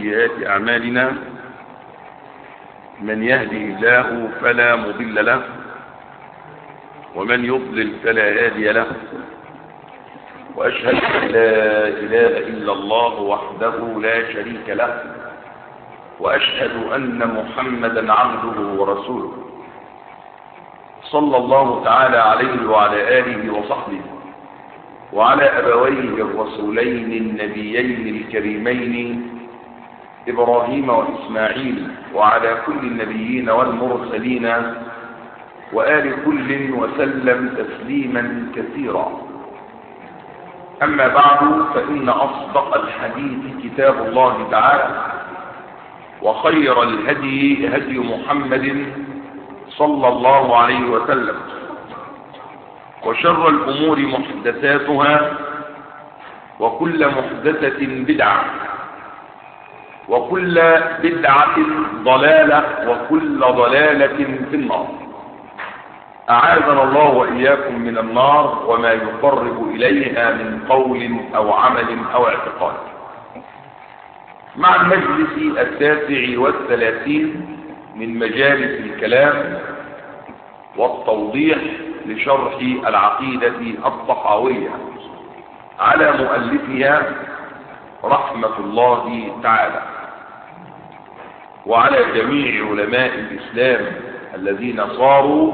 وسيئات أعمالنا من يهده الله فلا مضل له ومن يضلل فلا هادي له وأشهد أن لا إله إلا الله وحده لا شريك له وأشهد أن محمدا عبده ورسوله صلى الله تعالى عليه وعلى آله وصحبه وعلى أبويه الرسولين النبيين الكريمين إبراهيم وإسماعيل وعلى كل النبيين والمرسلين وآل كل وسلم تسليما كثيرا أما بعد فإن أصدق الحديث كتاب الله تعالى وخير الهدي هدي محمد صلى الله عليه وسلم وشر الأمور محدثاتها وكل محدثة بدعة وكل بدعة ضلالة وكل ضلالة في النار أعاذنا الله وإياكم من النار وما يقرب إليها من قول أو عمل أو اعتقاد مع المجلس التاسع والثلاثين من مجالس الكلام والتوضيح لشرح العقيدة الطحاوية على مؤلفها رحمة الله تعالى وعلى جميع علماء الإسلام الذين صاروا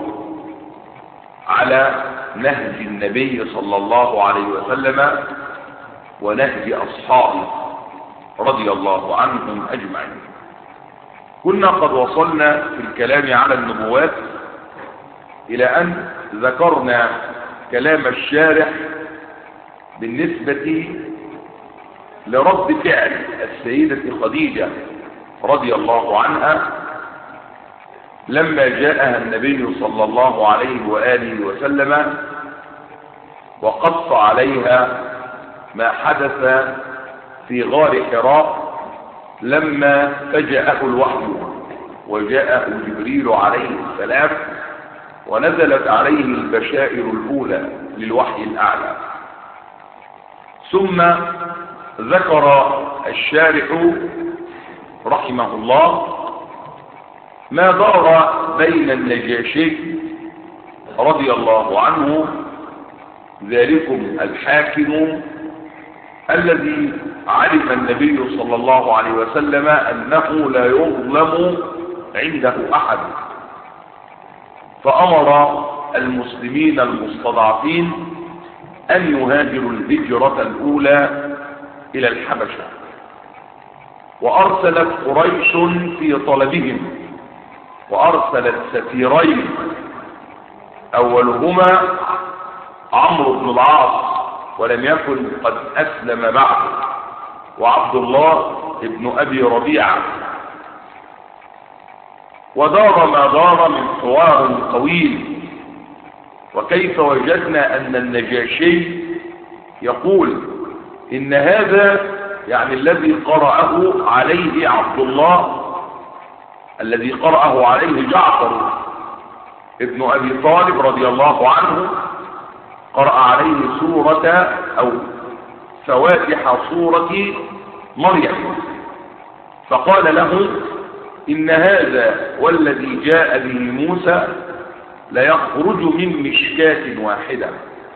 على نهج النبي صلى الله عليه وسلم ونهج أصحابه رضي الله عنهم أجمعين كنا قد وصلنا في الكلام على النبوات إلى أن ذكرنا كلام الشارح بالنسبة لرد فعل السيدة خديجة رضي الله عنها لما جاءها النبي صلى الله عليه وآله وسلم وقص عليها ما حدث في غار حراء لما فجأه الوحي وجاءه جبريل عليه السلام ونزلت عليه البشائر الأولى للوحي الأعلى ثم ذكر الشارح رحمه الله ما دار بين النجاشي رضي الله عنه ذلكم الحاكم الذي علم النبي صلى الله عليه وسلم أنه لا يظلم عنده أحد فأمر المسلمين المستضعفين أن يهاجروا الهجرة الأولى إلى الحبشة وأرسلت قريش في طلبهم وأرسلت سفيرين أولهما عمرو بن العاص ولم يكن قد أسلم بعد وعبد الله ابن أبي ربيعة ودار ما دار من حوار طويل وكيف وجدنا أن النجاشي يقول إن هذا يعني الذي قرأه عليه عبد الله الذي قرأه عليه جعفر ابن أبي طالب رضي الله عنه قرأ عليه سورة أو فواتح سورة مريم فقال له إن هذا والذي جاء به موسى ليخرج من مشكاة واحدة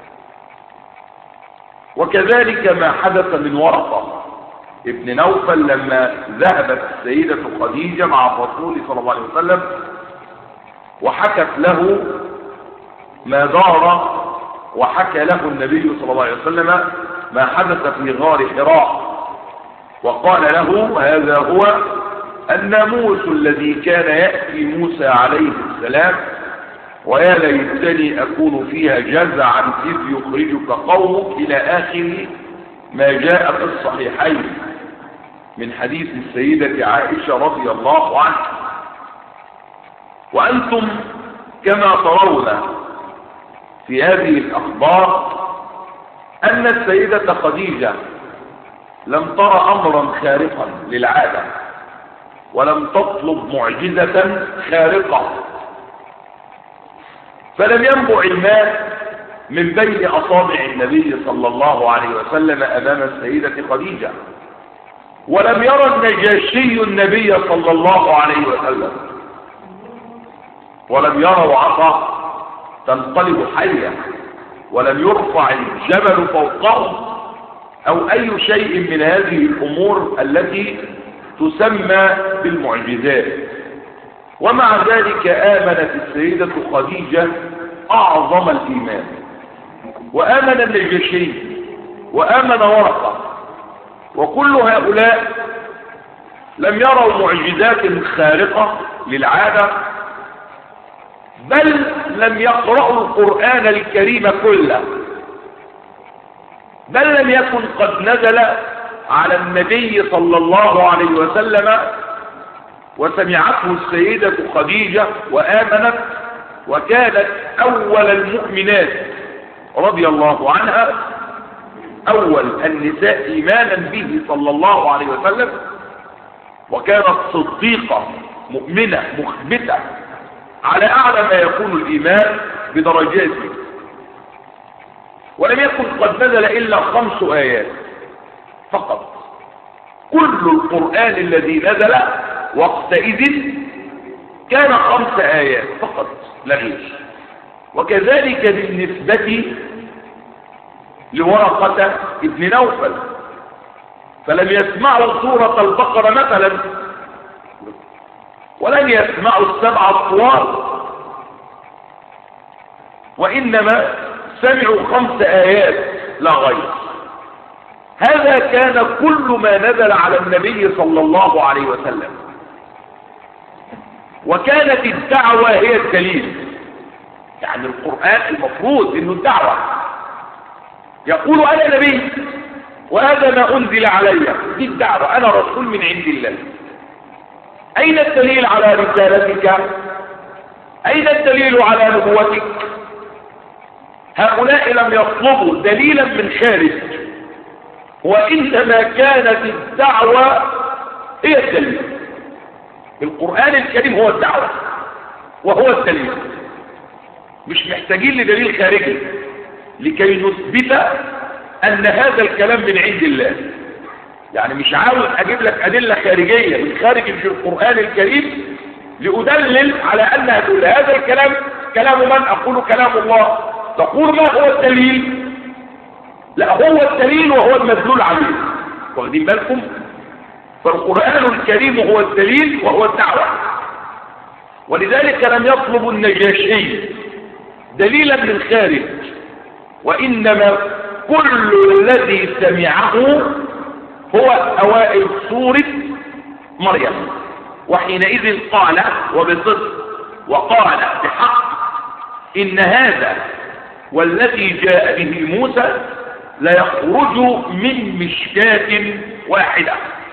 وكذلك ما حدث من ورقة ابن نوفل لما ذهبت السيدة خديجة مع الرسول صلى الله عليه وسلم وحكت له ما دار وحكى له النبي صلى الله عليه وسلم ما حدث في غار حراء وقال له هذا هو الناموس الذي كان يأتي موسى عليه السلام ويا ليتني أكون فيها جزعا إذ يخرجك قومك إلى آخر ما جاء في الصحيحين من حديث السيدة عائشة رضي الله عنها وأنتم كما ترون في هذه الأخبار أن السيدة خديجة لم ترى أمرا خارقا للعادة ولم تطلب معجزة خارقة فلم ينبع الماء من بين أصابع النبي صلى الله عليه وسلم أمام السيدة خديجة ولم يرى النجاشي النبي صلى الله عليه وسلم ولم يروا عصا تنقلب حية ولم يرفع الجبل فوقهم او اي شيء من هذه الامور التي تسمى بالمعجزات ومع ذلك امنت السيدة خديجة اعظم الايمان وامن النجاشي وامن ورقة وكل هؤلاء لم يروا معجزات خارقة للعادة بل لم يقرأوا القرآن الكريم كله بل لم يكن قد نزل على النبي صلى الله عليه وسلم وسمعته السيدة خديجة وآمنت وكانت أول المؤمنات رضي الله عنها أول النساء إيمانا به صلى الله عليه وسلم وكانت صديقة مؤمنة مخبتة على أعلى ما يكون الإيمان بدرجاته ولم يكن قد نزل إلا خمس آيات فقط كل القرآن الذي نزل وقتئذ كان خمس آيات فقط لا غير وكذلك بالنسبة لورقة ابن نوفل فلم يسمعوا سورة البقرة مثلا ولم يسمعوا السبع الطوال وإنما سمعوا خمس آيات لا غير هذا كان كل ما نزل على النبي صلى الله عليه وسلم وكانت الدعوة هي الدليل يعني القرآن المفروض انه الدعوة يقول انا نبي وهذا ما انزل علي دي الدعوة انا رسول من عند الله اين الدليل على رسالتك اين الدليل على نبوتك هؤلاء لم يطلبوا دليلا من خارج وإنما كانت الدعوة هي الدليل القرآن الكريم هو الدعوة وهو الدليل مش محتاجين لدليل خارجي لكي نثبت أن هذا الكلام من عند الله يعني مش عاوز أجيب لك أدلة خارجية من خارج في القرآن الكريم لأدلل على أن هذا الكلام كلام من أقول كلام الله تقول ما هو الدليل لا هو الدليل وهو المدلول عليه واخدين بالكم فالقرآن الكريم هو الدليل وهو الدعوة ولذلك لم يطلب النجاشي دليلا من خارج وإنما كل الذي سمعه هو أوائل سورة مريم وحينئذ قال وبصدق وقال بحق إن هذا والذي جاء به موسى ليخرج من مشكاة واحدة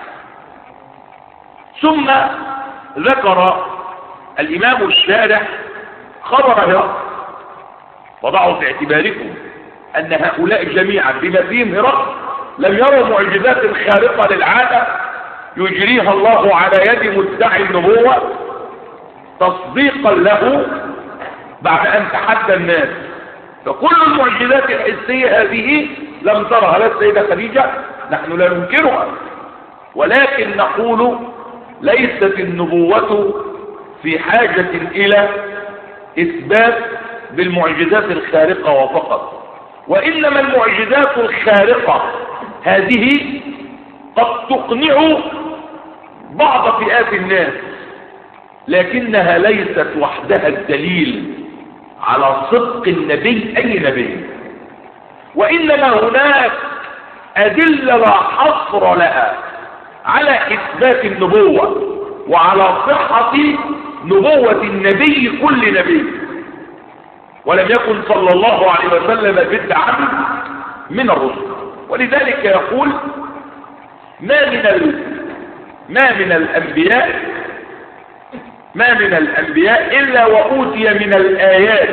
ثم ذكر الإمام الشارح خبر هرقل وضعوا في اعتباركم أن هؤلاء جميعا بما فيهم هرقل لم يروا معجزات خارقة للعادة يجريها الله على يد مدعي النبوة تصديقا له بعد أن تحدى الناس فكل المعجزات الحسية هذه لم ترها لا السيدة خديجة نحن لا ننكرها ولكن نقول ليست النبوة في حاجة إلى إثبات بالمعجزات الخارقة وفقط وإنما المعجزات الخارقة هذه قد تقنع بعض فئات الناس لكنها ليست وحدها الدليل على صدق النبي أي نبي وإنما هناك أدلة لا حصر لها على إثبات النبوة وعلى صحة نبوة النبي كل نبي ولم يكن صلى الله عليه وسلم بدعا من الرسل ولذلك يقول ما من ال... ما من الأنبياء ما من الأنبياء إلا وأوتي من الآيات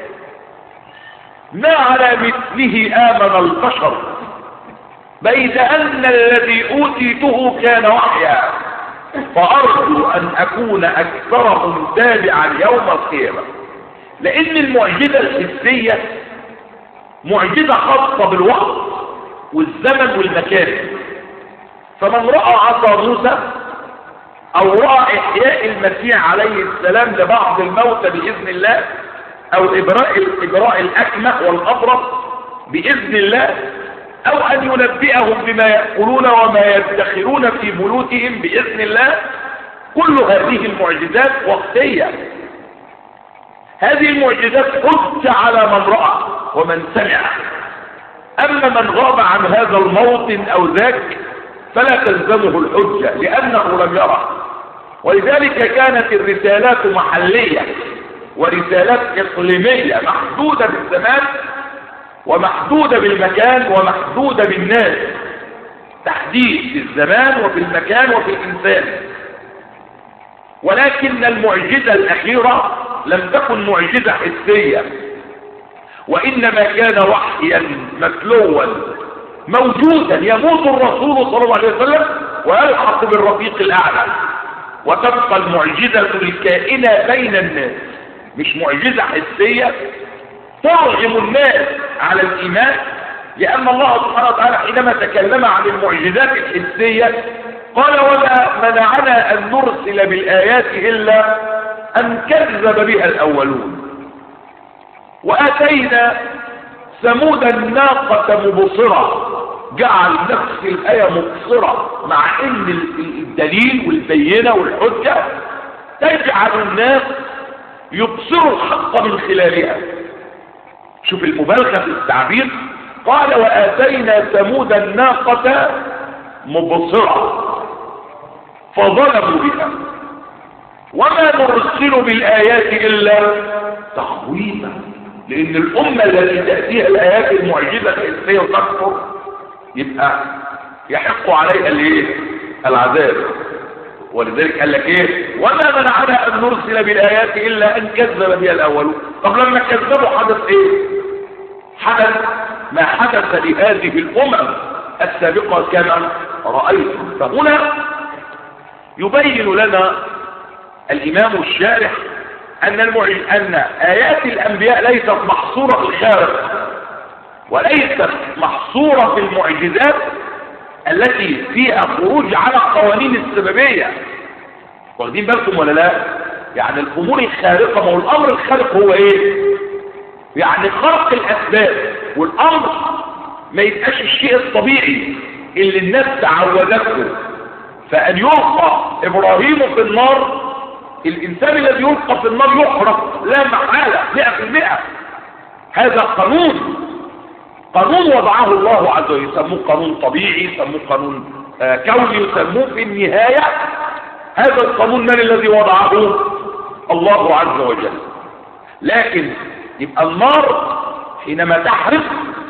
ما على مثله آمن البشر بيد أن الذي أوتيته كان وحيا فأرجو أن أكون أكثرهم تابعا يوم القيامة لأن المعجزة الحسية معجزة خاصة بالوقت والزمن والمكان فمن رأى عصا موسى او رأى احياء المسيح عليه السلام لبعض الموتى بإذن الله او ابراء الاجراء الاكمه والابرص باذن الله او ان ينبئهم بما يأكلون وما يدخرون في بيوتهم باذن الله كل هذه المعجزات وقتية هذه المعجزات حج على من رأى ومن سمع اما من غاب عن هذا الموطن او ذاك فلا تلزمه الحجة لانه لم يرى ولذلك كانت الرسالات محلية ورسالات إقليمية محدودة بالزمان ومحدودة بالمكان ومحدودة بالناس تحديد في الزمان وفي المكان وفي الإنسان ولكن المعجزة الأخيرة لم تكن معجزة حسية وإنما كان وحيا متلوا موجودا يموت الرسول صلى الله عليه وسلم ويلحق بالرفيق الأعلى وتبقى المعجزة الكائنة بين الناس مش معجزة حسية ترغم الناس على الإيمان لأن الله سبحانه وتعالى حينما تكلم عن المعجزات الحسية قال وما منعنا أن نرسل بالآيات إلا أن كذب بها الأولون وآتينا ثمود الناقة مبصرة جعل نفس الآية مبصرة مع ان الدليل والبينة والحجة تجعل الناس يبصروا الحق من خلالها شوف المبالغة في التعبير قال وآتينا ثمود الناقة مبصرة فظلموا بها وما نرسل بالآيات إلا تخويفا لأن الأمة التي تأتيها الآيات المعجزة الإنسية وتكفر يبقى يحق عليها الايه العذاب ولذلك قال لك ايه وما منعنا ان نرسل بالايات الا ان كذب بها الاولون طب لما كذبوا حدث ايه حدث ما حدث لهذه الامم السابقه كما رايتم فهنا يبين لنا الامام الشارح ان المعجز ان ايات الانبياء ليست محصوره في الخارق وليست محصورة في المعجزات التي فيها خروج على القوانين السببية واخدين بالكم ولا لا يعني الامور الخارقة ما هو الامر الخارق هو ايه يعني خرق الاسباب والامر ما يبقاش الشيء الطبيعي اللي الناس تعودته فان يلقى ابراهيم في النار الانسان الذي يلقى في النار يحرق لا محالة مئة في المئة هذا قانون قانون وضعه الله عز وجل يسموه قانون طبيعي يسموه قانون آه كوني يسموه في النهاية هذا القانون من الذي وضعه الله عز وجل لكن يبقى النار حينما تحرق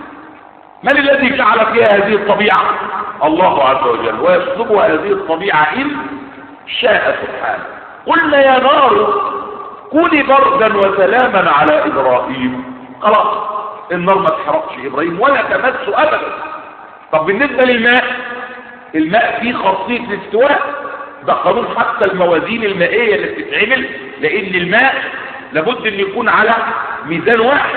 من الذي جعل فيها هذه الطبيعة الله عز وجل ويسلبها هذه الطبيعة إن شاء سبحانه قلنا يا نار كوني بردا وسلاما على إبراهيم خلاص النار ما تحرقش ابراهيم ولا تمسه ابدا طب بالنسبة للماء الماء فيه خاصية الاستواء ده قانون حتى الموازين المائية اللي بتتعمل لان الماء لابد ان يكون على ميزان واحد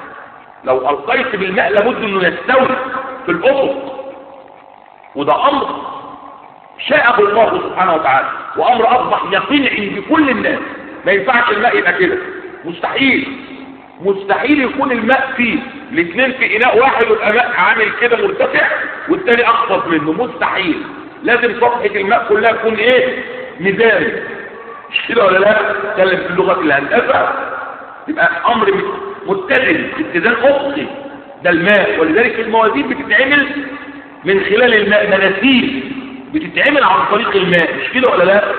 لو القيت بالماء لابد انه يستوي في الافق وده امر شاءه الله سبحانه وتعالى وامر اصبح يقين عند كل الناس ما ينفعش الماء يبقى كده مستحيل مستحيل يكون الماء فيه الاثنين في اناء واحد ويبقى ماء عامل كده مرتفع والتاني اخفض منه مستحيل لازم صفحة الماء كلها تكون ايه ميزان مش كده ولا لا تكلم في لغة الهندسة يبقى امر متزن اتزان افقي ده الماء ولذلك الموازين بتتعمل من خلال الماء مناسيب بتتعمل عن طريق الماء مش كده ولا لا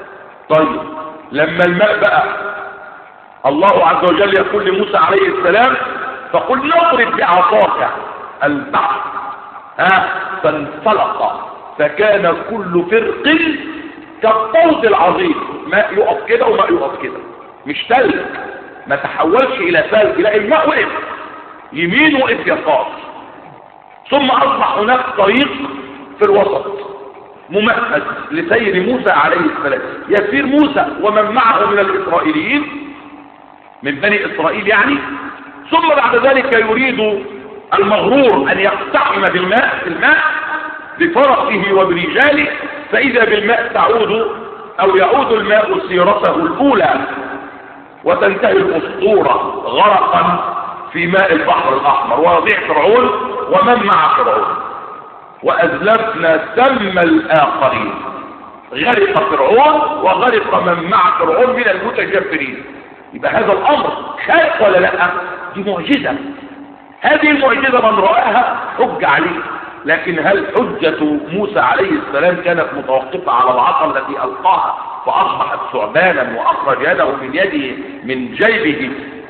طيب لما الماء بقى الله عز وجل يقول لموسى عليه السلام فقل نضرب بعصاك البحر ها فانفلق فكان كل فرق كالطود العظيم ماء يقف كده وماء يقف كده مش تلج ما تحولش الى ثلج لا الماء وقف يمين وقف يسار ثم اصبح هناك طريق في الوسط ممهد لسير موسى عليه السلام يسير موسى ومن معه من الاسرائيليين من بني إسرائيل يعني ثم بعد ذلك يريد المغرور أن يقتحم بالماء في الماء بفرسه وبرجاله فإذا بالماء تعود أو يعود الماء سيرته الأولى وتنتهي الأسطورة غرقا في ماء البحر الأحمر ويضيع فرعون ومن مع فرعون وأزلفنا ثم الآخرين غرق فرعون وغرق من مع فرعون من المتجبرين يبقى هذا الأمر خارق ولا لا دي معجزة هذه المعجزة من رآها حج عليه لكن هل حجة موسى عليه السلام كانت متوقفة على العصا التي ألقاها فأصبحت ثعبانا وأخرج يده من يده من جيبه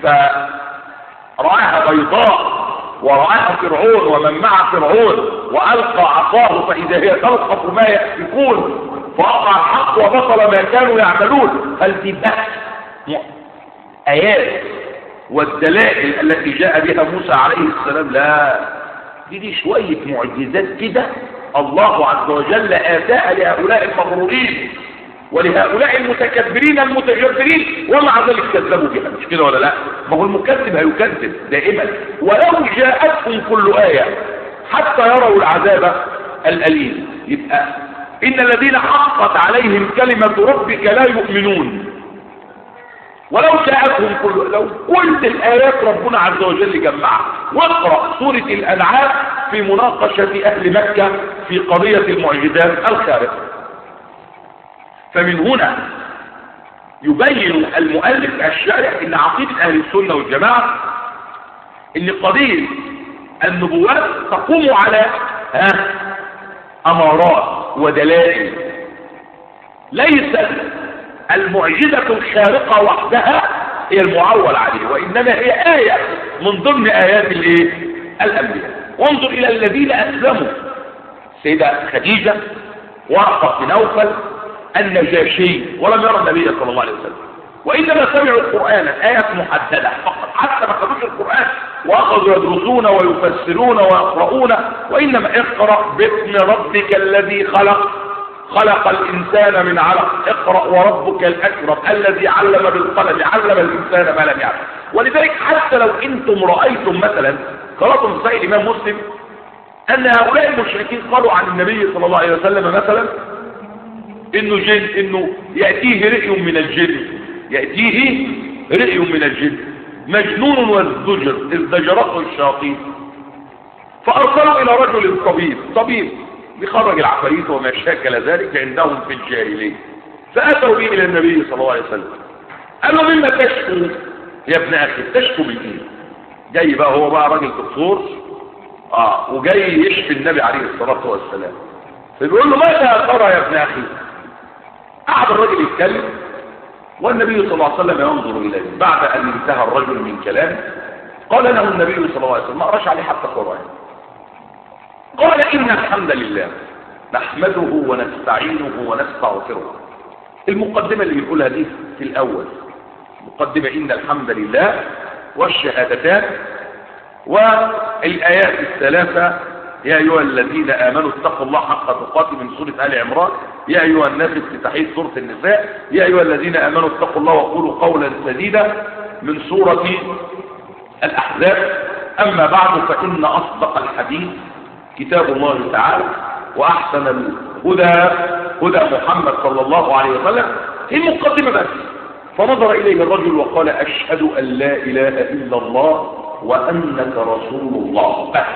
فرآها بيضاء ورآها فرعون ومن مع فرعون وألقى عصاه فإذا هي تلقف ما يأفكون فوقع الحق وبطل ما كانوا يعملون هل دي بس آيات والدلائل التي جاء بها موسى عليه السلام لا دي, دي شوية معجزات كده الله عز وجل آتاها لهؤلاء المغرورين ولهؤلاء المتكبرين المتجبرين ومع ذلك كذبوا بها مش كده ولا لا ما هو المكذب هيكذب دائما ولو جاءتهم كل آية حتى يروا العذاب الأليم يبقى إن الذين حقت عليهم كلمة ربك لا يؤمنون ولو جاءتهم كل لو كل الآيات ربنا عز وجل جمعها واقرأ سورة الأنعام في مناقشة أهل مكة في قضية المعجزات الخارقة فمن هنا يبين المؤلف الشارح ان عقيدة اهل السنة والجماعة ان قضية النبوات تقوم على ها امارات ودلائل ليست المعجزة الخارقة وحدها هي المعول عليه وانما هي آية من ضمن ايات الايه الانبياء وانظر الى الذين اسلموا سيدة خديجة ورقة بن نوفل النجاشي ولم يرى النبي صلى الله عليه وسلم وإنما سمعوا القرآن آيات محددة فقط حتى ما خدوش القرآن وأخذوا يدرسون ويفسرون ويقرؤون وإنما اقرأ باسم ربك الذي خلق خلق الإنسان من علق اقرأ وربك الأكرم الذي علم بالقلم علم الإنسان ما لم يعلم ولذلك حتى لو أنتم رأيتم مثلا قرأتم في صحيح الإمام مسلم أن هؤلاء المشركين قالوا عن النبي صلى الله عليه وسلم مثلا انه جن انه يأتيه رئي من الجن يأتيه رئي من الجن مجنون والزجر ازدجرته الشياطين فارسلوا الى رجل طبيب طبيب بيخرج العفاريت وما شاكل ذلك عندهم في الجاهليه فاتوا به الى النبي صلى الله عليه وسلم قال له مما تشكو يا ابن اخي تشكو من ايه جاي بقى هو بقى راجل دكتور اه وجاي يشفي النبي عليه الصلاه والسلام فبيقول له ماذا ترى يا ابن اخي قعد الرجل يتكلم والنبي صلى الله عليه وسلم ينظر إليه بعد أن انتهى الرجل من كلامه قال له النبي صلى الله عليه وسلم ما أرش عليه حتى قرآن قال إن الحمد لله نحمده ونستعينه ونستغفره المقدمة اللي بيقولها دي في الأول مقدمة إن الحمد لله والشهادتان والآيات الثلاثة يا أيها الذين آمنوا اتقوا الله حق تقاته من سورة آل عمران يا أيها الناس افتتاحية سورة النساء يا أيها الذين آمنوا اتقوا الله وقولوا قولا سديدا من سورة الأحزاب أما بعد فإن أصدق الحديث كتاب الله تعالى وأحسن الهدى هدى محمد صلى الله عليه وسلم هي المقدمة بس فنظر إليه الرجل وقال أشهد أن لا إله إلا الله وأنك رسول الله بس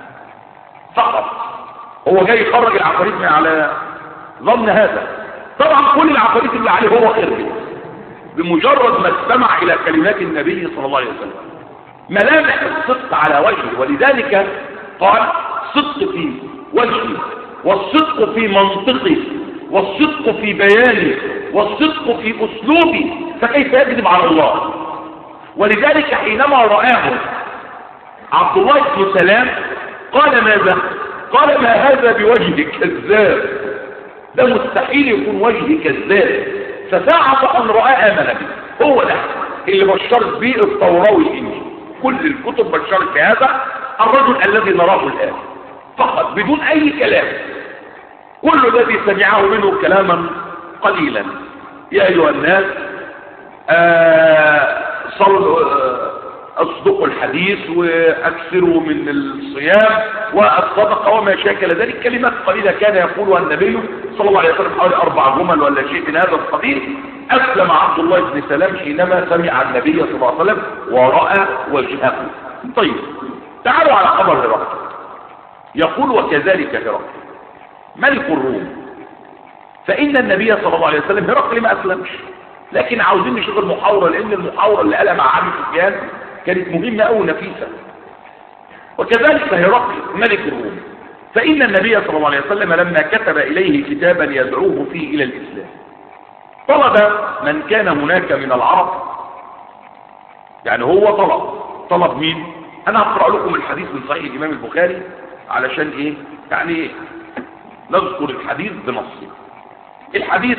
فقط هو جاي يخرج العفاريت من على ظن هذا طبعا كل العفاريت اللي عليه هو خرج بمجرد ما استمع الى كلمات النبي صلى الله عليه وسلم ملامح الصدق على وجهه ولذلك قال صدق في وجهي والصدق في منطقي والصدق في بياني والصدق في اسلوبي فكيف يكذب على الله ولذلك حينما رآه عبد الله بن سلام قال ماذا قال ما هذا بوجه كذاب ده مستحيل يكون وجه كذاب فساعة أن رأى آمن به هو ده اللي بشرت به التوراة والإنجيل كل الكتب بشرت بهذا الرجل الذي نراه الآن فقط بدون أي كلام كل الذي سمعه منه كلاما قليلا يا أيها الناس آه صلوا آه اصدقوا الحديث واكثروا من الصيام والصدقه وما شاكل ذلك كلمات قليله كان يقولها النبي صلى الله عليه وسلم حوالي اربع جمل ولا شيء من هذا القبيل اسلم عبد الله بن سلام حينما سمع النبي صلى الله عليه وسلم وراى وجهه طيب تعالوا على خبر هرقل يقول وكذلك هرقل ملك الروم فان النبي صلى الله عليه وسلم هرقل ما اسلمش لكن عاوزين نشوف المحاورة لان المحاورة اللي قالها مع عبد سفيان كانت مهمة او نفيسة وكذلك هرقل ملك الروم فإن النبي صلى الله عليه وسلم لما كتب إليه كتابا يدعوه فيه إلى الإسلام طلب من كان هناك من العرب يعني هو طلب طلب مين أنا هقرأ لكم الحديث من صحيح الإمام البخاري علشان إيه يعني نذكر الحديث بنصه الحديث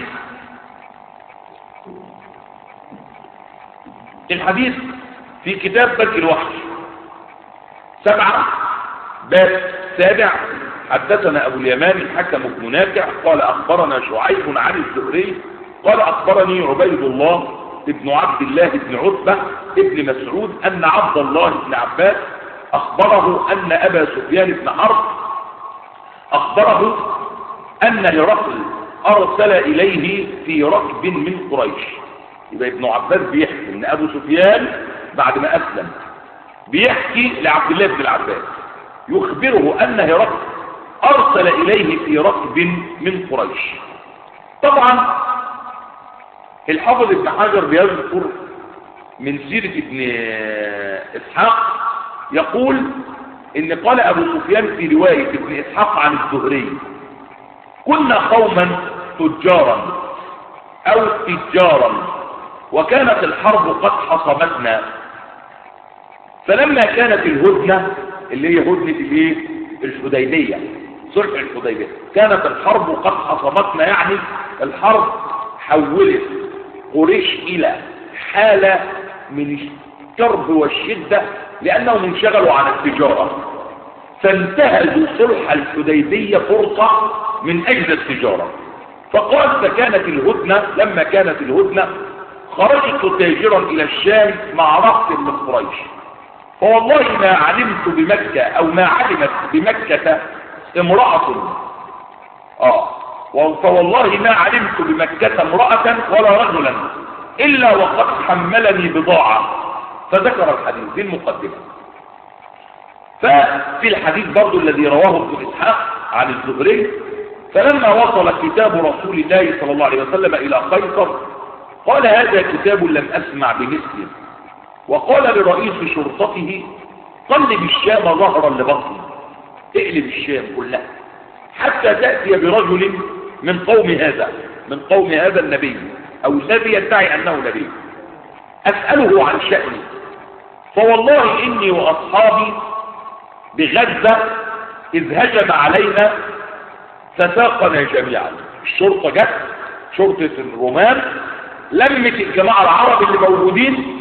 الحديث في كتاب بدء الوحي سبعة باب سابع حدثنا أبو اليمان الحكم بن نافع قال أخبرنا شعيب عن الزهري قال أخبرني عبيد الله ابن عبد الله بن عتبة ابن مسعود أن عبد الله بن عباس أخبره أن أبا سفيان بن حرب أخبره أن هرقل أرسل إليه في ركب من قريش يبقى ابن عباس بيحكي ان ابو سفيان بعد ما اسلم بيحكي لعبد الله بن العباس يخبره ان هرقل ارسل اليه في ركب من قريش طبعا الحافظ ابن حجر بيذكر من سيرة ابن اسحاق يقول ان قال ابو سفيان في رواية ابن اسحاق عن الزهري كنا قوما تجارا او تجارا وكانت الحرب قد حصمتنا فلما كانت الهدنة اللي هي هدنة الايه الحديبية صلح الحديبية كانت الحرب قد حصمتنا يعني الحرب حولت قريش الى حالة من الكرب والشدة لانهم انشغلوا عن التجارة فانتهزوا صلح الحديبية فرصة من اجل التجارة فقال فكانت الهدنة لما كانت الهدنة خرجت تاجرا الى الشام مع رهط من قريش فوالله ما علمت بمكة او ما علمت بمكة امرأة اه فوالله ما علمت بمكة امرأة ولا رجلا الا وقد حملني بضاعة فذكر الحديث دي المقدمة ففي الحديث برضو الذي رواه ابن اسحاق عن الزهري فلما وصل كتاب رسول الله صلى الله عليه وسلم الى قيصر قال هذا كتاب لم أسمع بمثله وقال لرئيس شرطته قلب الشام ظهرا لبطن اقلب الشام كلها حتى تأتي برجل من قوم هذا من قوم هذا النبي أو الذي يدعي أنه نبي أسأله عن شأني فوالله إني وأصحابي بغزة إذ هجم علينا فساقنا جميعا الشرطة جت شرطة الرومان لمت الجماعة العرب اللي موجودين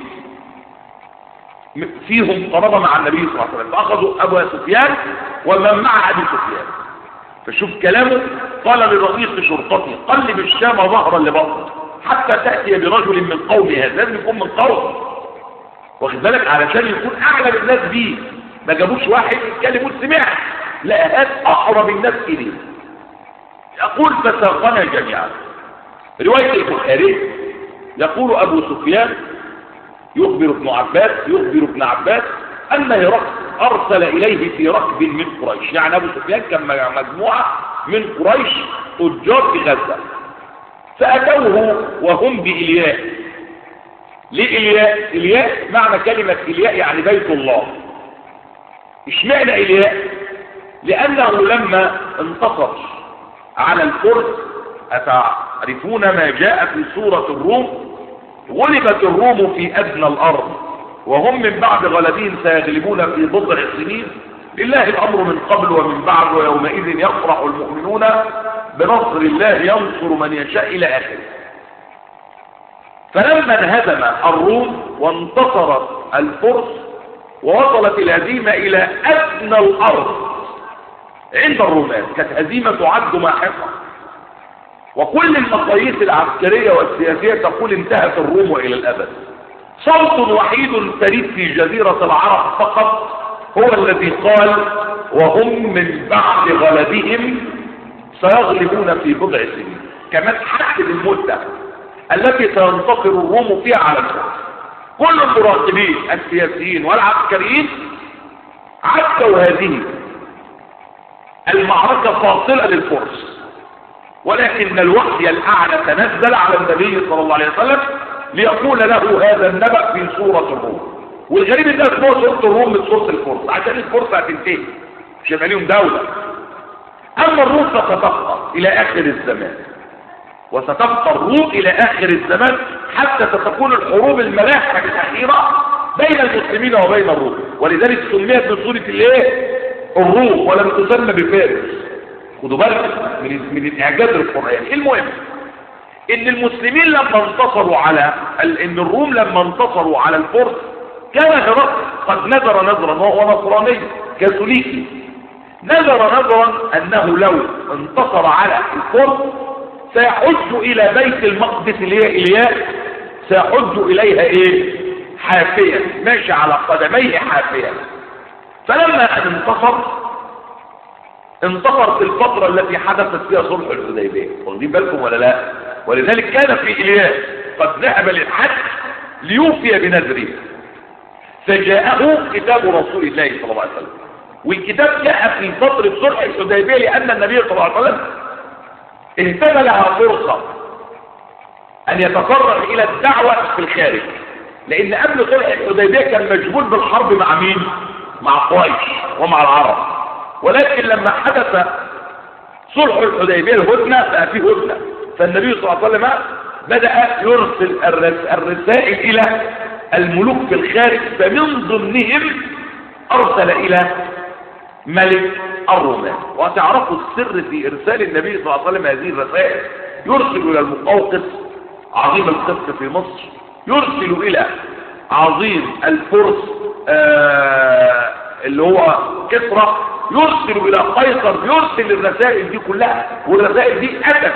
فيهم قرابة مع النبي صلى الله عليه وسلم فأخذوا أبو سفيان ومن مع أبي سفيان فشوف كلامه قال لرئيس شرطته قلب الشام ظهرا لبطن حتى تأتي برجل من قوم هذا لازم يكون من قوم واخد بالك علشان يكون أعلم الناس بيه ما جابوش واحد يتكلم سمع لا هات أقرب الناس إليه يقول فساقنا جميعا رواية البخاري يقول أبو سفيان يخبر ابن عباس يخبر ابن عباس أن هرقل أرسل إليه في ركب من قريش يعني أبو سفيان كان مجموعة من قريش تجار في غزة فأتوه وهم بإلياء ليه إلياء؟ إلياء معنى كلمة إلياء يعني بيت الله اشمعنى إلياء؟ لأنه لما انتصر على الفرس أتعرفون ما جاء في سورة الروم غلبت الروم في أدنى الأرض وهم من بعد غلبهم سيغلبون في بضع سنين لله الأمر من قبل ومن بعد ويومئذ يفرح المؤمنون بنصر الله ينصر من يشاء إلى آخره فلما انهزم الروم وانتصرت الفرس ووصلت الهزيمة إلى أدنى الأرض عند الرومان كانت هزيمة تعد ماحقة وكل المقاييس العسكرية والسياسية تقول انتهت الروم إلى الأبد صوت وحيد فريد في جزيرة العرب فقط هو الذي قال وهم من بعد غلبهم سيغلبون في بضع سنين كمان حدد المدة التي سينتصر الروم فيها على الفرس كل المراقبين السياسيين والعسكريين عدوا هذه المعركة فاصلة للفرس ولكن الوحي الأعلى تنزل على النبي صلى الله عليه وسلم ليقول له هذا النبأ في سورة الروم والغريب ان اسمه سورة الروم من سورة الفرس عشان الفرس هتنتهي مش هيبقى ليهم دولة اما الروم فتتبقى الى اخر الزمان وستبقى الروم الى اخر الزمان حتى ستكون الحروب الملاحة الاخيرة بين المسلمين وبين الروم ولذلك سميت بسورة الايه الروم ولم تسمى بفارس خدوا بالك من من الاعجاز القراني المهم ان المسلمين لما انتصروا على ان الروم لما انتصروا على الفرس كان هرقل قد نذر نذرا وهو نصراني كاثوليكي نذر نذرا انه لو انتصر على الفرس سيحج الى بيت المقدس اللي هي الياء سيحج اليها ايه حافيا ماشي على قدميه حافيا فلما ان انتصر انتصر في الفترة التي حدثت فيها صلح الحديبية واخدين بالكم ولا لا ولذلك كان في إلياس قد ذهب للحج ليوفي بنذره فجاءه كتاب رسول الله صلى الله عليه وسلم والكتاب جاء في فترة صلح الحديبية لأن النبي صلى الله عليه وسلم اهتم لها فرصة أن يتفرغ إلى الدعوة في الخارج لأن قبل صلح الحديبية كان مشغول بالحرب مع مين؟ مع قريش ومع العرب ولكن لما حدث صلح الحديبية الهدنة بقى فيه هدنة فالنبي صلى الله عليه وسلم بدأ يرسل الرسائل إلى الملوك في الخارج فمن ضمنهم أرسل إلى ملك الرومان وتعرفوا السر في إرسال النبي صلى الله عليه وسلم هذه الرسائل يرسل إلى المقوقس عظيم القبط في مصر يرسل إلى عظيم الفرس آه اللي هو كسرى يرسل إلى قيصر يرسل الرسائل دي كلها والرسائل دي أتت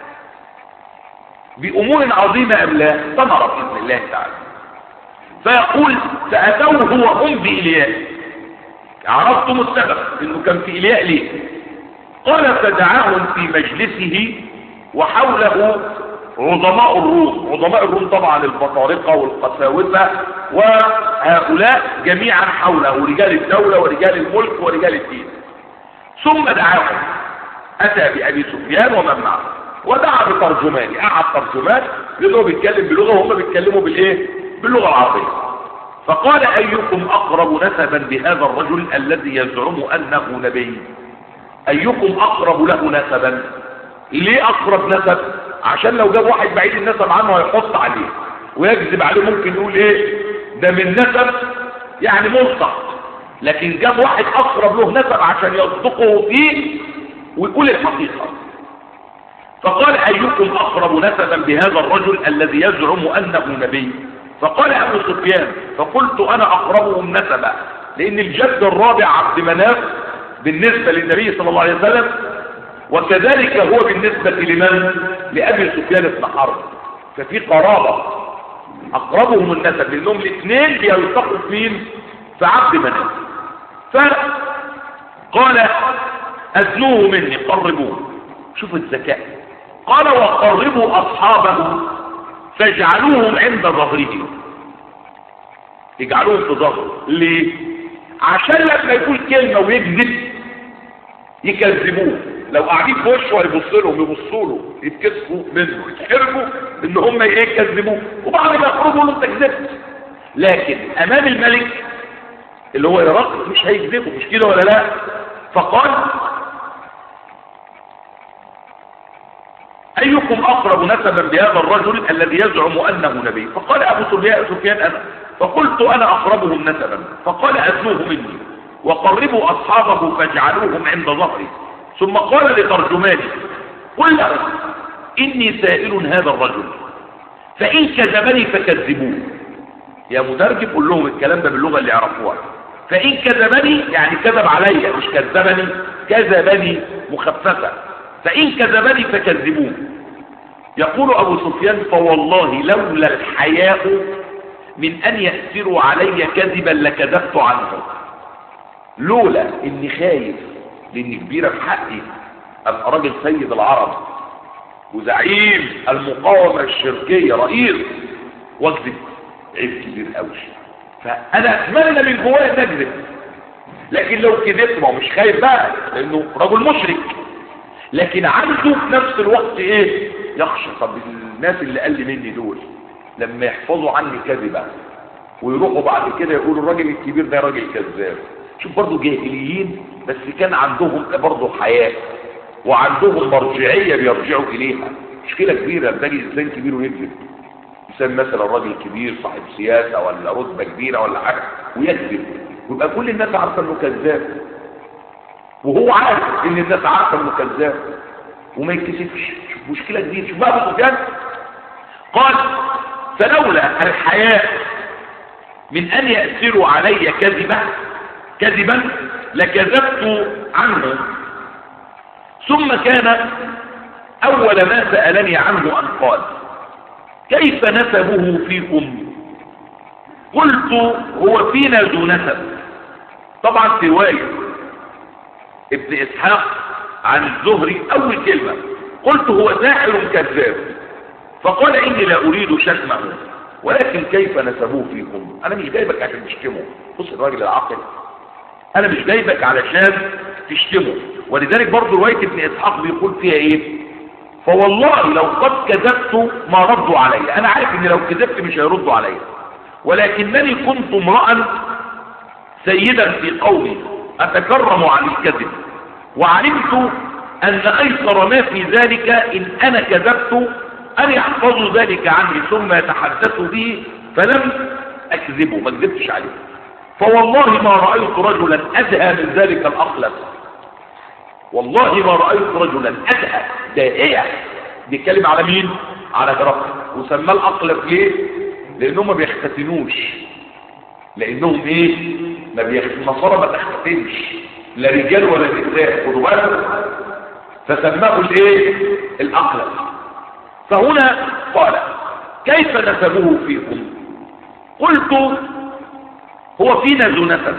بأمور عظيمة أم لا ثمرة بإذن الله تعالى فيقول فأتوه هو هم بإلياء عرفتم السبب انه كان في إلياء ليه قال فدعاهم في مجلسه وحوله عظماء الروم عظماء الروم طبعا البطارقة والقساوسة وهؤلاء جميعا حوله رجال الدولة ورجال الملك ورجال الدين ثم دعاهم أتى بأبي سفيان ومن معه ودعا بترجمان قعد ترجمان لأنه بيتكلم بلغة وهم بيتكلموا بالإيه باللغة العربية فقال أيكم أقرب نسبا بهذا الرجل الذي يزعم أنه نبي أيكم أقرب له نسبا ليه أقرب نسب عشان لو جاب واحد بعيد النسب عنه هيحط عليه ويكذب عليه ممكن يقول ايه ده من نسب يعني ملصق لكن جاب واحد اقرب له نسب عشان يصدقه فيه ويقول الحقيقة فقال ايكم اقرب نسبا بهذا الرجل الذي يزعم انه نبي فقال ابو سفيان فقلت انا اقربهم نسبا لان الجد الرابع عبد مناف بالنسبة للنبي صلى الله عليه وسلم وكذلك هو بالنسبة لمن لأبي سفيان بن حرب ففي قرابة أقربهم النسب لأنهم الاثنين بيلتقوا فين في عبد مناف فقال أذنوه مني قربوه شوف الذكاء قال وقربوا أصحابه فاجعلوهم عند ظهره يجعلوهم في ظهره ليه عشان لما يقول كلمة ويكذب يكذبوه لو قاعدين في وشه هيبصوا لهم يبصوا له يتكسفوا منه يتحرجوا ان هم ايه يكذبوه وبعد ما يخرجوا له انت كذبت لكن امام الملك اللي هو يرق مش هيكذبه مش كده ولا لا فقال ايكم اقرب نسبا بهذا الرجل الذي يزعم انه نبي فقال ابو سفيان انا فقلت انا اقربهم نسبا فقال اتلوه مني وقربوا اصحابه فاجعلوهم عند ظهري ثم قال لترجماني قل له إني سائل هذا الرجل فإن كذبني فكذبوه يا مترجم قول لهم الكلام ده باللغة اللي يعرفوها فإن كذبني يعني كذب علي مش كذبني كذبني مخففة فإن كذبني فكذبوه يقول أبو سفيان فوالله لولا الحياء من أن يأسروا علي كذبا لكذبت عنه لولا إني خايف لأني كبيرة في حقي أبقى راجل سيد العرب وزعيم المقاومة الشركية رئيس واكذب عيب كبير قوي فأنا أتمنى من جوايا أن أكذب لكن لو كذبت ما هو مش خايف بقى لأنه رجل مشرك لكن عنده في نفس الوقت إيه يخشى طب الناس اللي قال لي مني دول لما يحفظوا عني كذبة ويروحوا بعد كده يقولوا الراجل الكبير ده راجل كذاب شوف برضه جاهليين بس كان عندهم برضه حياة وعندهم مرجعية بيرجعوا إليها مشكلة كبيرة تلاقي إنسان كبير ويكذب إنسان مثلا راجل كبير صاحب سياسة ولا رتبة كبيرة ولا حاجة ويكذب ويبقى كل الناس عارفة إنه كذاب وهو عارف إن الناس عارفة إنه كذاب وما يتكسفش شوف مشكلة كبيرة شوف بقى أبو سفيان قال فلولا الحياء من أن يأسروا علي كذبا كذبا لكذبت عنه ثم كان أول ما سألني عنه أن قال كيف نسبه فيكم قلت هو فينا ذو نسب طبعا في رواية ابن إسحاق عن الزهري أول كلمة قلت هو ساحر كذاب فقال إني لا أريد شتمه ولكن كيف نسبوه فيكم أنا مش جايبك عشان تشتمه بص الراجل العاقل أنا مش جايبك علشان تشتمه ولذلك برضو رواية ابن إسحاق بيقول فيها إيه فوالله لو قد كذبت ما ردوا علي أنا عارف إن لو كذبت مش هيردوا علي ولكنني كنت امرأ سيدا في قومي أتكرم عن الكذب وعلمت أن أيسر ما في ذلك إن أنا كذبت أن يحفظوا ذلك عني ثم يتحدثوا به فلم أكذبه ما كذبتش عليه فوالله ما رأيت رجلا أدهى من ذلك الأخلف والله ما رأيت رجلا أدهى دائية بيتكلم على مين على هرقل وسماه الأخلف ليه لأنهم ما بيختتنوش لأنهم إيه ما بيخ... النصارى ما تختتنش لا رجال ولا نساء خدوا بالكم فسماه الايه الأخلف فهنا قال كيف نسبه فيكم قلت هو فينا ذو نسب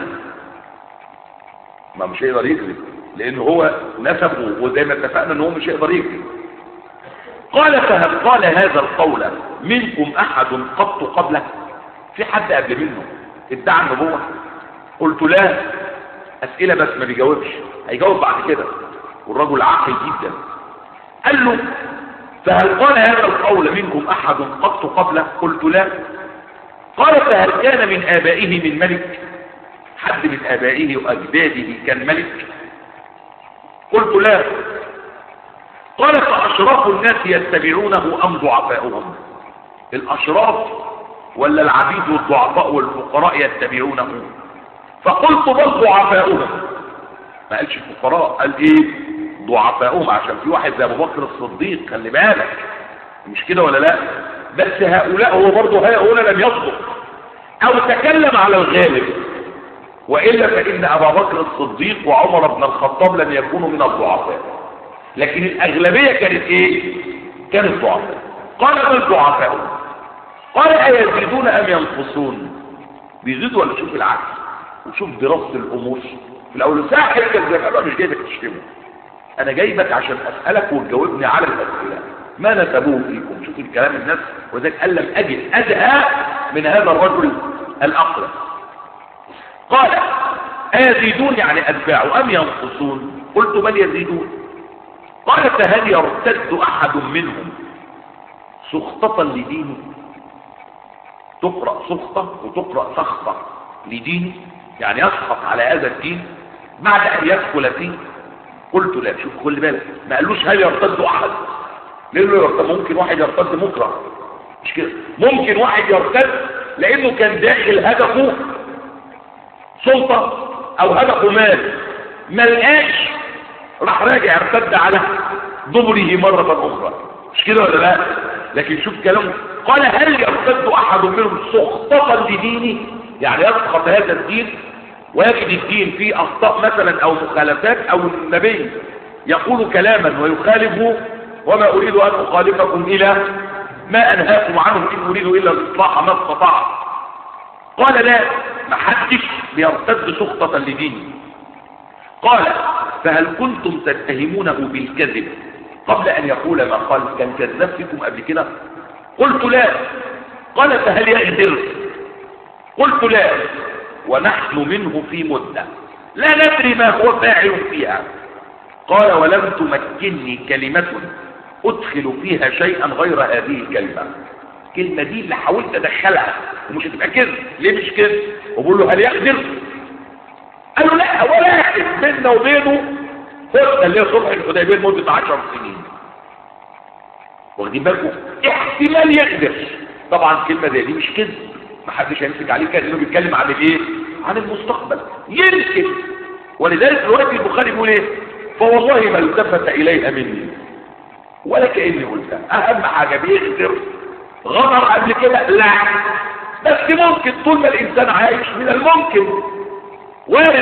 ما مش هيقدر يكذب لان هو نسبه وزي ما اتفقنا ان هو مش هيقدر يكذب قال فهل قال هذا القول منكم احد قط قبله في حد قبل منه ادعى النبوه قلت لا اسئله بس ما بيجاوبش هيجاوب بعد كده والرجل عاقل جدا قال له فهل قال هذا القول منكم احد قط قبله قلت لا قال فهل كان من آبائه من ملك حد من آبائه وأجداده كان ملك قلت لا قال فأشراف الناس يتبعونه أم ضعفاؤهم الأشراف ولا العبيد والضعفاء والفقراء يتبعونه فقلت بل ضعفاؤهم ما قالش الفقراء قال ايه ضعفاؤهم عشان في واحد زي ابو بكر الصديق خلي بالك مش كده ولا لا بس هؤلاء هو برضه هؤلاء لم يصدق او تكلم على الغالب وإلا فإن أبا بكر الصديق وعمر بن الخطاب لم يكونوا من الضعفاء لكن الأغلبية كانت إيه كانت ضعفاء قال بل ضعفاء قال أيزيدون أم ينقصون بيزيدوا ولا شوف العكس وشوف دراسة الأمور في الأول ساحر كذاب أنا مش جايبك تشتمه أنا جايبك عشان أسألك وتجاوبني على الأسئلة ما نسبوه فيكم شوف الكلام الناس وذلك قال لم أجد أدهى من هذا الرجل الأقلم قال أيزيدون يعني أتباع أم ينقصون قلت بل يزيدون قال فهل يرتد أحد منهم سخطة لدينه تقرأ سخطة وتقرأ سخطة لدينه يعني يسخط على هذا الدين بعد أن يدخل فيه قلت لا شوف خلي بالك ما قالوش هل يرتد أحد لانه يرتد ممكن واحد يرتد مكره مش كده ممكن واحد يرتد لانه كان داخل هدفه سلطة او هدفه مال ما لقاش راح راجع ارتد على دبره مرة اخرى مش كده ولا لا لكن شوف كلامه قال هل يرتد احد منهم سخطة لدينه يعني يسقط هذا الدين ويجد الدين فيه اخطاء مثلا او مخالفات او النبي يقول كلاما ويخالفه وما أريد أن أخالفكم إلى ما أنهاكم عنه إن أريد إلا الإصلاح ما استطاع قال لا ما حدش بيرتد سخطة لدينه قال فهل كنتم تتهمونه بالكذب قبل ان يقول ما قال كان كذاب فيكم قبل كده قلت لا قال فهل يغدر قلت لا ونحن منه في مدة لا ندري ما هو فاعل فيها قال ولم تمكنني كلمة ادخل فيها شيئا غير هذه الكلمة الكلمة دي اللي حاولت ادخلها ومش هتبقى كذب ليه مش كذب وبقول له هل يقدر قالوا لا ولا يحدث بيننا وبينه فرصة اللي هي صلح الحديبية لمدة 10 سنين واخدين بالكم احتمال يقدر طبعا كلمة زي دي مش كذب محدش هيمسك عليه كده انه بيتكلم عن الايه عن المستقبل يمكن ولذلك روايه البخاري بيقول ايه فوالله ما التفت اليها مني ولا كاني قلتها اهم حاجه بيقدر غدر قبل كده لا بس ممكن طول ما الانسان عايش من الممكن وارد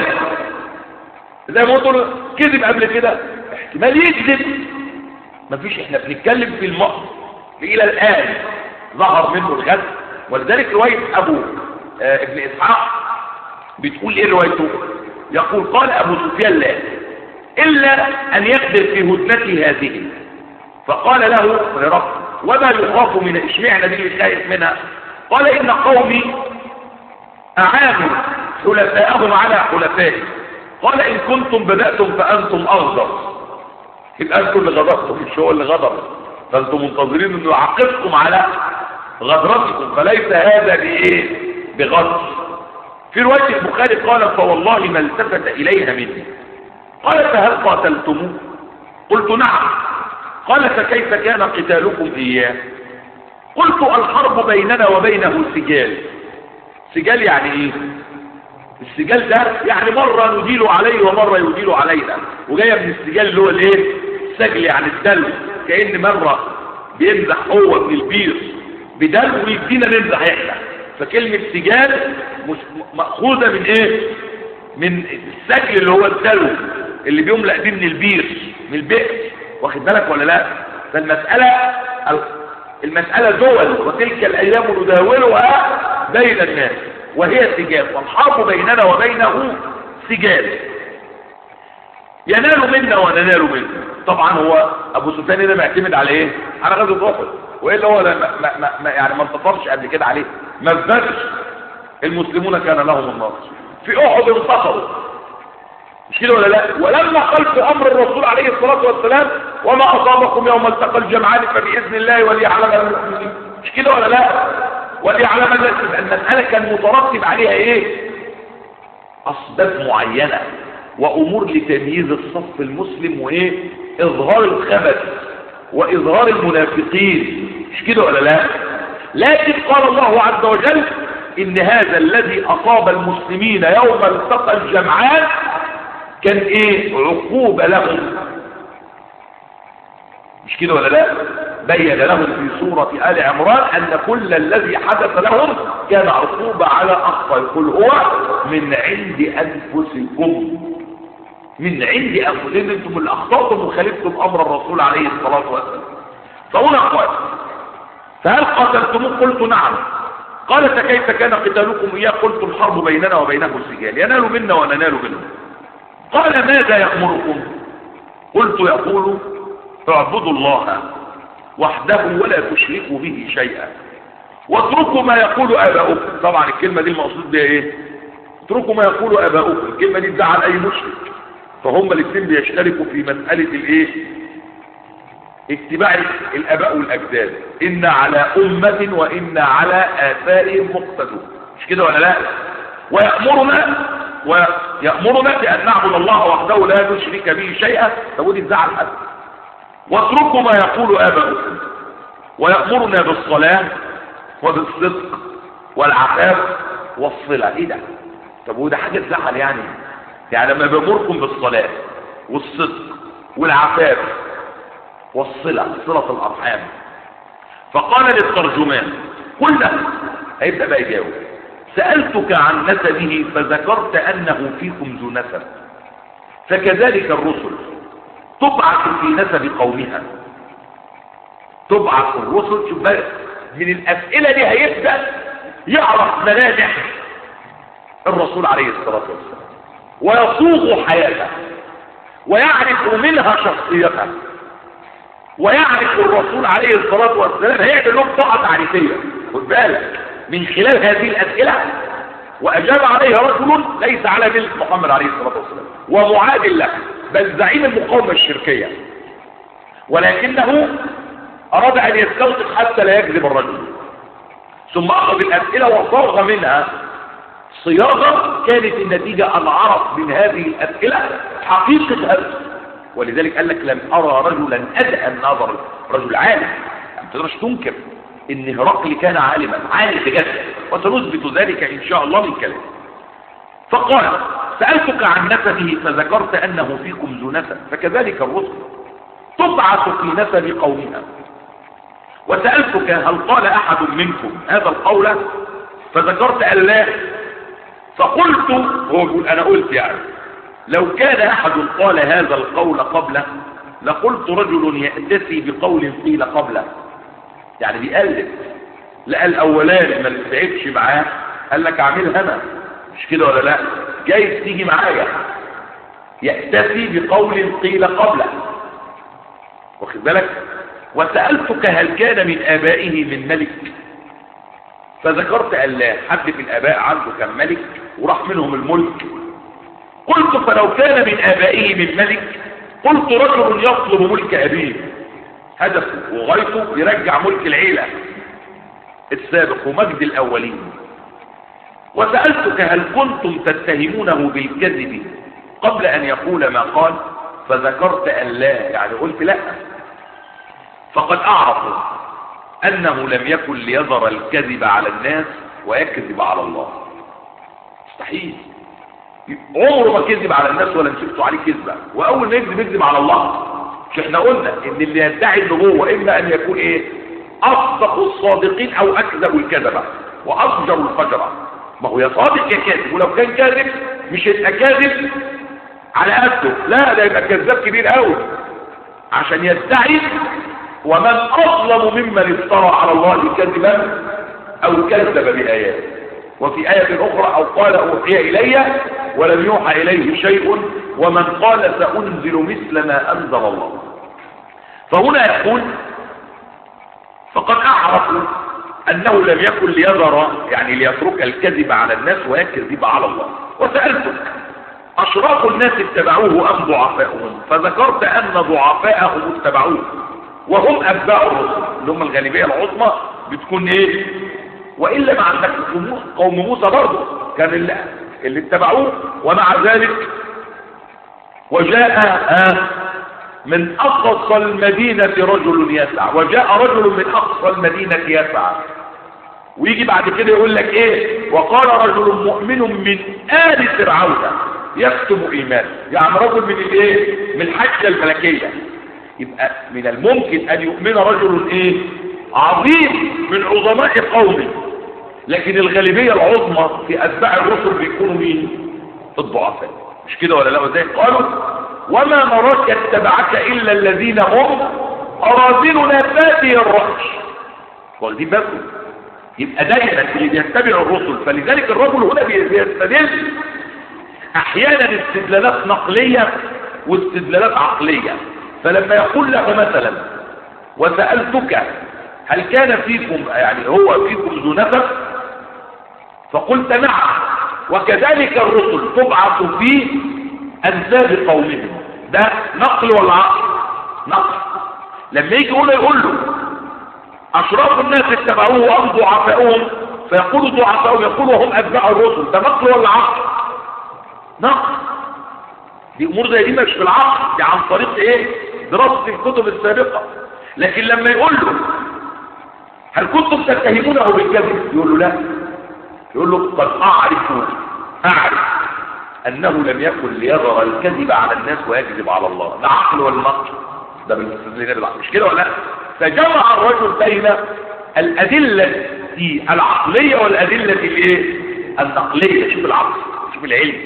زي ما قلت له كذب قبل كده احتمال يكذب مفيش احنا بنتكلم في الماضي الى الان ظهر منه الغد ولذلك روايه ابو آه ابن اسحاق بتقول ايه روايته يقول قال ابو سفيان لا الا ان يقدر في هدنته هذه فقال له هرقل وما يخاف من اشمعنى دي اللي خايف منها قال ان قومي اعانوا حلفاءهم على حلفائي قال ان كنتم بداتم فانتم اغضب يبقى انتم اللي غضبتم مش هو اللي غضب فانتم منتظرين انه يعاقبكم على غدرتكم فليس هذا بايه بغدر في روايه البخاري قال فوالله ما التفت اليها مني قال فهل قاتلتموه قلت نعم قال فكيف كان قتالكم اياه قلت الحرب بيننا وبينه سجال سجال يعني ايه السجال ده يعني مرة نديل عليه ومرة يديل علينا وجاية من السجال اللي هو الايه السجل يعني الدلو كأن مرة بيمزح هو من البير بدلو ويدينا نمزح احنا فكلمة سجال مأخوذة من ايه من السجل اللي هو الدلو اللي بيملأ دي من البير من البئر واخد بالك ولا لا فالمسألة المسألة دول وتلك الأيام نداولها بين الناس وهي سجال والحرب بيننا وبينه سجال ينال منا وننال منه طبعا هو ابو سفيان هنا معتمد على ايه على غزوه احد والا هو ما ما ما يعني ما انتصرش قبل كده عليه ما ازدادش المسلمون كان لهم النصر في احد انتصروا مش كده ولا لا ولما خلف امر الرسول عليه الصلاه والسلام وما اصابكم يوم التقى الجمعان فباذن الله وليعلم المؤمنين مش كده ولا لا وليعلم المساله كان مترتب عليها ايه اسباب معينه وامور لتمييز الصف المسلم وايه اظهار الخبث واظهار المنافقين مش كده ولا لا لكن قال الله عز وجل ان هذا الذي اصاب المسلمين يوم التقى الجمعان كان ايه عقوبة لهم مش كده ولا لا بين لهم في سورة آل عمران أن كل الذي حدث لهم كان عقوبة على أخطأ يقول هو من عند أنفسكم من عند أنفسكم أنتم اللي أخطأتم وخالفتم أمر الرسول عليه الصلاة والسلام فهنا قال فهل قاتلتموه قلت نعم قال فكيف كان قتالكم إياه قلت الحرب بيننا وبينه السجال ينال منا وننال منه قال ماذا يأمركم قلت يقول اعبدوا الله وحده ولا تشركوا به شيئا واتركوا ما يقول اباؤكم طبعا الكلمة دي المقصود بها ايه اتركوا ما يقول اباؤكم الكلمة دي تزعل اي مشرك فهم الاثنين بيشتركوا في مسألة الايه اتباع الاباء والاجداد ان على امة وان على اثارهم مقتدون مش كده ولا لا ويأمرنا ويأمرنا بأن نعبد الله وحده لا نشرك به شيئا فودي تزعل حد واتركوا ما يقول آباؤكم ويأمرنا بالصلاة وبالصدق والعفاف والصلة ايه ده طب وده حاجة تزعل يعني يعني لما بيأمركم بالصلاة والصدق والعفاف والصلة صلة الأرحام فقال للترجمان قلنا هيبدأ بقى يجاوب سألتك عن نسبه فذكرت أنه فيكم ذو نسب فكذلك الرسل تبعث في نسب قومها تبعث الرسل شوف بقى من الأسئلة دي هيبدأ يعرف ملامح الرسول عليه الصلاة والسلام ويصوغ حياته ويعرف منها شخصيته ويعرف الرسول عليه الصلاة والسلام هيعمل لهم طاعة تعريفية خد بالك من خلال هذه الأسئلة وأجاب عليها رجل ليس على ملك محمد عليه الصلاة والسلام ومعادل له بل زعيم المقاومة الشركية ولكنه أراد أن يستوثق حتى لا يكذب الرجل ثم أخذ الأسئلة وصرغ منها صياغة كانت النتيجة أن عرف من هذه الأسئلة حقيقة هذا ولذلك قال لك لم أرى رجلا أدهى النظر رجل عالم ما تقدرش تنكر ان هرقل كان عالما عالم بجد وسنثبت ذلك ان شاء الله من كلام فقال سألتك عن نسبه فذكرت أنه فيكم ذو نسب فكذلك الرسل تبعث في نسب قومها وسألتك هل قال أحد منكم هذا القول فذكرت أن لا فقلت هو يقول أنا قلت يعني لو كان أحد قال هذا القول قبله لقلت رجل يأتسي بقول قيل قبله يعني بيقلد لقى الأولاني ما نفعتش معاه قال لك اعملها أنا مش كده ولا لا جايز تيجي معايا يأتسي بقول قيل قبله واخد بالك وسألتك هل كان من آبائه من ملك فذكرت أن لا حد في الآباء عنده كان ملك وراح منهم الملك قلت فلو كان من آبائه من ملك قلت رجل يطلب ملك أبيه هدفه وغايته يرجع ملك العيلة السابق ومجد الأولين وسألتك هل كنتم تتهمونه بالكذب قبل أن يقول ما قال فذكرت أن لا يعني قلت لا فقد أعرف أنه لم يكن ليظهر الكذب على الناس ويكذب على الله مستحيل عمره ما كذب على الناس ولا مسكته عليه كذبة وأول ما يكذب يكذب على الله مش احنا قلنا ان اللي يدعي النبوة اما ان يكون ايه اصدق الصادقين او اكذب الكذبة وافجر الفجرة ما هو يا صادق يا كاذب ولو كان كاذب مش هيبقى كاذب على قده لا ده يبقى كذاب كبير قوي عشان يدعي ومن اظلم ممن افترى على الله كذبا او كذب باياته وفي آية أخرى أو قال أوحي إلي ولم يوحى إليه شيء ومن قال سأنزل مثل ما أنزل الله فهنا يقول فقد أعرف أنه لم يكن ليذر يعني ليترك الكذب على الناس ويكذب على الله وسألتك أشراف الناس اتبعوه أم ضعفاؤهم فذكرت أن ضعفاءهم اتبعوه وهم أتباع الرسل اللي هم الغالبية العظمى بتكون إيه وإلا ما عندك قوم موسى برضه كان اللي, اللي اتبعوه ومع ذلك وجاء آه من أقصى المدينة رجل يسعى وجاء رجل من أقصى المدينة يسعى ويجي بعد كده يقول لك ايه وقال رجل مؤمن من آل فرعون يكتم إيمانه يعني رجل من الايه من الحجة الملكية يبقى من الممكن أن يؤمن رجل ايه عظيم من عظماء قومه لكن الغالبية العظمى في أتباع الرسل بيكونوا مين الضعفاء مش كده ولا لا وزي قالوا وما نراك اتبعك إلا الذين هم أراذلنا بادي الرأش واخدين بالكم يبقى دايما اللي بيتبع الرسل فلذلك الرجل هنا بيستدل احيانا استدلالات نقلية واستدلالات عقلية فلما يقول له مثلا وسألتك هل كان فيكم يعني هو فيكم ذو نفس فقلت نعم وكذلك الرسل تبعث في أنساب قومهم ده نقل ولا عقل نقل لما يجي يقول يقول له أشراف الناس اتبعوه أم ضعفاؤهم فيقول ضعفاؤهم يقول وهم أتباع الرسل ده نقل ولا عقل نقل دي أمور زي دي مش في العقل دي عن طريق إيه دراسة الكتب السابقة لكن لما يقول له هل كنتم تتهمونه بالكذب يقول له لا يقول له قد أعرف أعرف أنه لم يكن ليظهر الكذب على الناس ويكذب على الله ده عقل ولا نقل ده بالمستدلين بالعقل مش كده ولا لا فجمع الرجل بين الأدلة العقلية والأدلة الايه النقلية شوف العقل شوف العلم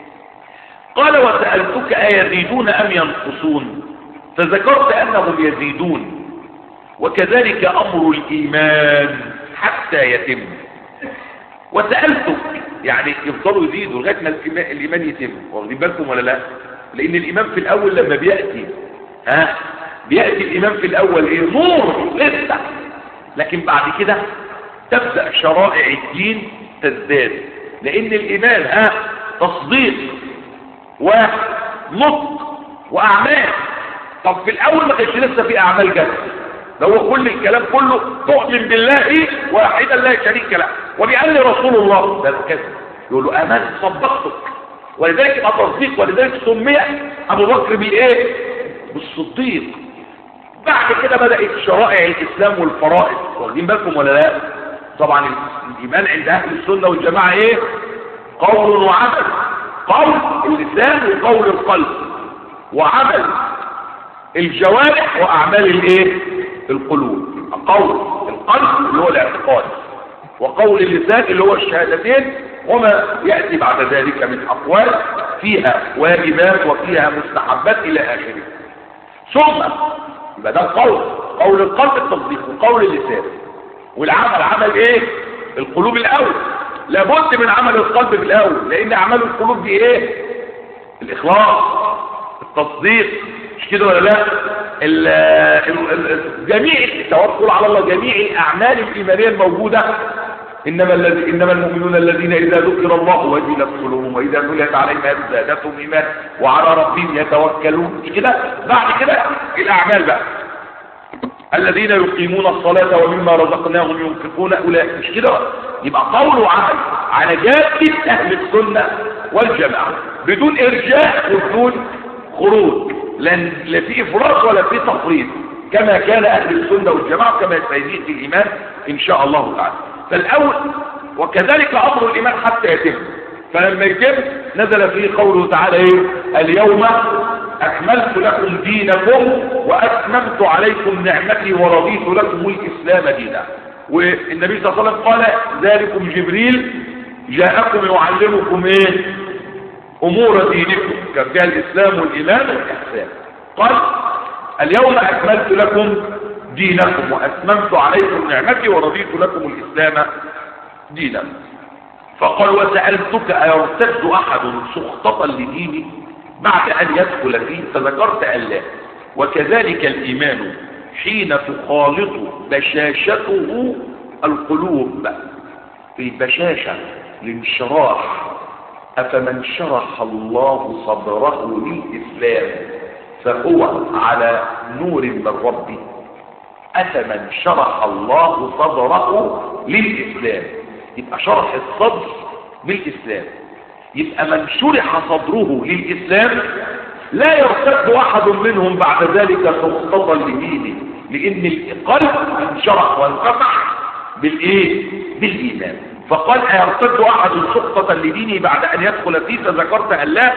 قال وسألتك أيزيدون أم ينقصون فذكرت أنهم يزيدون وكذلك أمر الإيمان حتى يتم وسألتك يعني يفضلوا يزيدوا لغايه ما الإيمان- الايمان يتم واخدين بالكم ولا لا لان الايمان في الاول لما بياتي ها بياتي الايمان في الاول ايه نور لسه لكن بعد كده تبدا شرائع الدين تزداد لان الايمان ها تصديق ونطق واعمال طب في الاول ما كانش لسه في اعمال جد ده هو كل الكلام كله تؤمن بالله واحدا لا شريك له وبأن رسول الله ده كذا يقول له امنت صدقتك ولذلك يبقى تصديق ولذلك سمي ابو بكر بالايه بالصديق بعد كده بدات شرائع الاسلام والفرائض واخدين بالكم ولا لا طبعا الايمان عند اهل السنه والجماعه ايه قول وعمل قول اللسان وقول القلب وعمل الجوارح واعمال الايه القلوب قول القلب اللي هو الاعتقاد وقول اللسان اللي هو الشهادتين وما ياتي بعد ذلك من اقوال فيها واجبات وفيها مستحبات الى اخره ثم يبقى ده القول قول القلب التصديق وقول اللسان والعمل عمل ايه القلوب الاول لابد من عمل القلب في الاول لان اعمال القلوب دي ايه الاخلاص التصديق مش كده ولا لا ال ال ال جميع التوكل على الله جميع الاعمال الايمانيه الموجوده انما الذي انما المؤمنون الذين اذا ذكر الله وجلت قلوبهم واذا تليت عليهم آيات زادتهم ايمان وعلى ربهم يتوكلون مش كده بعد كده الاعمال بقى الذين يقيمون الصلاة ومما رزقناهم ينفقون أولئك مش كده يبقى قول وعمل على جادة أهل السنة والجماعة بدون إرجاء وبدون خروج لن لا في إفراط ولا في تفريط كما كان أهل السنة والجماعة كما يستيزيد في الإيمان إن شاء الله تعالى فالأول وكذلك أمر الإيمان حتى يتم فلما يتم نزل فيه قوله تعالى ايه اليوم اكملت لكم دينكم واتممت عليكم نعمتي ورضيت لكم الاسلام دينا والنبي صلى الله عليه وسلم قال ذلكم جبريل جاءكم يعلمكم ايه امور دينكم كان فيها الاسلام والايمان والاحسان قال اليوم اكملت لكم دينكم واتممت عليكم نعمتي ورضيت لكم الاسلام دينا فقال وسألتك أيرتد أحد سخطة لديني بعد أن يدخل فيه فذكرت ألا وكذلك الإيمان حين تخالط بشاشته القلوب في بشاشة الانشراح أفمن شرح الله صدره للإسلام فهو على نور من ربه أفمن شرح الله صدره للإسلام يبقى شرح الصدر بالإسلام يبقى من شرح صدره للإسلام لا يرتد أحد منهم بعد ذلك سخطة لدينه لأن القلب انشرح وانفتح بالإيه؟ بالإيمان فقال أيرتد أحد سخطة لدينه بعد أن يدخل فيه فذكرت أن لا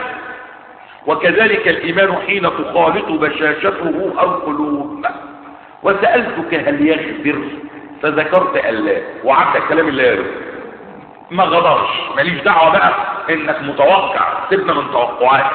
وكذلك الإيمان حين تخالط بشاشته القلوب وسألتك هل يغفر فذكرت أن لا وعدت كلام الله يرد ما غدرش ماليش دعوة بقى انك متوقع سيبنا من توقعات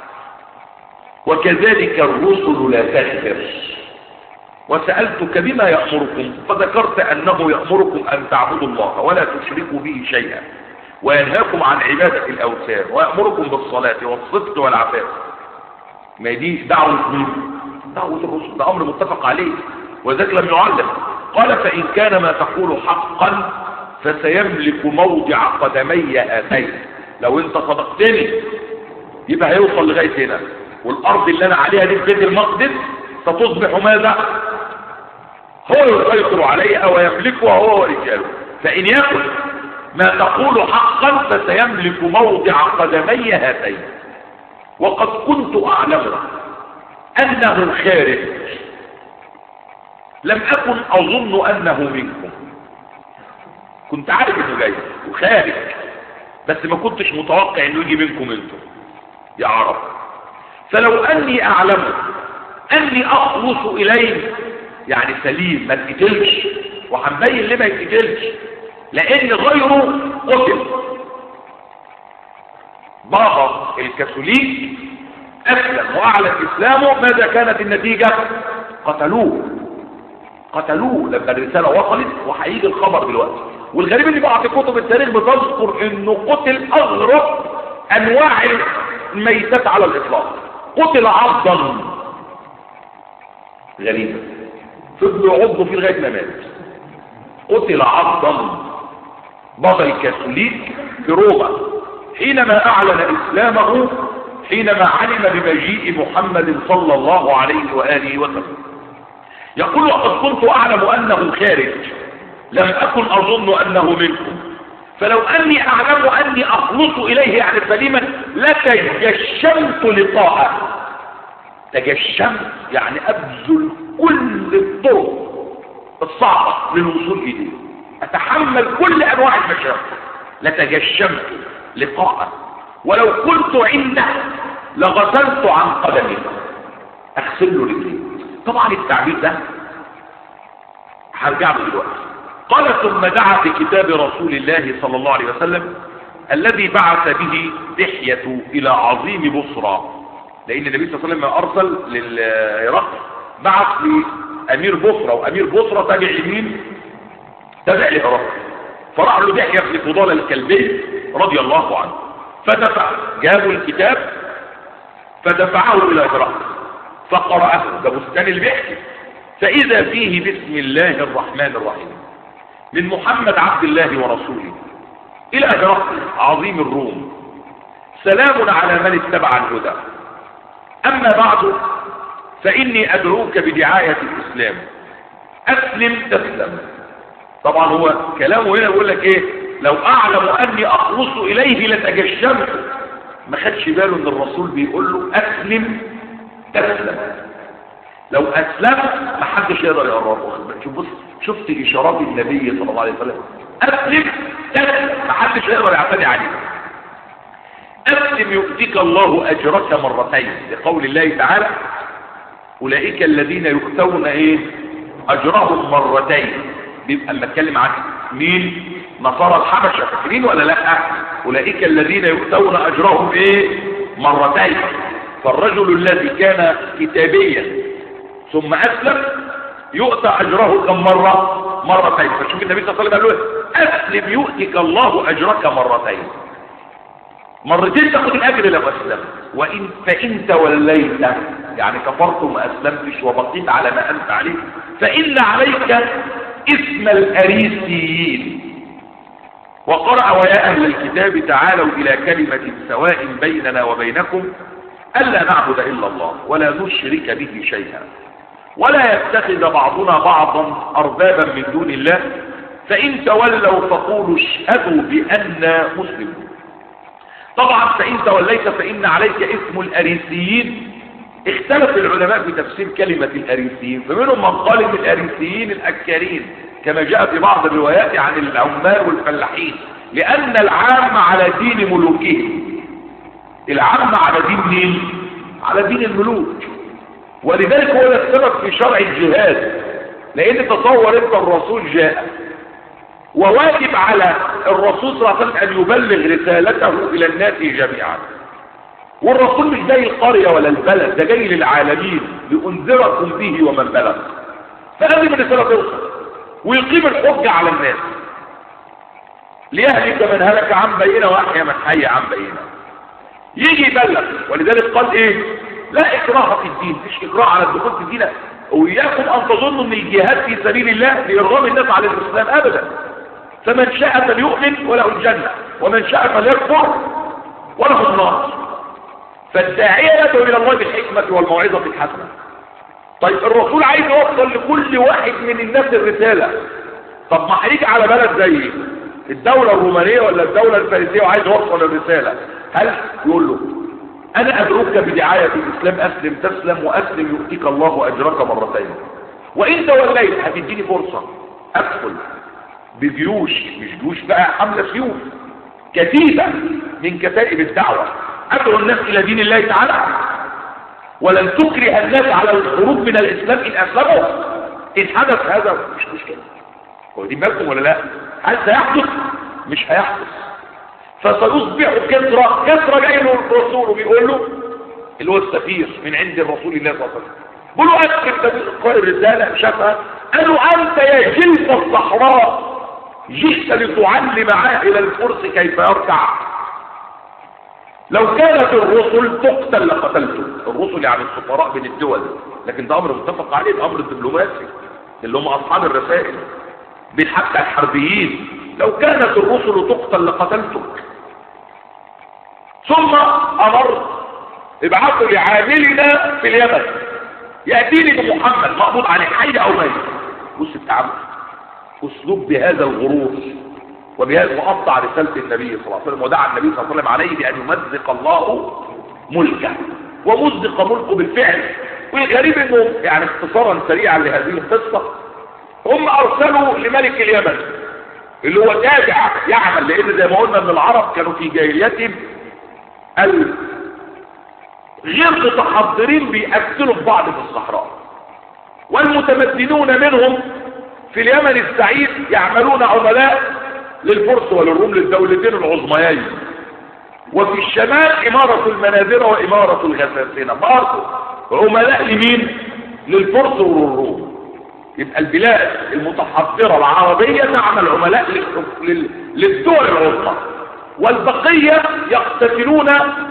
وكذلك الرسل لا تغفر وسألتك بما يأمركم فذكرت أنه يأمركم أن تعبدوا الله ولا تشركوا به شيئا وينهاكم عن عبادة الأوثان ويأمركم بالصلاة والصدق والعفاف ما دي دعوة مين؟ دعوة الرسل ده أمر متفق عليه وذلك لم يعلم قال فإن كان ما تقول حقا فسيملك موضع قدمي هاتين لو انت صدقتني يبقى هيوصل لغاية هنا والأرض اللي أنا عليها دي في بيت المقدس ستصبح ماذا؟ هو يسيطر عليها ويملكها هو ورجاله فإن يكن ما تقول حقا فسيملك موضع قدمي هاتين وقد كنت أعلم أنه خارج لم أكن أظن أنه منكم كنت عارف انه جاي وخارج بس ما كنتش متوقع انه يجي منكم انتم يا عرب فلو اني اعلم اني اخلص اليه يعني سليم ما تقتلش وهنبين ليه ما يتقتلش لان غيره قتل بابا الكاثوليك اسلم واعلن اسلامه ماذا كانت النتيجه قتلوه قتلوه لما الرساله وصلت وهيجي الخبر دلوقتي والغريب ان بعض كتب التاريخ بتذكر انه قتل اغرب انواع الميتات على الاطلاق قتل عضا غريبة فضلوا يعضوا فيه لغايه ما مات قتل عضا بطل كاثوليك في روما حينما اعلن اسلامه حينما علم بمجيء محمد صلى الله عليه وآله وسلم يقول وقد كنت أعلم أنه خارج لم أكن أظن أنه منكم فلو أني أعلم أني أخلص إليه يعني سليما لتجشمت لقاءه تجشمت يعني أبذل كل الطرق الصعبة للوصول إليه أتحمل كل أنواع المشاق لتجشمت لقاءه ولو كنت عنده لغسلت عن قدمي اغسل له رجلي طبعا التعبير ده هرجع له دلوقتي قال ثم دعا في كتاب رسول الله صلى الله عليه وسلم الذي بعث به دحية الى عظيم بصرى لان النبي صلى الله عليه وسلم ارسل للعراق بعث لامير بصرى وامير بصرى تابع لمين تابع لعراق فراح له دحية بن فضال الكلبي رضي الله عنه فدفع جابوا الكتاب فدفعه الى هرقل فقرأه ده بستان اللي بيحكي فاذا فيه بسم الله الرحمن الرحيم من محمد عبد الله ورسوله الى هرقل عظيم الروم سلام على من اتبع الهدى اما بعد فاني ادعوك بدعاية الاسلام اسلم تسلم طبعا هو كلامه هنا يقول لك ايه لو اعلم اني اخلص اليه لتجشمت ما خدش باله ان الرسول بيقول له اسلم تسلم لو اسلم ما حدش يقدر يقربه شوف بص شفت اشارات النبي صلى الله عليه وسلم اسلم تسلم ما حدش يقدر يعتدي عليه اسلم يؤتيك الله اجرك مرتين لقول الله تعالى اولئك الذين يؤتون ايه اجرهم مرتين بيبقى اما اتكلم عن مين نصارى الحبشة فاكرين ولا لا اولئك الذين يؤتون اجرهم ايه مرتين فالرجل الذي كان كتابيا ثم اسلم يؤتى اجره كم مرة مرتين فشوف النبي صلى الله عليه وسلم قال له اسلم يؤتك الله اجرك مرتين مرتين تاخد الاجر لو اسلم وان فان توليت يعني كفرت وما اسلمتش وبقيت على ما انت عليه فان عليك اسم الاريسيين وقرأ ويا أهل الكتاب تعالوا إلى كلمة سواء بيننا وبينكم ألا نعبد إلا الله ولا نشرك به شيئا ولا يتخذ بعضنا بعضا أربابا من دون الله فإن تولوا فقولوا اشهدوا بأننا مسلمون طبعا فإن توليت فإن عليك اسم الأريسيين اختلف العلماء في تفسير كلمة الأريسيين فمنهم من قال ان الأريسيين الأكارين كما جاء في بعض الروايات عن العمال والفلاحين لأن العام على دين ملوكهم العام على دين مين؟ على دين الملوك ولذلك هو ده السبب في شرع الجهاد لأن تصور انت الرسول جاء وواجب على الرسول صلى الله عليه وسلم أن يبلغ رسالته إلى الناس جميعا والرسول مش جاي القرية ولا البلد ده جاي للعالمين لأنذركم به ومن بلغ فلازم الرسالة توصل ويقيم الحجة على الناس ليهلك من هلك عن بينه وأحيا من حي عن بينه يجي يبلغ ولذلك قال ايه لا اكراه في الدين مش اكراه على الدخول في الدين وإياكم أن تظنوا أن الجهاد في سبيل الله لإرغام الناس على الإسلام أبدا فمن شاء فليؤمن وله الجنة ومن شاء فليكفر وله النار فالداعية يدعو إلى الله بالحكمة والموعظة الحسنة طيب الرسول عايز يوصل لكل واحد من الناس الرسالة طب ما هيجي على بلد زي الدولة الرومانية ولا الدولة الفارسية وعايز يوصل الرسالة هل يقول له انا ادعوك بدعاية الاسلام اسلم تسلم واسلم يؤتيك الله اجرك مرتين وان توليت هتديني فرصة ادخل بجيوش مش جيوش بقى حملة سيوف كتيبة من كتائب الدعوة ادعو الناس الى دين الله تعالى ولن تكره الناس على الخروج من الاسلام ان اسلموا ان حدث هذا مش مشكلة هو دي بالكم ولا لا هل سيحدث مش هيحدث فسيصبح كسرى كسرى جاي له الرسول وبيقول له اللي هو السفير من عند الرسول الله صلى الله عليه وسلم بيقول له اكتب قائد الرسالة شافها قال له انت يا جلد الصحراء جئت لتعلم عائل الفرس كيف يركع لو كانت الرسل تقتل لقتلته الرسل يعني السفراء بين الدول لكن ده امر متفق عليه ده امر دبلوماسي اللي هم اصحاب الرسائل بين حتى الحربيين لو كانت الرسل تقتل لقتلتك ثم امرت ابعثوا لعاملنا في اليمن ياتيني بمحمد مقبوض عليه حي او ميت بص التعامل اسلوب بهذا الغرور وبهذا وقطع رساله النبي صلى الله عليه وسلم ودعا النبي صلى الله عليه وسلم عليه بان يمزق الله ملكه ومزق ملكه بالفعل والغريب انه يعني اختصارا سريعا لهذه القصه هم ارسلوا لملك اليمن اللي هو تابع يعمل لان زي ما قلنا ان العرب كانوا في جاهليتهم غير متحضرين بيقتلوا في بعض في الصحراء والمتمدنون منهم في اليمن السعيد يعملون عملاء للفرس وللروم للدولتين العظميين وفي الشمال إمارة المناذرة وإمارة الغساسنة برضه عملاء لمين؟ للفرس وللروم يبقى البلاد المتحضرة العربية تعمل عملاء للدول العظمى والبقية يقتتلون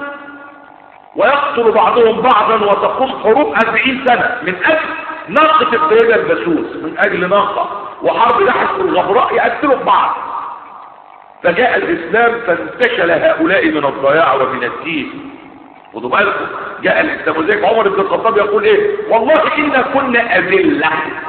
ويقتل بعضهم بعضا وتقوم حروب أربعين سنة من أجل ناقة السيدة البسوس من أجل ناقة وحرب نحس الغبراء يقتلوا بعض فجاء الإسلام فانتشل هؤلاء من الضياع ومن الدين خدوا بالكم جاء الإسلام وزيك عمر بن الخطاب يقول إيه والله إنا كنا أذلة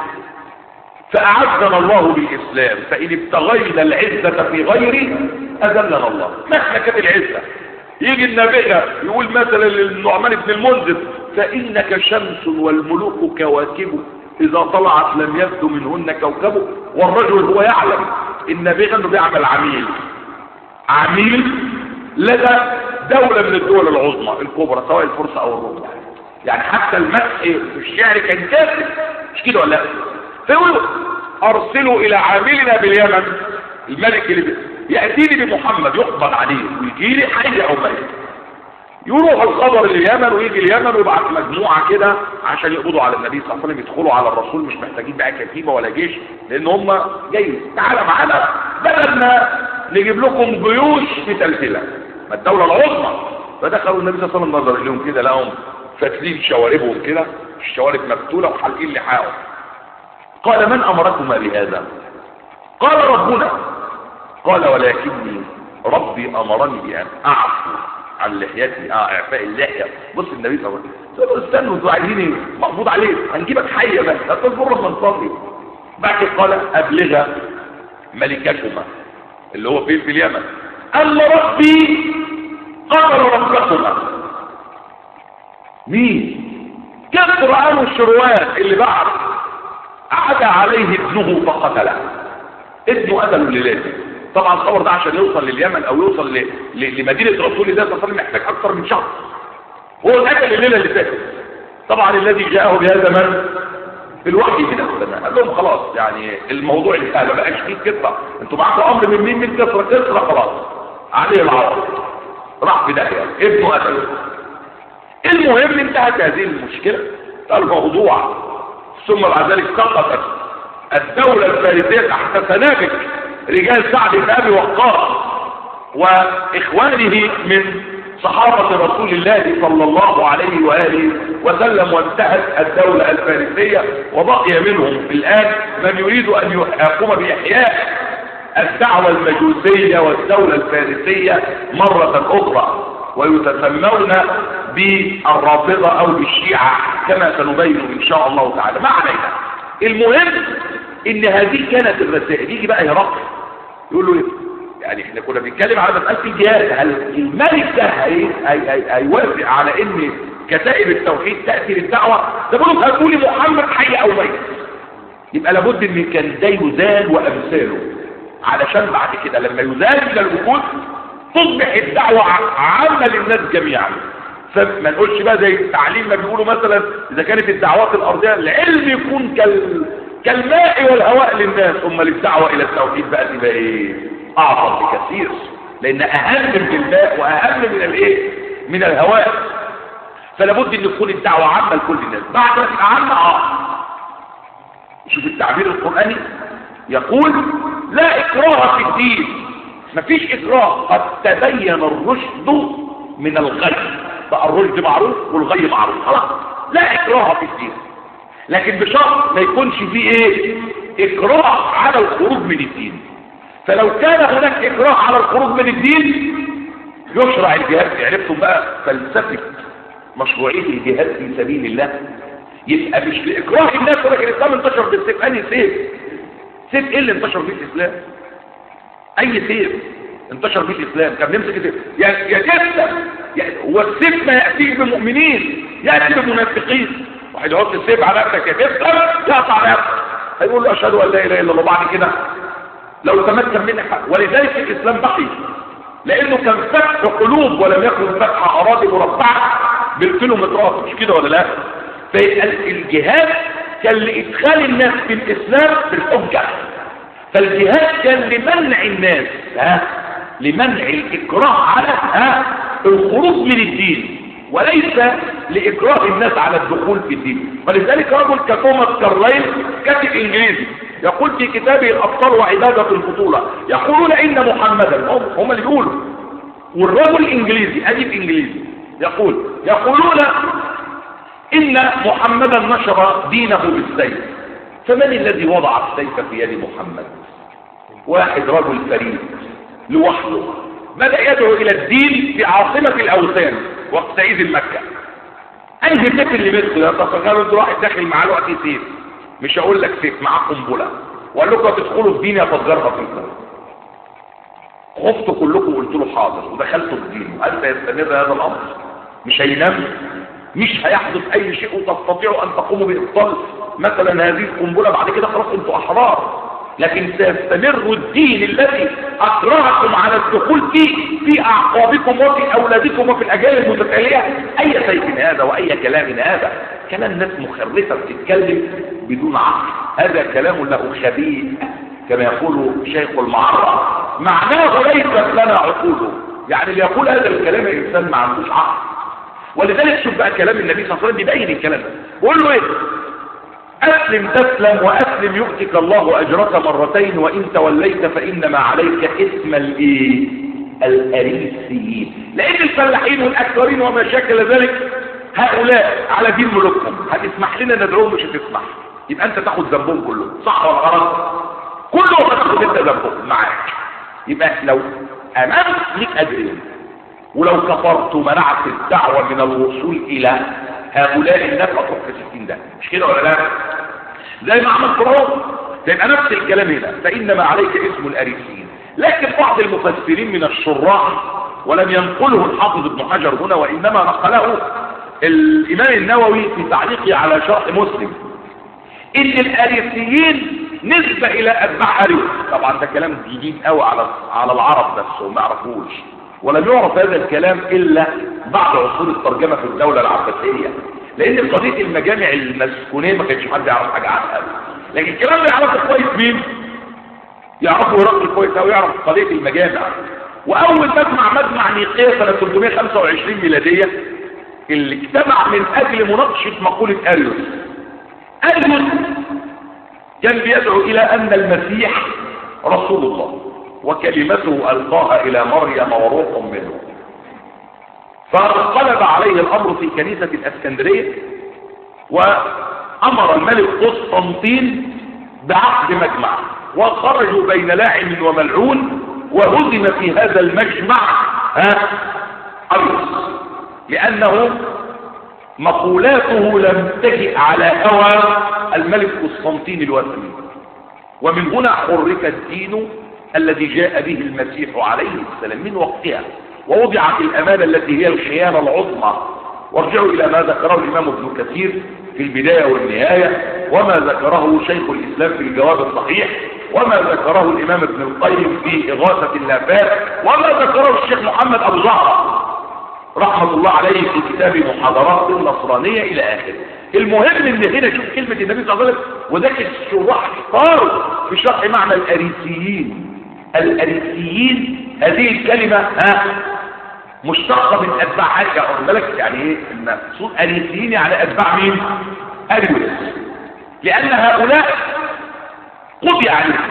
فأعزنا الله بالإسلام فإن ابتغينا العزة في غيره أذلنا الله مهما كانت العزة يجي النبي يقول مثلا للنعمان بن المنذر فإنك شمس والملوك كواكب إذا طلعت لم يبدو منهن كوكب والرجل هو يعلم النبي انه بيعمل عميل عميل لدى دولة من الدول العظمى الكبرى سواء الفرس او الروم يعني حتى المسح في الشعر كان كافر مش كده ولا فيقولوا ارسلوا الى عاملنا باليمن الملك اللي يأتيني بمحمد يقبض عليه ويجي لي حي او ميت يروح الخبر اليمن ويجي اليمن ويبعت مجموعة كده عشان يقبضوا على النبي صلى الله عليه وسلم يدخلوا على الرسول مش محتاجين بقى كتيبة ولا جيش لان هم جاي تعالى معانا بدل ما نجيب لكم جيوش متلتلة ما الدولة العظمى فدخلوا النبي صلى الله عليه وسلم نظر لهم كده لهم فاتلين شواربهم كده الشوارب مفتولة وحالقين لحاهم قال من امركما بهذا قال ربنا قال ولكني ربي امرني بان اعفو عن لحيتي اه اعفاء اللحيه بص النبي صلى الله عليه وسلم استنوا انتوا عايزين ايه مقبوض عليه هنجيبك حيه بس هتصبر من فضلي بعد كده قال ابلغ ملككما اللي هو فين في اليمن ان ربي قدر ربكما مين كسر انو الشروان اللي بعد عدا عليه ابنه فقتله ابنه قتله للاته طبعا الخبر ده عشان يوصل لليمن او يوصل ل... ل... لمدينة رسول الله صلى الله عليه وسلم محتاج اكثر من شهر هو اتقتل الليلة اللي فاتت طبعا الذي جاءه بهذا من بالوحي من السماء قال لهم خلاص يعني الموضوع انتهى ما بقاش فيه كسرى انتوا معاكم امر من مين من كسرى كسرى خلاص عليه العوض راح في داهيه ابنه قتله المهم انتهت هذه المشكله الموضوع ثم بعد ذلك سقطت الدولة الفارسية تحت سنابك رجال سعد بن ابي وقاص واخوانه من صحابة رسول الله صلى الله عليه وآله وسلم وانتهت الدولة الفارسية وبقي منهم الآن من يريد أن يقوم بإحياء الدعوة المجوسية والدولة الفارسية مرة أخرى ويتسمون بالرافضة أو بالشيعة كما سنبين إن شاء الله تعالى ما علينا المهم ان هذه كانت الرسائل يجي بقى هرقل يقول له ايه يعني احنا كنا بنتكلم على مساله الجهاد هل الملك ده هيوافق على ان كتائب التوحيد تاتي للدعوه ده بيقولوا هتقولي محمد حي او ميت يبقى لابد ان كان ده يزال وامثاله علشان بعد كده لما يزال من الوجود تصبح الدعوه عامه للناس جميعا فما نقولش بقى زي التعليم ما بيقولوا مثلا اذا كانت الدعوات الارضيه العلم يكون كال كالماء والهواء للناس امال الدعوه الى التوحيد بقى تبقى ايه اعظم بكثير لان اهم من الماء واهم من الايه من الهواء فلا بد ان تكون الدعوه عامه لكل الناس بعد ما تبقى عامه اه شوف التعبير القراني يقول لا اكراه في الدين مفيش اكراه قد تبين الرشد من الغي بقى الرشد معروف والغي معروف خلاص لا اكراه في الدين لكن بشرط ما يكونش فيه ايه اكراه على الخروج من الدين فلو كان هناك اكراه على الخروج من الدين يشرع الجهاد عرفتم بقى فلسفه مشروعيه الجهاد في سبيل الله يبقى مش لاكراه الناس ولكن الاسلام انتشر بالسيف انهي سيف سيف ايه اللي انتشر فيه الاسلام اي سيف انتشر فيه الاسلام كان نمسك سيف يا يا جسم يعني هو السيف ما ياتيش بمؤمنين ياتي بمنافقين واحد يحط السيف على نفسك يا جسم يقطع نفسك هيقول له اشهد ان لا اله الا الله بعد كده لو تمكن منك ولذلك الاسلام بقي لانه كان فتح قلوب ولم يكن فتح اراضي مربعه بالكيلومترات مش كده ولا لا فيبقى الجهاد كان لادخال الناس في الاسلام بالحجه فالجهاد كان لمنع الناس ها لمنع الاكراه على ها الخروج من الدين وليس لإكراه الناس على الدخول في الدين ولذلك رجل كتوماس كارلايل كاتب إنجليزي يقول في كتابه الأبطال وعبادة البطولة يقولون إن محمدا هم, هم اللي بيقولوا والرجل إنجليزي أدب إنجليزي يقول يقولون إن محمدا نشر دينه بالسيف فمن الذي وضع السيف في يد محمد واحد رجل فريد لوحده بدأ يدعو إلى الدين في عاصمة الأوثان وقت عيد مكة أنهي سيف اللي مثله تتخيلوا انت واحد داخل معاه الوقت سيف مش هقول لك سيف معاه قنبلة وقال لكم تدخلوا الدين يفجرها فيكم خفتوا كلكم وقلت له حاضر ودخلتوا الدين هل سيستمر هذا الأمر مش هينام مش هيحدث أي شيء وتستطيعوا أن تقوموا بإبطال مثلا هذه القنبلة بعد كده خلاص انتوا أحرار لكن سيستمر الدين الذي أكرهكم على الدخول فيه في أعقابكم وفي أولادكم وفي الأجيال المتتالية أي سيف هذا وأي كلام هذا كلام ناس مخرفة بتتكلم بدون عقل هذا كلام له خبيث كما يقول شيخ المعرة معناه ليست لنا عقوله يعني اللي يقول هذا الكلام الإنسان ما عندوش عقل ولذلك شوف بقى كلام النبي صلى الله عليه وسلم بيبين الكلام ده بيقول له ايه أسلم تسلم وأسلم يؤتك الله أجرك مرتين وإن توليت فإنما عليك اسم الإيه الأريسيين لأن الفلاحين والأكثرين وما شاكل ذلك هؤلاء على دين ملوكهم هتسمح لنا ندعوهم مش هتسمح يبقى أنت تاخد ذنبهم كلهم صح ولا غلط كلهم هتاخد أنت ذنبهم معاك يبقى لو أمامك ليك أجرين ولو كفرت ومنعت الدعوة من الوصول إلى هؤلاء الناس أطلق في ستين ده مش كده ولا لا زي ما عمل فرعون يبقى نفس الكلام هنا فإنما عليك اسم الأريسيين لكن بعض المفسرين من الشراح ولم ينقله الحافظ ابن حجر هنا وإنما نقله الإمام النووي في تعليقه على شرح مسلم إن الأريسيين نسبة إلى أتباع أريس طبعا ده كلام جديد قوي على على العرب بس وما يعرفوش ولم يعرف هذا الكلام إلا بعد عصور الترجمة في الدولة العباسية لأن قضية المجامع المسكونية ما كانش حد يعرف حاجة عنها لكن الكلام ده يعرفه كويس مين؟ يعرفه هرقل كويس أو يعرف قضية المجامع وأول مجمع مجمع نيقية سنة 325 ميلادية اللي اجتمع من أجل مناقشة مقولة أريوس أريوس كان بيدعو إلى أن المسيح رسول الله وكلمته ألقاها إلى مريم وروح منه فانقلب عليه الأمر في كنيسة الأسكندرية وأمر الملك قسطنطين بعقد مجمع وخرجوا بين لاعن وملعون وهزم في هذا المجمع ها أريوس لأنه مقولاته لم تجئ على هوى الملك قسطنطين الوثني ومن هنا حرك الدين الذي جاء به المسيح عليه السلام من وقتها ووضعت الأمانة التي هي الخيانة العظمى وارجعوا إلى ما ذكره الإمام ابن كثير في البداية والنهاية وما ذكره شيخ الإسلام في الجواب الصحيح وما ذكره الإمام ابن القيم في إغاثة اللافات وما ذكره الشيخ محمد أبو زهرة رحمة الله عليه في كتاب محاضرات النصرانية إلى آخره المهم ان هنا شوف كلمة النبي صلى الله عليه وسلم وذاك الشراح اختاروا في شرح معنى الأريسيين الأريسيين هذه الكلمة ها مشتقة من أتباع حاجة أخذ بالك يعني إيه المقصود أريسيين يعني أتباع مين؟ أريوس لأن هؤلاء قضي عليهم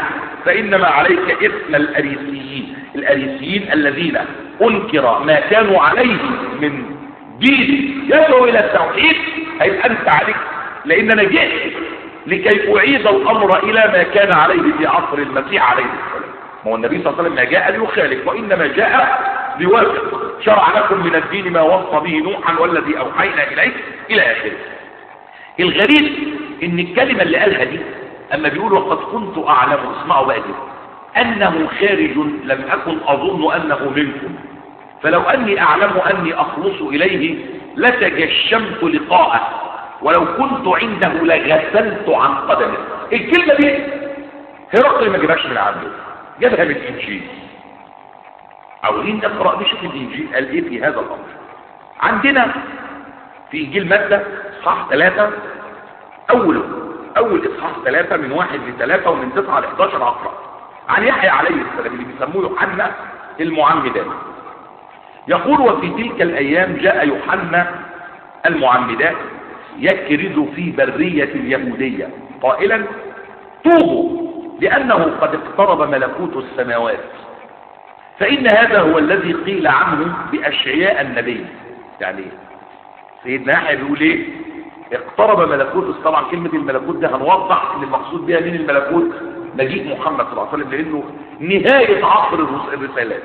فإنما عليك إثم الأريسيين الأريسيين الذين أنكر ما كانوا عليه من دين يدعو إلى التوحيد هيبقى أنت عليك لأن أنا جئت لكي أعيد الأمر إلى ما كان عليه في عصر المسيح عليه السلام ما هو النبي صلى الله عليه وسلم ما جاء ليخالف وإنما جاء ليوافق شرع لكم من الدين ما وصى به نوحا والذي أوحينا إليه إلى آخره الغريب إن الكلمة اللي قالها دي أما بيقول وقد كنت أعلم اسمعوا بقى دي أنه خارج لم أكن أظن أنه منكم فلو أني أعلم أني أخلص إليه لتجشمت لقاءه ولو كنت عنده لغسلت عن قدمه الكلمة دي هرقل ما جابهاش من عنده جابها من الإنجيل عاوزين نقرأ نشوف الإنجيل قال إيه في هذا الأمر عندنا في إنجيل مادة إصحاح ثلاثة أوله أول إصحاح ثلاثة من واحد لثلاثة ومن تسعة ل 11 أقرأ عن يحيى عليه السلام اللي بيسموه يوحنا المعمدان يقول وفي تلك الأيام جاء يوحنا المعمدان يكرز في برية اليهودية قائلا توبوا لأنه قد اقترب ملكوت السماوات فإن هذا هو الذي قيل عنه بأشعياء النبي يعني سيدنا يحيى بيقول ايه اقترب ملكوت طبعا كلمة الملكوت ده هنوضح ان المقصود بها مين الملكوت مجيء محمد صلى الله عليه وسلم لانه نهاية عصر الرسالات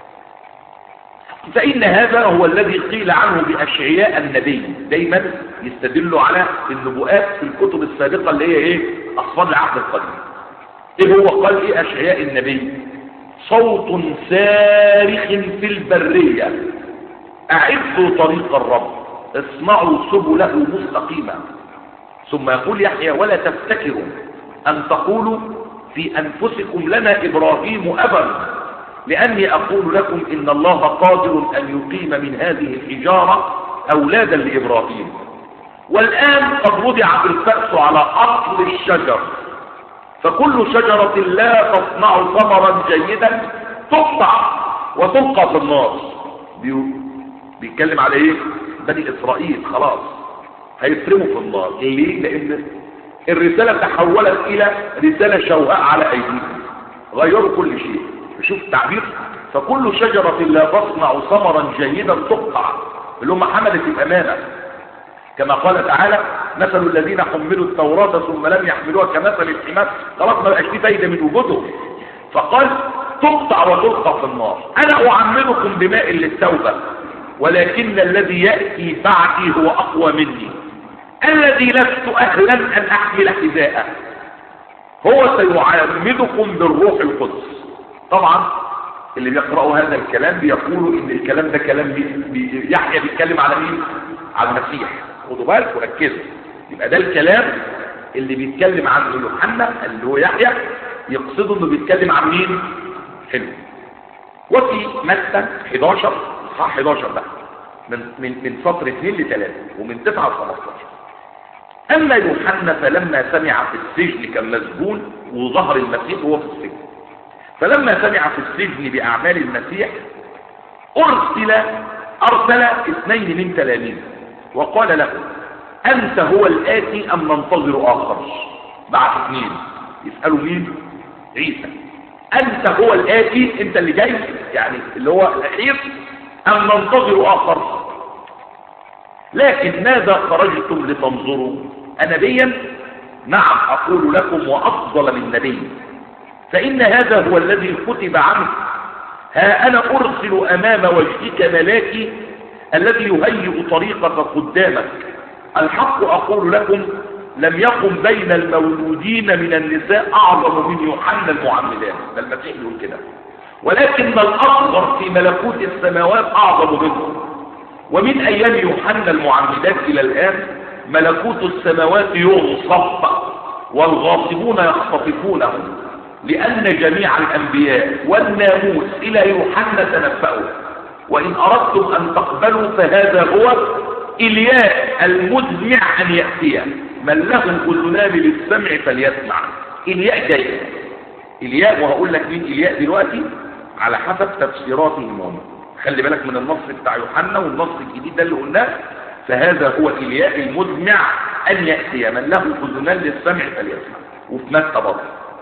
فإن هذا هو الذي قيل عنه بأشعياء النبي دايما يستدلوا على النبوءات في الكتب السابقة اللي هي ايه أصفاد العهد القديم ايه هو قال ايه أشعياء النبي صوت صارخ في البرية أعدوا طريق الرب اصنعوا سبله مستقيمة ثم يقول يحيى ولا تفتكروا أن تقولوا في أنفسكم لنا إبراهيم أبا لأني أقول لكم إن الله قادر أن يقيم من هذه الحجارة أولادا لإبراهيم والآن قد وضع بالفأس على أصل الشجر فكل شجرة لا تصنع ثمرا جيدا تقطع وتلقى في النار بيتكلم على ايه بني اسرائيل خلاص هيترموا في النار ليه لان الرسالة تحولت الى رسالة شوهاء على ايديهم غيروا كل شيء شوف التعبير فكل شجرة لا تصنع ثمرا جيدا تقطع اللي هم حملت الامانة كما قال تعالى مثل الذين حملوا التوراة ثم لم يحملوها كمثل الحمار خلاص ما بقاش فيه فايدة من وجودهم فقال تقطع وتلقى في النار انا اعملكم بماء للتوبة ولكن الذي يأتي بعدي هو اقوى مني الذي لست اهلا ان احمل حذاءه هو سيعمدكم بالروح القدس طبعا اللي بيقرأوا هذا الكلام بيقولوا ان الكلام ده كلام بي بي يحيى بيتكلم على مين على المسيح خدوا بالكم ركزوا يبقى ده الكلام اللي بيتكلم عنه يوحنا اللي هو يحيى يقصده انه بيتكلم عن مين حلو وفي متى 11 صح 11 بقى من من من سطر 2 ل 3 ومن 9 ل 15 اما يوحنا فلما سمع في السجن كان مسجون وظهر المسيح وهو في السجن فلما سمع في السجن باعمال المسيح ارسل ارسل اثنين من تلاميذه وقال له انت هو الاتي ام ننتظر اخر بعد اثنين يسالوا مين عيسى انت هو الاتي انت اللي جاي يعني اللي هو الاخير ام ننتظر اخر لكن ماذا خرجتم لتنظروا انبيا نعم اقول لكم وافضل من نبي فان هذا هو الذي كتب عنه ها انا ارسل امام وجهك ملاكي الذي يهيئ طريقك قدامك الحق اقول لكم لم يقم بين المولودين من النساء اعظم من يوحنا المعمدان ده المسيح يقول كده ولكن الاصغر في ملكوت السماوات اعظم منه ومن ايام يوحنا المعمدان الى الان ملكوت السماوات يغصب والغاصبون يختطفونه لان جميع الانبياء والناموس الى يوحنا تنبأوا وان اردتم ان تقبلوا فهذا هو الياء المزمع ان يأتي من له اذنان للسمع فليسمع الياء جاي الياء وهقول لك مين الياء دلوقتي على حسب تفسيراتهم هم خلي بالك من النص بتاع يوحنا والنص الجديد ده اللي قلناه فهذا هو الياء المزمع ان يأتي من له اذنان للسمع فليسمع وفي متى برضه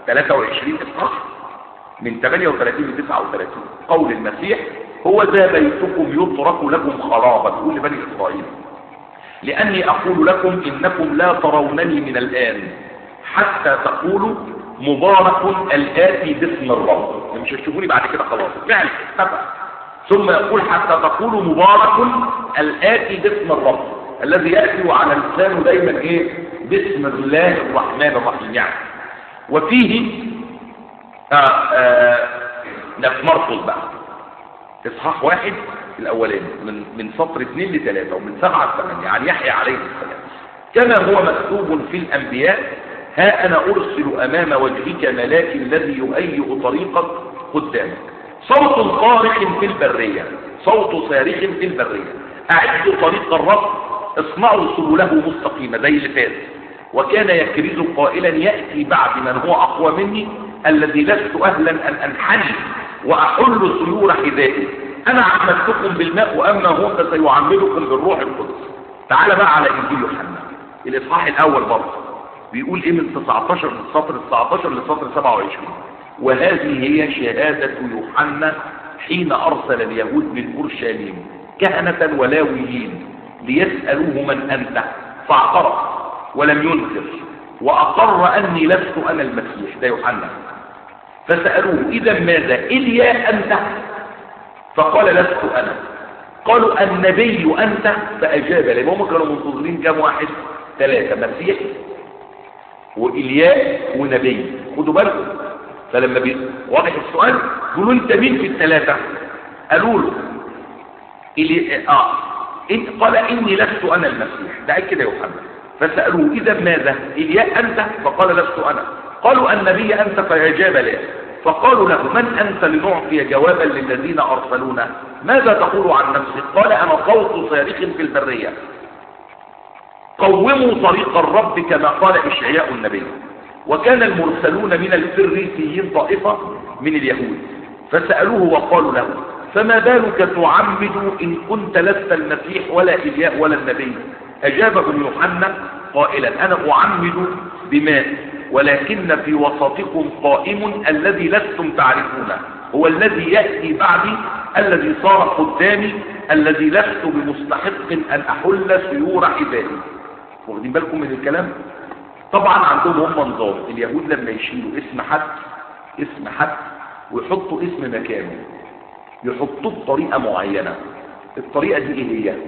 23 اصحاح من 38 ل 39 قول المسيح هو ذا بيتكم يترك لكم خرابا يقول لبني اسرائيل لاني اقول لكم انكم لا ترونني من الان حتى تقولوا مبارك الاتي باسم الرب مش هتشوفوني بعد كده خلاص فعلا اتفق ثم يقول حتى تقولوا مبارك الاتي باسم الرب الذي ياتي على لسانه دايما ايه باسم الله الرحمن الرحيم يعني وفيه آه آه مرفض بقى اصحاح واحد الاولاني من من سطر اثنين لثلاثة ومن سبعة لثمانية عن يحيى عليه السلام كما هو مكتوب في الانبياء ها انا ارسل امام وجهك ملاك الذي يهيئ طريقك قدامك صوت صارخ في البرية صوت صارخ في البرية اعدوا طريق الرب اصنعوا سبله مستقيمة زي اللي فات وكان يكرز قائلا يأتي بعد من هو اقوى مني الذي لست اهلا ان انحني واحل سيور حذائي انا عمدتكم بالماء واما هو فسيعمدكم بالروح القدس تعال بقى على انجيل يوحنا الاصحاح الاول برضه بيقول ايه من 19 للسطر 19 للسطر 27 وهذه هي شهادة يوحنا حين ارسل اليهود من اورشليم كهنة ولاويين ليسألوه من انت فاعترف ولم ينكر واقر اني لست انا المسيح ده يوحنا فسألوه إذا ماذا إليا أنت فقال لست أنا قالوا النبي أنت فأجاب لهم هم كانوا منتظرين كام واحد ثلاثة مسيح وإلياء ونبي خدوا بالكم فلما بي... واضح السؤال قالوا انت مين في الثلاثة قالوا له إلي... آه إن... قال إني لست أنا المسيح ده كده يوحنا فسألوه إذا ماذا إلياء أنت فقال لست أنا قالوا النبي أنت فأجاب له فقالوا له من أنت لنعطي جوابا للذين أرسلونا ماذا تقول عن نفسك قال أنا صوت صارخ في البرية قوموا طريق الرب كما قال إشعياء النبي وكان المرسلون من الفريسيين طائفة من اليهود فسألوه وقالوا له فما بالك تعمد إن كنت لست المسيح ولا إلياء ولا النبي أجابهم يوحنا قائلا أنا أعمد بماء ولكن في وسطكم قائم الذي لستم تعرفونه هو الذي يأتي بعدي الذي صار قدامي الذي لست بمستحق أن أحل سيور حذائي واخدين بالكم من الكلام طبعا عندهم هم نظام اليهود لما يشيلوا اسم حد اسم حد ويحطوا اسم مكانه يحطوه بطريقة معينة الطريقة دي ايه هي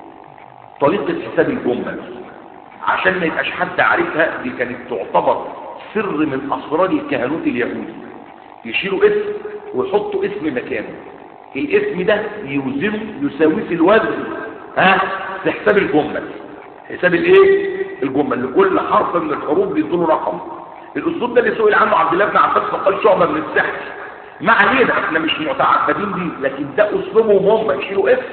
طريقة حساب الجمل عشان ما يبقاش حد عارفها دي كانت تعتبر سر من اسرار الكهنوت اليهودي يشيلوا اسم ويحطوا اسم مكانه الاسم ده يوزنه يساويه في الوزن ها في حساب الجمل حساب الايه الجمل لكل حرف من الحروف بيدوا رقم الاسلوب ده اللي سئل عنه عبد الله بن عباس فقال شعبه من السحر ما علينا احنا مش متعبدين بيه لكن ده اسلوبهم هم يشيلوا اسم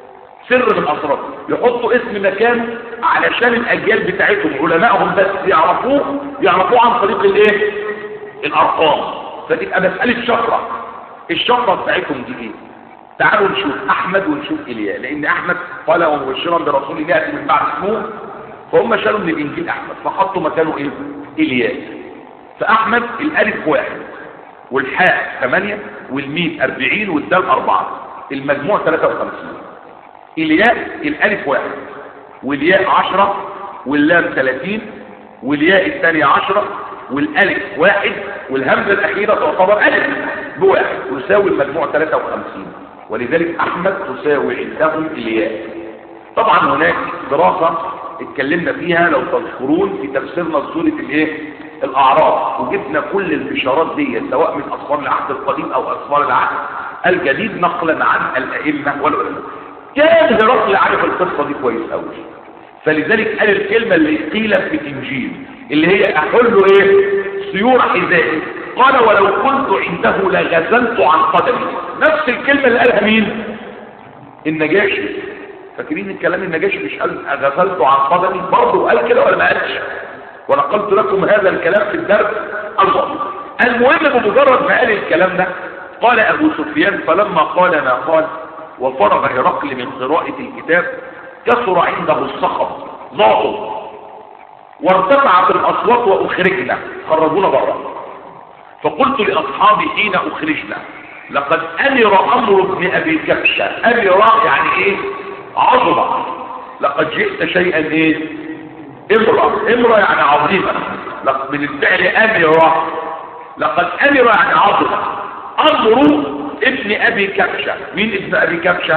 سر من اسرار يحطوا اسم مكانه علشان الاجيال بتاعتهم علمائهم بس يعرفوه يعرفوه عن طريق الايه الارقام فتبقى مساله شفره الشفره بتاعتهم دي ايه تعالوا نشوف احمد ونشوف ايليا لان احمد قال ومبشرا برسول ياتي من بعد اسمه فهم شالوا من الانجيل احمد فحطوا مكانه ايه ايليا فاحمد الالف واحد والحاء ثمانية والميم أربعين والدال أربعة المجموع ثلاثة وخمسين الياء الألف واحد والياء عشرة واللام ثلاثين والياء الثانية عشرة والألف واحد والهمزة الأخيرة تعتبر ألف بواحد تساوي المجموع ثلاثة وخمسين ولذلك أحمد تساوي عندهم الياء طبعا هناك دراسة اتكلمنا فيها لو تذكرون في تفسيرنا لسورة الايه الاعراف وجبنا كل الاشارات دي سواء من اسفار العهد القديم او اسفار العهد الجديد نقلا عن الائمه والعلماء كان هرقل عارف القصه دي كويس قوي فلذلك قال الكلمه اللي قيلت في الانجيل اللي هي احل ايه سيور حذائي قال ولو كنت عنده لغزلت عن قدمي نفس الكلمه اللي قالها مين النجاشي فاكرين الكلام النجاشي مش قال غسلت عن قدمي برضه قال كده ولا ما قالش ونقلت لكم هذا الكلام في الدرس الله المهم بمجرد ما قال الكلام ده قال ابو سفيان فلما قال ما قال وفرغ هرقل من قراءة الكتاب كثر عنده الصخب ضاغط وارتفعت الاصوات واخرجنا خرجونا بره فقلت لاصحابي حين اخرجنا لقد امر امر ابن ابي كبشه امر يعني ايه عظمه لقد جئت شيئا ايه امرأ امرأ يعني عظيمة من الفعل امرأ لقد امر يعني عظمة امر ابن ابي كبشة مين ابن ابي كبشة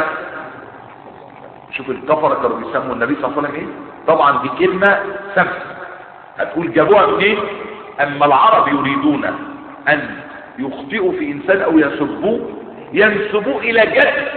شوف الكفرة كانوا بيسموا النبي صلى الله عليه وسلم ايه طبعا دي كلمة سمس هتقول جابوها منين اما العرب يريدون ان يخطئوا في انسان او يسبوه ينسبوه الى جد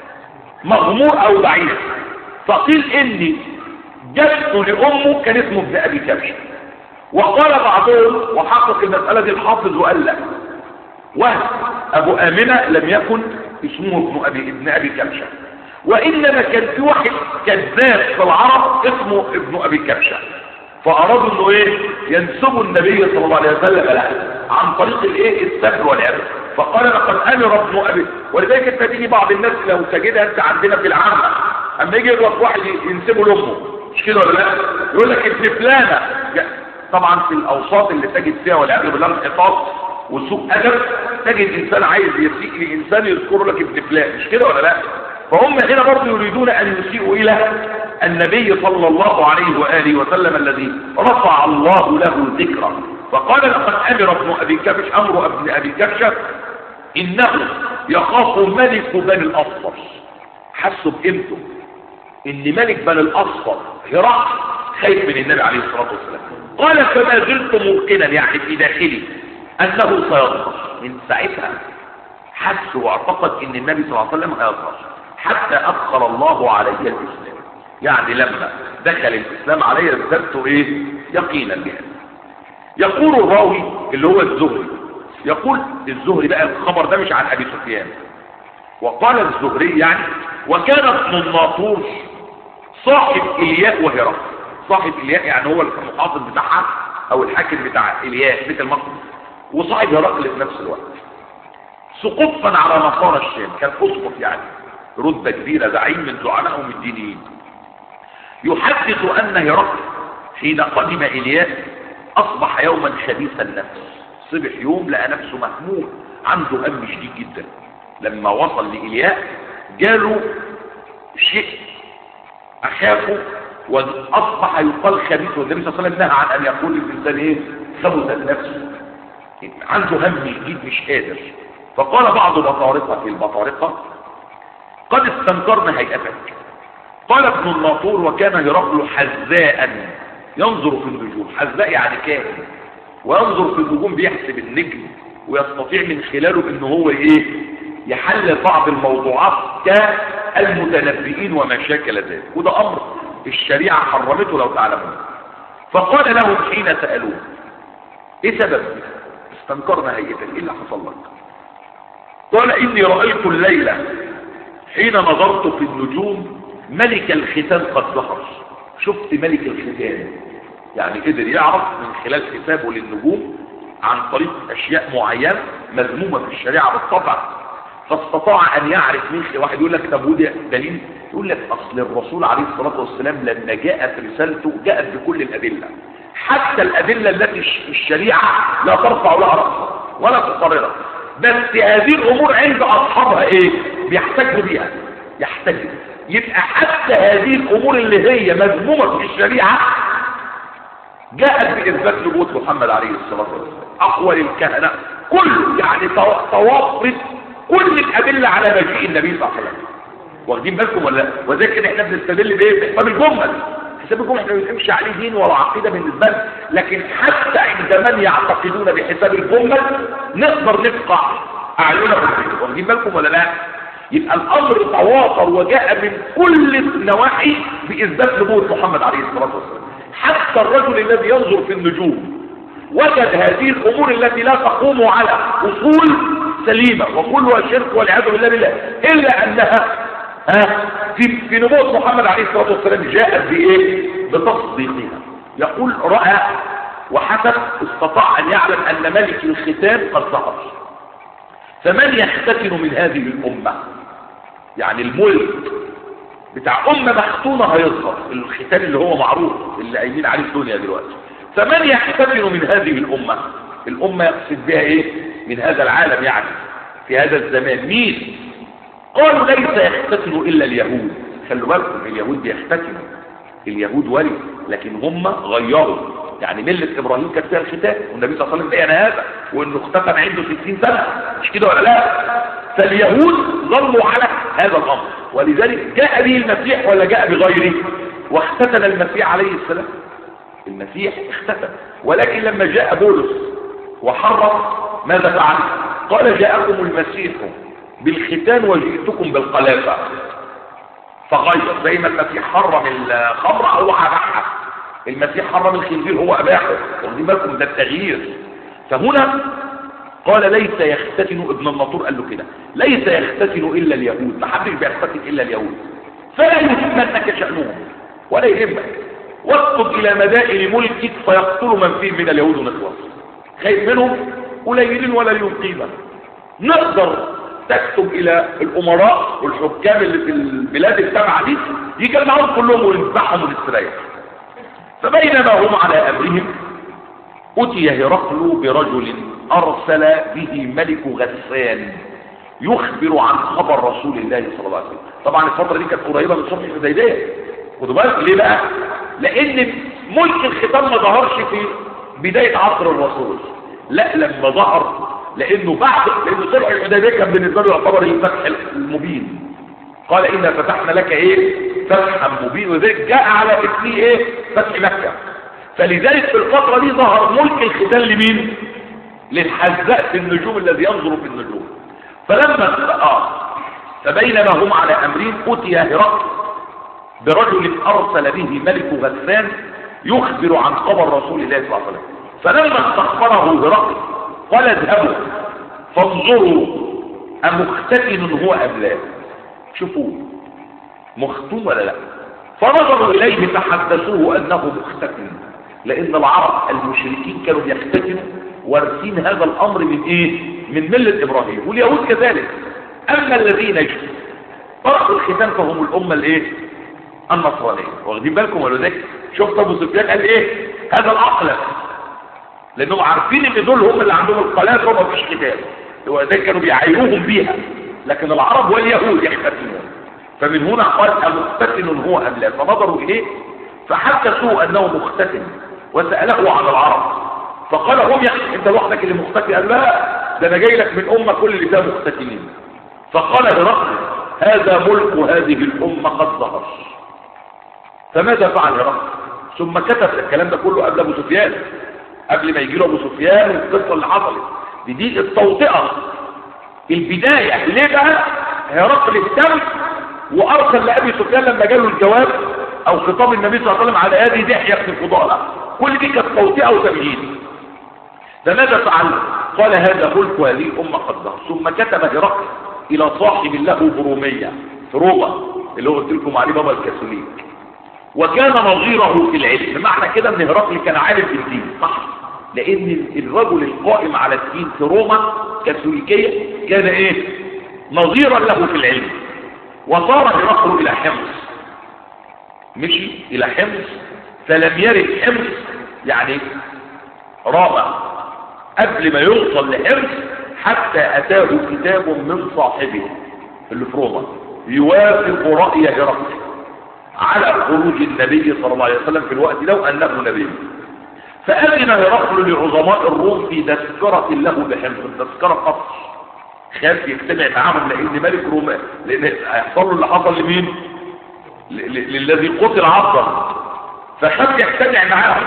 مغمور او ضعيف فقيل ان جده لامه كان اسمه ابن ابي كبشه وقال بعضهم وحقق المساله دي الحافظ وقال لا وهب ابو امنه لم يكن اسمه ابن ابي ابن ابي كبشه وانما كان في واحد كذاب في العرب اسمه ابن ابي كبشه فارادوا انه ايه ينسبوا النبي صلى الله عليه وسلم له عن طريق الايه السبر والعبد فقال لقد امر ابن ابي ولذلك انت تيجي بعض الناس لو تجدها انت عندنا في العامه اما يجي يغلط واحد ينسبه لامه مش كده ولا لا يقول لك ابن فلانه طبعا في الاوساط اللي تجد فيها والعياذ بالله انحطاط وسوء ادب تجد انسان عايز يسيء لانسان يذكر لك ابن فلان مش كده ولا لا فهم هنا برضه يريدون ان يسيئوا الى النبي صلى الله عليه واله وسلم الذي رفع الله له ذكره فقال لقد امر ابن ابي كبش امر ابن ابي كبشه انه يخاف ملك بني الاصفر حسوا بقيمته ان ملك بني الاصفر هرقل خايف من النبي عليه الصلاه والسلام قال فما زلت موقنا يعني في داخلي انه سيظهر من ساعتها حس واعتقد ان النبي صلى الله عليه وسلم هيظهر حتى ادخل الله علي الاسلام يعني لما دخل الاسلام علي ازددت ايه يقينا بها يقول الراوي اللي هو الزهري يقول الزهري بقى الخبر ده مش عن ابي سفيان وقال الزهري يعني وكان ابن الناطور صاحب الياء وهرقل صاحب الياء يعني هو المحافظ بتاعها او الحاكم بتاع الياء بيت المقدس وصاحب هرقل في نفس الوقت سقوطا على نصارى الشام كان اسقط يعني رتبه كبيره زعيم من زعمائهم الدينيين يحدث ان هرقل حين قدم الياء اصبح يوما خبيث النفس صبح يوم لقى نفسه مهموم عنده هم شديد جدا لما وصل لإلياء جاله شيء أخافه وأصبح يقال خبيث والنبي صلى الله عليه وسلم نهى عن أن يقول الإنسان إيه خبث النفس عنده هم شديد مش قادر فقال بعض بطارقة في البطارقة قد استنكرنا هيئتك قال ابن الناطور وكان هرقل حذاء ينظر في النجوم حذاء يعني كاهن وينظر في النجوم بيحسب النجم ويستطيع من خلاله ان هو ايه يحلل بعض الموضوعات كالمتنبئين وما شاكل ذلك وده امر الشريعة حرمته لو تعلمون فقال لهم حين سألوه ايه سبب استنكرنا هيئتك ايه اللي حصل لك قال اني رأيت الليلة حين نظرت في النجوم ملك الختان قد ظهر شفت ملك الختان يعني قدر يعرف من خلال حسابه للنجوم عن طريق اشياء معينة مذمومة في الشريعة بالطبع فاستطاع ان يعرف من خلال واحد يقول لك طب وده دليل يقول لك اصل الرسول عليه الصلاة والسلام لما جاءت رسالته جاءت بكل الادلة حتى الادلة التي الشريعة لا ترفع لها رأسها ولا تقررها بس هذه الامور عند اصحابها ايه بيحتجوا بيها يحتجوا يبقى حتى هذه الامور اللي هي مذمومة في الشريعة جاءت باثبات نبوة محمد عليه الصلاة والسلام اقوى الكهنة كله يعني توافرت كل الادلة على مجيء النبي صلى الله عليه وسلم واخدين بالكم ولا لا وذلك كده احنا بنستدل بايه بحساب الجمل حساب الجمل احنا ما بنمشي عليه دين ولا عقيده بالنسبه لنا لكن حتى عند من يعتقدون بحساب الجمل نقدر نفقع اعيننا بالدين واخدين بالكم ولا لا يبقى الامر تواتر وجاء من كل النواحي باثبات نبوه محمد عليه الصلاه والسلام حتى الرجل الذي ينظر في النجوم وجد هذه الامور التي لا تقوم على اصول سليمه وكلها شرك والعياذ بالله بالله الا انها ها في في نبوة محمد عليه الصلاة والسلام جاءت بإيه بتصديقها يقول رأى وحسب استطاع أن يعلم أن ملك الختان قد ظهر فمن يختتن من هذه الأمة يعني الملك بتاع أمة مختونة هيظهر الختان اللي هو معروف اللي قايمين عليه الدنيا دلوقتي فمن يختتن من هذه الأمة الأمة يقصد بها إيه من هذا العالم يعني في هذا الزمان مين قالوا ليس يختتن الا اليهود خلوا بالكم اليهود بيختتنوا اليهود ولي لكن هم غيروا يعني ملة ابراهيم كانت فيها الختان والنبي صلى الله عليه وسلم بيان هذا وانه اختتن عنده 60 سنة مش كده ولا لا فاليهود ظلوا على هذا الامر ولذلك جاء به المسيح ولا جاء بغيره واختتن المسيح عليه السلام المسيح اختتن ولكن لما جاء بولس وحرم ماذا فعل قال جاءكم المسيح بالختان وجئتكم بالقلافة فغير زي ما المسيح حرم الخمر هو اباحها المسيح حرم الخنزير هو اباحه واخدين بالكم ده التغيير فهنا قال ليس يختتن ابن الناطور قال له كده ليس يختتن الا اليهود ما حدش بيختتن الا اليهود فلا يهمنك شانهم ولا يهمك واكتب الى مدائن ملكك فيقتل من فيه من اليهود ونخلص خايف منهم قليلين ولا ليهم قيمه نقدر تكتب الى الامراء والحكام اللي في البلاد التابعه دي يجي معاهم كلهم ونذبحهم ونستريح فبينما هم على امرهم اتي هرقل برجل ارسل به ملك غسان يخبر عن خبر رسول الله صلى الله عليه وسلم طبعا الفتره دي كانت قريبه من صلح الحديبيه خدوا بالك ليه بقى لان ملك الختام ما ظهرش في بدايه عصر الرسول لا لما ظهر لانه بعد لان صلح الحديبيه كان بالنسبه له يعتبر الفتح المبين قال انا فتحنا لك ايه فتحا مبين وذلك جاء على اسمه ايه فتح مكه فلذلك في الفتره دي ظهر ملك الختان لمين للحذاء في النجوم الذي ينظر في النجوم فلما اه فبينما هم على امرين اتي هرقل برجل ارسل به ملك غسان يخبر عن خبر رسول الله صلى الله عليه وسلم فلما استخبره هرقل قال اذهبوا فانظروا أمختتن هو أم لا شوفوا مختوم ولا لا فنظروا إليه فحدثوه أنه مختتن لأن العرب المشركين كانوا بيختتنوا وارثين هذا الأمر من إيه من ملة إبراهيم واليهود كذلك أما الذين تركوا الختان فهم الأمة الإيه النصرانية واخدين بالكم ولا ذلك شفت أبو سفيان قال إيه هذا العقل لانهم عارفين ان دول هم اللي عندهم القلاده وما فيش كتاب هو ده كانوا بيعايروهم بيها لكن العرب واليهود يختتنون فمن هنا قال امختتن هو ام لا فنظروا اليه فحدثوه انه مختتن وساله عن العرب فقال هم يعني انت لوحدك اللي مختتن قال لا ده انا جاي لك من امه كل اللي فيها مختتنين فقال هرقل هذا ملك هذه الامه قد ظهر فماذا فعل هرقل ثم كتب الكلام ده كله قبل ابو سفيان قبل ما يجي له ابو سفيان والقصه اللي حصلت دي, دي التوطئه البدايه ليه بقى هرقل اهتم وارسل لابي سفيان لما جاله الجواب او خطاب النبي صلى الله عليه وسلم على هذه دحيه بن فضاله كل دي كانت توطئه وتمهيد فماذا فعل قال هذا ملك هذه الامه قد ظهر ثم كتب هرقل الى صاحب له بروميه في روما اللي هو قلت لكم عليه بابا الكاثوليك وكان نظيره في العلم معنى كده ان هرقل كان عالم في الدين صح لان الرجل القائم على الدين في روما كاثوليكيه كان ايه نظيرا له في العلم وصار هرقل الى حمص مشي الى حمص فلم يرد حمص يعني رابع قبل ما يوصل لحمص حتى اتاه كتاب من صاحبه اللي في روما يوافق رأي هرقل على خروج النبي صلى الله عليه وسلم في الوقت لو انه نبي فأذن هرقل لعظماء الروم في تذكرة له بحمص التذكرة قصر خاف يجتمع معاهم لان ملك روما لان هيحصل له اللي حصل لمين للذي قتل عبدا فخاف يجتمع معاهم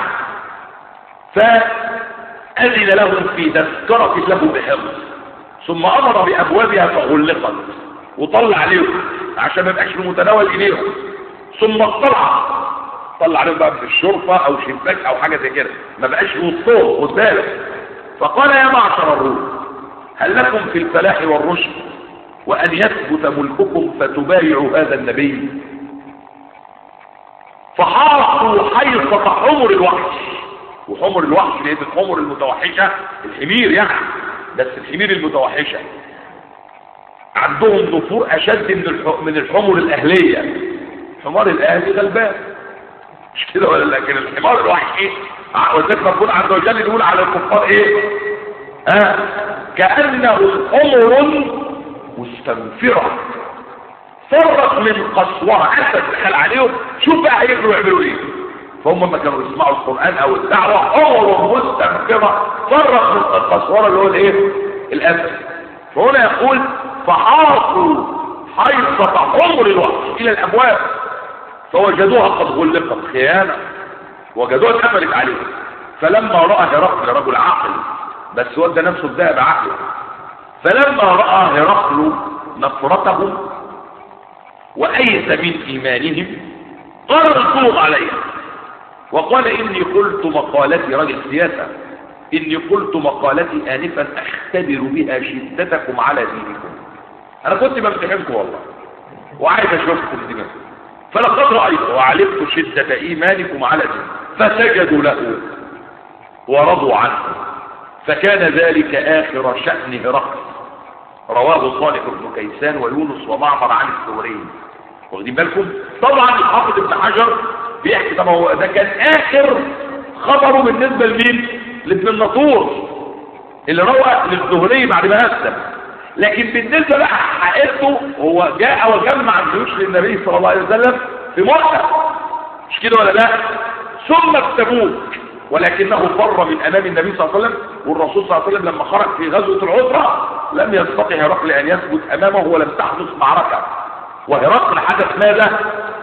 فأذن لهم في تذكرة له بحمص ثم امر بابوابها فغلقت وطلع عليهم عشان ما يبقاش في متناول ايديهم ثم اطلع طلع عليهم بقى في الشرطة او شباك او حاجة زي كده ما بقاش وسطهم خد بالك فقال يا معشر الروم هل لكم في الفلاح والرشد وان يثبت ملككم فتبايعوا هذا النبي فحاصوا حيصة حمر الوحش وحمر الوحش لان الحمر المتوحشة الحمير يعني بس الحمير المتوحشة عندهم نفور اشد من من الحمر الاهلية الحمار الاهلي غلبان مش كده ولا لكن الحمار الوحشي وذلك ربنا عز وجل يقول على الكفار ايه ها آه كأنه حمر مستنفرة فرق من قسوة أسد دخل عليهم شوف بقى هيقدروا يعملوا ايه فهم ما كانوا يسمعوا القرآن او الدعوة حمر مستنفرة فرق من القسوة اللي هو الايه الأسد فهنا يقول فحاصوا حيصة حمر الوحش الى الابواب فوجدوها قد غلقت خيانة وجدوها اتقفلت عليهم فلما رأى هرقل رجل عاقل بس ودى نفسه الذهب عقله فلما رأى هرقل نفرتهم وأيس من إيمانهم قرصوا عليها وقال إني قلت مقالتي راجل سياسة إني قلت مقالتي آنفا أختبر بها شدتكم على دينكم أنا كنت بمتحنكم والله وعايز أشوفكم دينكم فلقد رأيت وعلمت شدة إيمانكم على دينكم فسجدوا له ورضوا عنه فكان ذلك آخر شأن هرقل رواه صالح بن كيسان ويونس ومعمر عن الثوري واخدين بالكم طبعا الحافظ ابن حجر بيحكي طبعا هو ده كان آخر خبره بالنسبة لمين لابن النطور اللي روى للزهري بعد ما أسلم لكن بالنسبة بقى حقيقته هو جاء وجمع الجيوش للنبي صلى الله عليه وسلم في مؤتة مش كده ولا لا ثم التبوك ولكنه فر من امام النبي صلى الله عليه وسلم والرسول صلى الله عليه وسلم لما خرج في غزوة العسرة لم يستطع هرقل ان يثبت امامه ولم تحدث معركة وهرقل حدث ماذا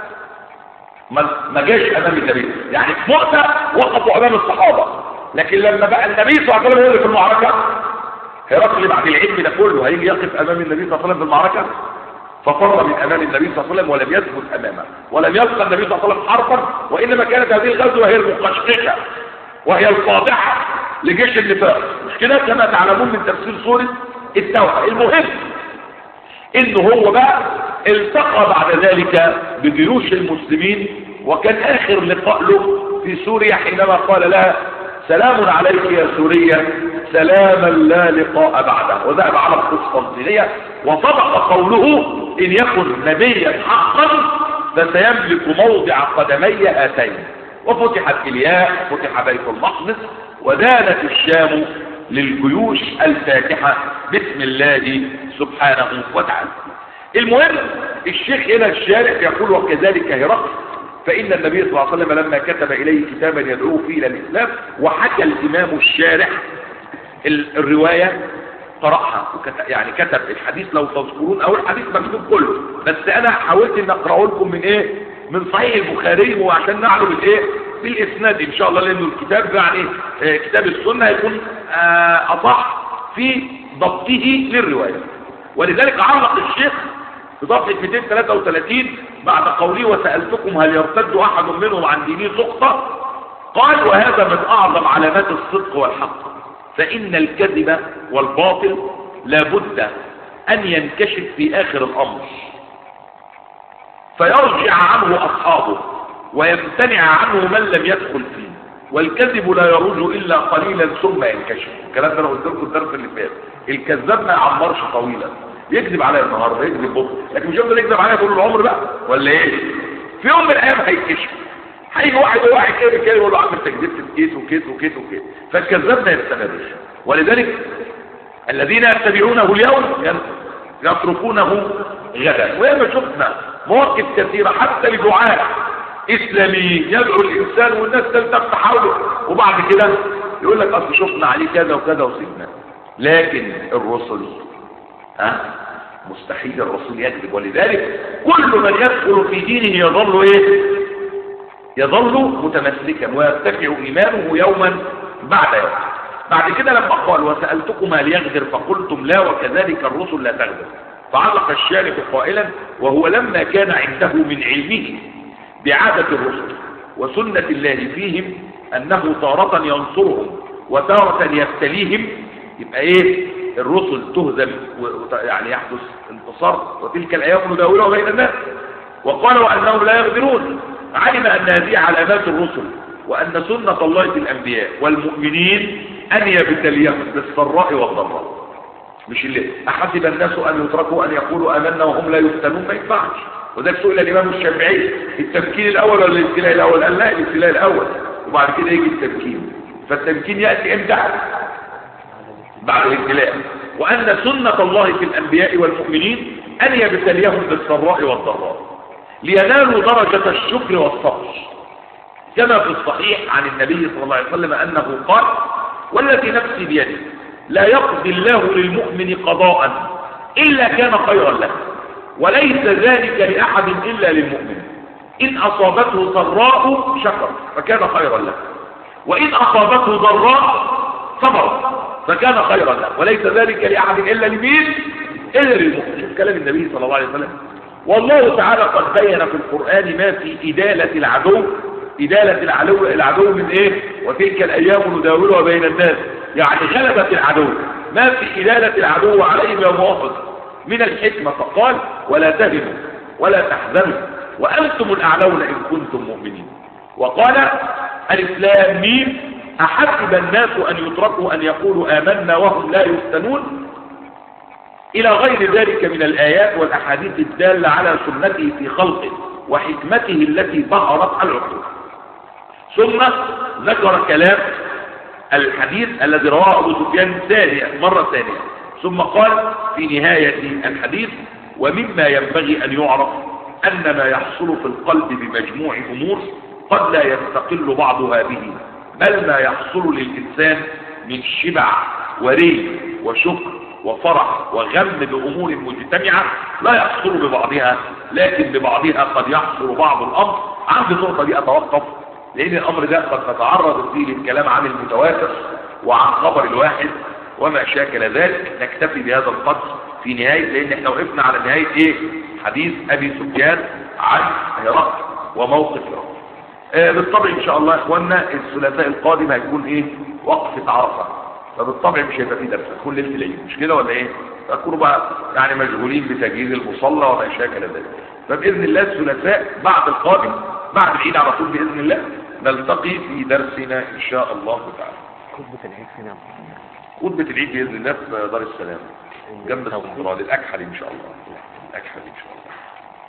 ما جاش امام النبي يعني في مؤتة وقفوا امام الصحابة لكن لما بقى النبي صلى الله عليه وسلم هو اللي في المعركة هرقل بعد العلم ده كله هيجي يقف امام النبي صلى الله عليه وسلم في المعركة ففر من امام النبي صلى الله عليه وسلم ولم يثبت امامه ولم يلقى النبي صلى الله عليه وسلم حربا وانما كانت هذه الغزوه هي المقشقشه وهي الفاضحه لجيش النفاق مش كده كما تعلمون من تفسير سوره التوبه المهم ان هو بقى التقى بعد ذلك بجيوش المسلمين وكان اخر لقاء له في سوريا حينما قال لها سلام عليك يا سوريا سلاما لا لقاء بعده وذهب على القسطنطينية وصدق قوله إن يكن نبيا حقا فسيملك موضع قدمي هاتين وفتحت إلياء فتح بيت المقدس ودانت الشام للجيوش الفاتحة باسم الله سبحانه وتعالى المهم الشيخ هنا الشارع يقول وكذلك هرقل فإن النبي صلى الله عليه وسلم لما كتب إليه كتابا يدعوه فيه إلى الإسلام وحكى الإمام الشارح الرواية قرأها يعني كتب الحديث لو تذكرون أو الحديث مكتوب كله بس أنا حاولت أن أقرأه لكم من إيه من صحيح البخاري وعشان نعلم الإيه بالإسناد إن شاء الله لأنه الكتاب يعني آه كتاب السنة هيكون آه أصح في ضبطه للرواية ولذلك علق الشيخ في صفحة 233 بعد قوله وسألتكم هل يرتد أحد منهم عن دينه سقطة قال وهذا من أعظم علامات الصدق والحق فإن الكذب والباطل لابد أن ينكشف في آخر الأمر فيرجع عنه أصحابه ويمتنع عنه من لم يدخل فيه والكذب لا يروج إلا قليلا ثم ينكشف الكلام ده انا قلت لكم الدرس اللي فات الكذاب ما يعمرش طويلا يكذب عليا النهارده يكذب بكره لكن مش هيفضل يكذب عليا طول العمر بقى ولا ايه في يوم من الايام هيكشف هيجي واحد واحد كده كده يقول له عم انت كذبت في كيس وكيس وكيس وكيس فالكذاب ما يستمرش ولذلك الذين يتبعونه اليوم يتركونه غدا وياما شفنا مواقف كثيره حتى لدعاء اسلاميين يدعو الانسان والناس تلتف حوله وبعد كده يقول لك اصل شفنا عليه كذا وكذا وسيبنا لكن الرسل ها مستحيل الرسول يكذب ولذلك كل من يدخل في دينه يظل ايه يظل متمسكا ويرتفع ايمانه يوما بعد يوم بعد كده لما قال وسألتكم هل يغدر فقلتم لا وكذلك الرسل لا تغدر فعلق الشارح قائلا وهو لما كان عنده من علمه بعادة الرسل وسنة الله فيهم أنه تارة ينصرهم وتارة يبتليهم يبقى ايه الرسل تهزم يعني يحدث انتصار وتلك الايام نداولها بين الناس وقالوا انهم لا يغدرون علم ان هذه علامات الرسل وان سنة الله في الانبياء والمؤمنين ان يبتليهم بالسراء والضراء مش اللي احسب الناس ان يتركوا ان يقولوا امنا وهم لا يفتنون ما ينفعش وذلك سئل الامام الشافعي التمكين الاول ولا الابتلاء الاول قال لا الابتلاء الاول وبعد كده يجي التمكين فالتمكين ياتي امتى بعد الابتلاء وأن سنة الله في الأنبياء والمؤمنين أن يبتليهم بالسراء والضراء لينالوا درجة الشكر والصبر كما في الصحيح عن النبي صلى الله عليه وسلم أنه قال والذي نفسي بيده لا يقضي الله للمؤمن قضاء إلا كان خيرا له وليس ذلك لأحد إلا للمؤمن إن أصابته سراء شكر فكان خيرا له وإن أصابته ضراء صبر فكان خيرا له وليس ذلك لأحد إلا لمين إلا للمؤمن كلام النبي صلى الله عليه وسلم والله تعالى قد بين في القرآن ما في إدالة العدو إدالة العدو العدو من إيه وتلك الأيام نداولها بين الناس يعني غلبت العدو ما في إدالة العدو عليهم يوم واحد من الحكمة فقال ولا تهنوا ولا تحزنوا وأنتم الأعلون إن كنتم مؤمنين وقال الإسلام مين أحسب الناس أن يتركوا أن يقولوا آمنا وهم لا يفتنون إلى غير ذلك من الآيات والأحاديث الدالة على سنته في خلقه وحكمته التي ظهرت على العقول ثم ذكر كلام الحديث الذي رواه أبو سفيان ثانية مرة ثانية ثم قال في نهاية الحديث ومما ينبغي أن يعرف أن ما يحصل في القلب بمجموع أمور قد لا يستقل بعضها به بل ما يحصل للإنسان من شبع وري وشكر وفرح وغم بأمور مجتمعة لا يحصل ببعضها لكن ببعضها قد يحصل بعض الأمر عند النقطة دي أتوقف لأن الأمر ده قد تتعرض فيه للكلام عن المتواتر وعن خبر الواحد وما شاكل ذلك نكتفي بهذا القدر في نهاية لأن احنا وقفنا على نهاية ايه حديث أبي سفيان عن هرقل وموقف هرقل آه بالطبع ان شاء الله يا اخوانا الثلاثاء القادم هيكون ايه وقفة عرفة فبالطبع مش هيبقى فيه درس هتكون ليله العيد مش كده ولا ايه فكونوا بقى يعني مشغولين بتجهيز المصلى وما شاكل ذلك فباذن الله الثلاثاء بعد القادم بعد العيد على طول باذن الله نلتقي في درسنا ان شاء الله تعالى خطبة العيد فين يا عم؟ خطبة العيد باذن الله في دار السلام جنب السنترال الاكحل ان شاء الله الاكحل ان شاء الله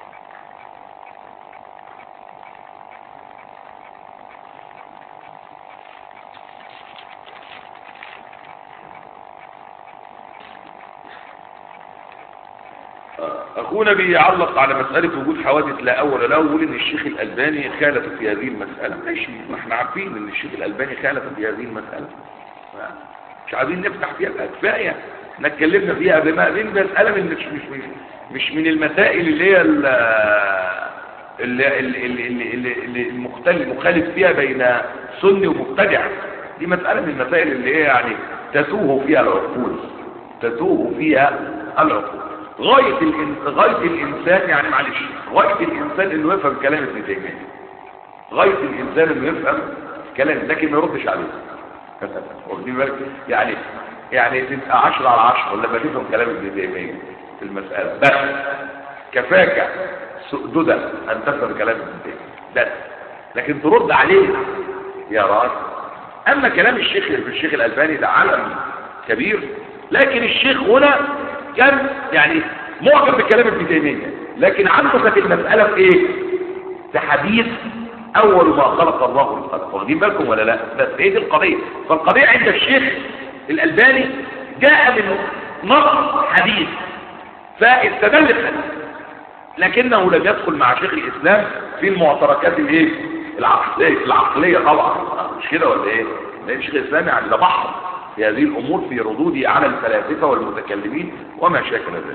أخونا بيعلق على مسألة وجود حوادث لا أول له يقول إن الشيخ الألباني خالف في هذه المسألة ماشي ما احنا عارفين إن الشيخ الألباني خالف في هذه المسألة مش عايزين نفتح فيها بقى كفاية احنا اتكلمنا فيها بما دي مسألة من مش مش مش, مش من المسائل اللي هي ال- اللي اللي اللي اللي اللي المختلف مخالف فيها بين سني ومبتدع دي مسألة من المسائل اللي هي يعني تتوه فيها العقول تتوه فيها العقول غاية الإن... غاية الإنسان يعني معلش غاية الإنسان إنه يفهم كلام ابن تيمية غاية الإنسان إنه يفهم كلام لكن ما يردش عليه واخدين بالك يعني يعني تبقى 10 على 10 لما تفهم كلام ابن تيمية في المسألة بس كفاك سؤددة أن تفهم كلام ابن تيمية بس لكن ترد عليه يا راجل أما كلام الشيخ الشيخ الألباني ده علم كبير لكن الشيخ هنا كان يعني معجب بكلام ابن تيميه لكن عنده كانت المساله في ايه في حديث اول ما خلق الله الخلق واخدين بالكم ولا لا بس ايه دي القضيه فالقضيه عند الشيخ الالباني جاء من نص حديث فاستدل الحديث لكنه لم يدخل مع شيخ الاسلام في المعتركات الايه العقليه العقليه طبعا مش كده ولا ايه لان شيخ الاسلام يعني ده بحر في هذه الأمور في ردوده على الفلاسفة والمتكلمين وما شاكل ذلك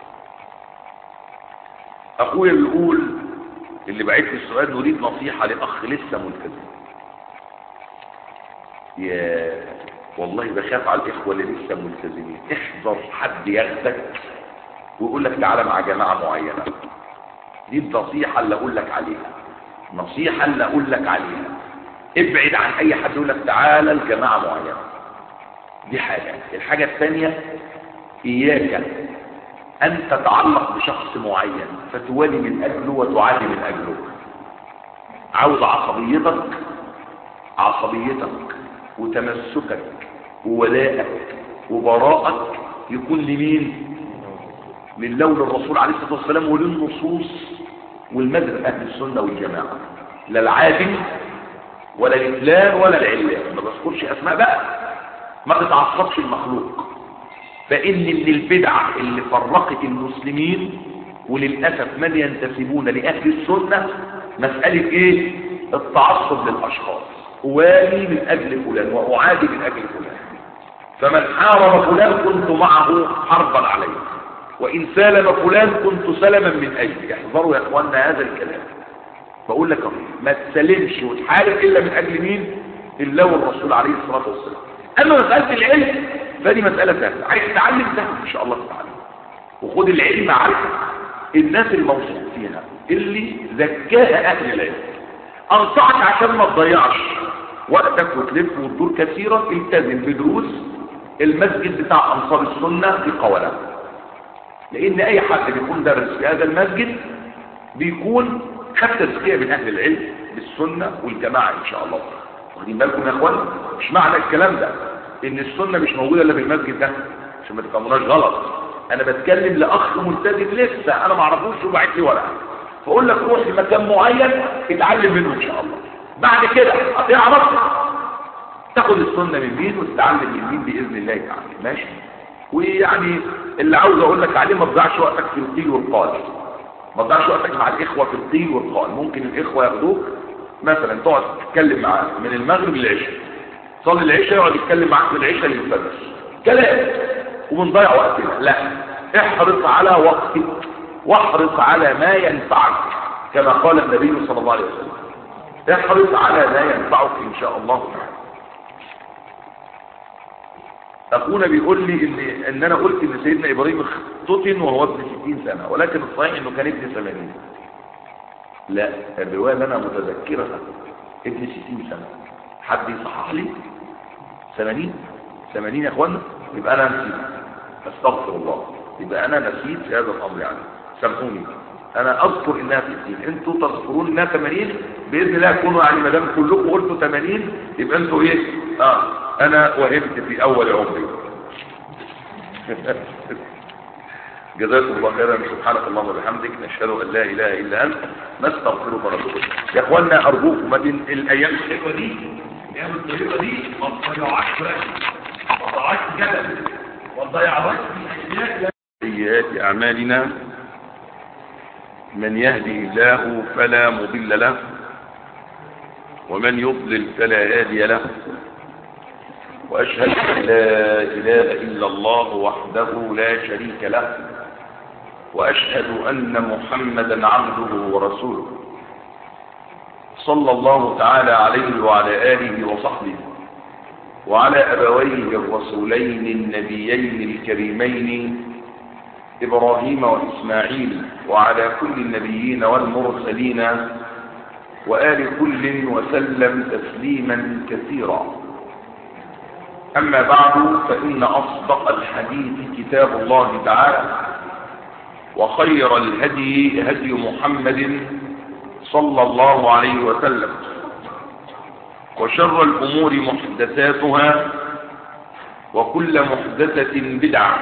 أخويا بيقول اللي بعت لي السؤال نريد نصيحة لأخ لسه ملتزم يا والله بخاف على الإخوة اللي لسه ملتزمين احذر حد ياخدك ويقول لك تعالى مع جماعة معينة دي النصيحة اللي أقول لك عليها نصيحة اللي أقول لك عليها ابعد عن أي حد يقول لك تعالى لجماعة معينة دي حاجة الحاجة الثانية إياك أن تتعلق بشخص معين فتولي من أجله وتعادي من أجله عاوز عصبيتك عصبيتك وتمسكك وولائك وبراءك يكون لمين لله وللرسول عليه الصلاة والسلام وللنصوص والمذهب أهل السنة والجماعة لا العادل ولا الإفلان ولا العلان ما بذكرش أسماء بقى ما تتعصبش المخلوق فإن من البدع اللي فرقت المسلمين وللأسف من ينتسبون لأهل السنة مسألة إيه؟ التعصب للأشخاص أوالي من أجل فلان وأعادي من أجل فلان فمن حارب فلان كنت معه حربا عليه وإن سالم فلان كنت سلما من أجله احذروا يا أخواننا هذا الكلام بقول لك ما تسلمش وتحارب إلا من أجل مين الله والرسول عليه الصلاة والسلام أما مسألة العلم فدي مسألة سهلة عايز تتعلم سهل إن شاء الله تتعلم وخد العلم عارف الناس الموثوق فيها اللي زكاها أهل العلم أنصحك عشان ما تضيعش وقتك وتلف وتدور كثيرا التزم بدروس المسجد بتاع أنصار السنة في قولة لأن أي حد بيكون درس في هذا المسجد بيكون خد تزكية من أهل العلم بالسنة والجماعة إن شاء الله واخدين بالكم يا اخوان مش معنى الكلام ده ان السنه مش موجوده الا في المسجد ده عشان ما تفهموناش غلط انا بتكلم لاخ ملتزم لسه انا ما اعرفوش وبعت لي ورقه فاقول لك روح لمكان معين اتعلم منه ان شاء الله بعد كده هتعرف تاخد السنه من مين وتتعلم من مين باذن الله تعالى ماشي ويعني اللي عاوز اقول لك عليه ما تضيعش وقتك في القيل والقال ما تضيعش وقتك مع الاخوه في القيل والقال ممكن الاخوه ياخدوك مثلا تقعد تتكلم معاه من المغرب للعشاء صلي العشاء يقعد يتكلم معاك من العشاء للفجر كلام وبنضيع وقتنا لا احرص على وقتك واحرص على ما ينفعك كما قال النبي صلى الله عليه وسلم احرص على ما ينفعك ان شاء الله تعالى اخونا بيقول لي ان ان انا قلت ان سيدنا ابراهيم اختتن وهو ابن 60 سنه ولكن الصحيح انه كان ابن 80 لا الرواية اللي أنا متذكرها ابن ستين سنة حد يصحح لي ثمانين ثمانين يا أخوانا يبقى أنا نسيت أستغفر الله يبقى أنا نسيت في هذا الأمر يعني سامحوني أنا أذكر إنها ستين أنتوا تذكرون إنها ثمانين بإذن الله تكونوا يعني ما دام كلكم قلتوا ثمانين يبقى أنتوا إيه؟ آه أنا وهمت في أول عمري جزاكم الله خيرا سبحانك اللهم وبحمدك نشهد ان لا اله الا انت نستغفرك ونتوب اليك يا اخوانا ارجوكم ما بين الايام الحلوه دي الايام الطيبه دي ما تضيعوهاش وقت ما تضيعوهاش جدل ما تضيعوهاش في سيئات اعمالنا من يهدي الله فلا مضل له ومن يضلل فلا هادي له وأشهد أن لا إله إلا الله وحده لا شريك له وأشهد أن محمدا عبده ورسوله صلى الله تعالى عليه وعلى آله وصحبه وعلى أبويه الرسولين النبيين الكريمين إبراهيم وإسماعيل وعلى كل النبيين والمرسلين وآل كل وسلم تسليما كثيرا أما بعد فإن أصدق الحديث كتاب الله تعالى وخير الهدي هدي محمد صلى الله عليه وسلم وشر الأمور محدثاتها وكل محدثة بدعة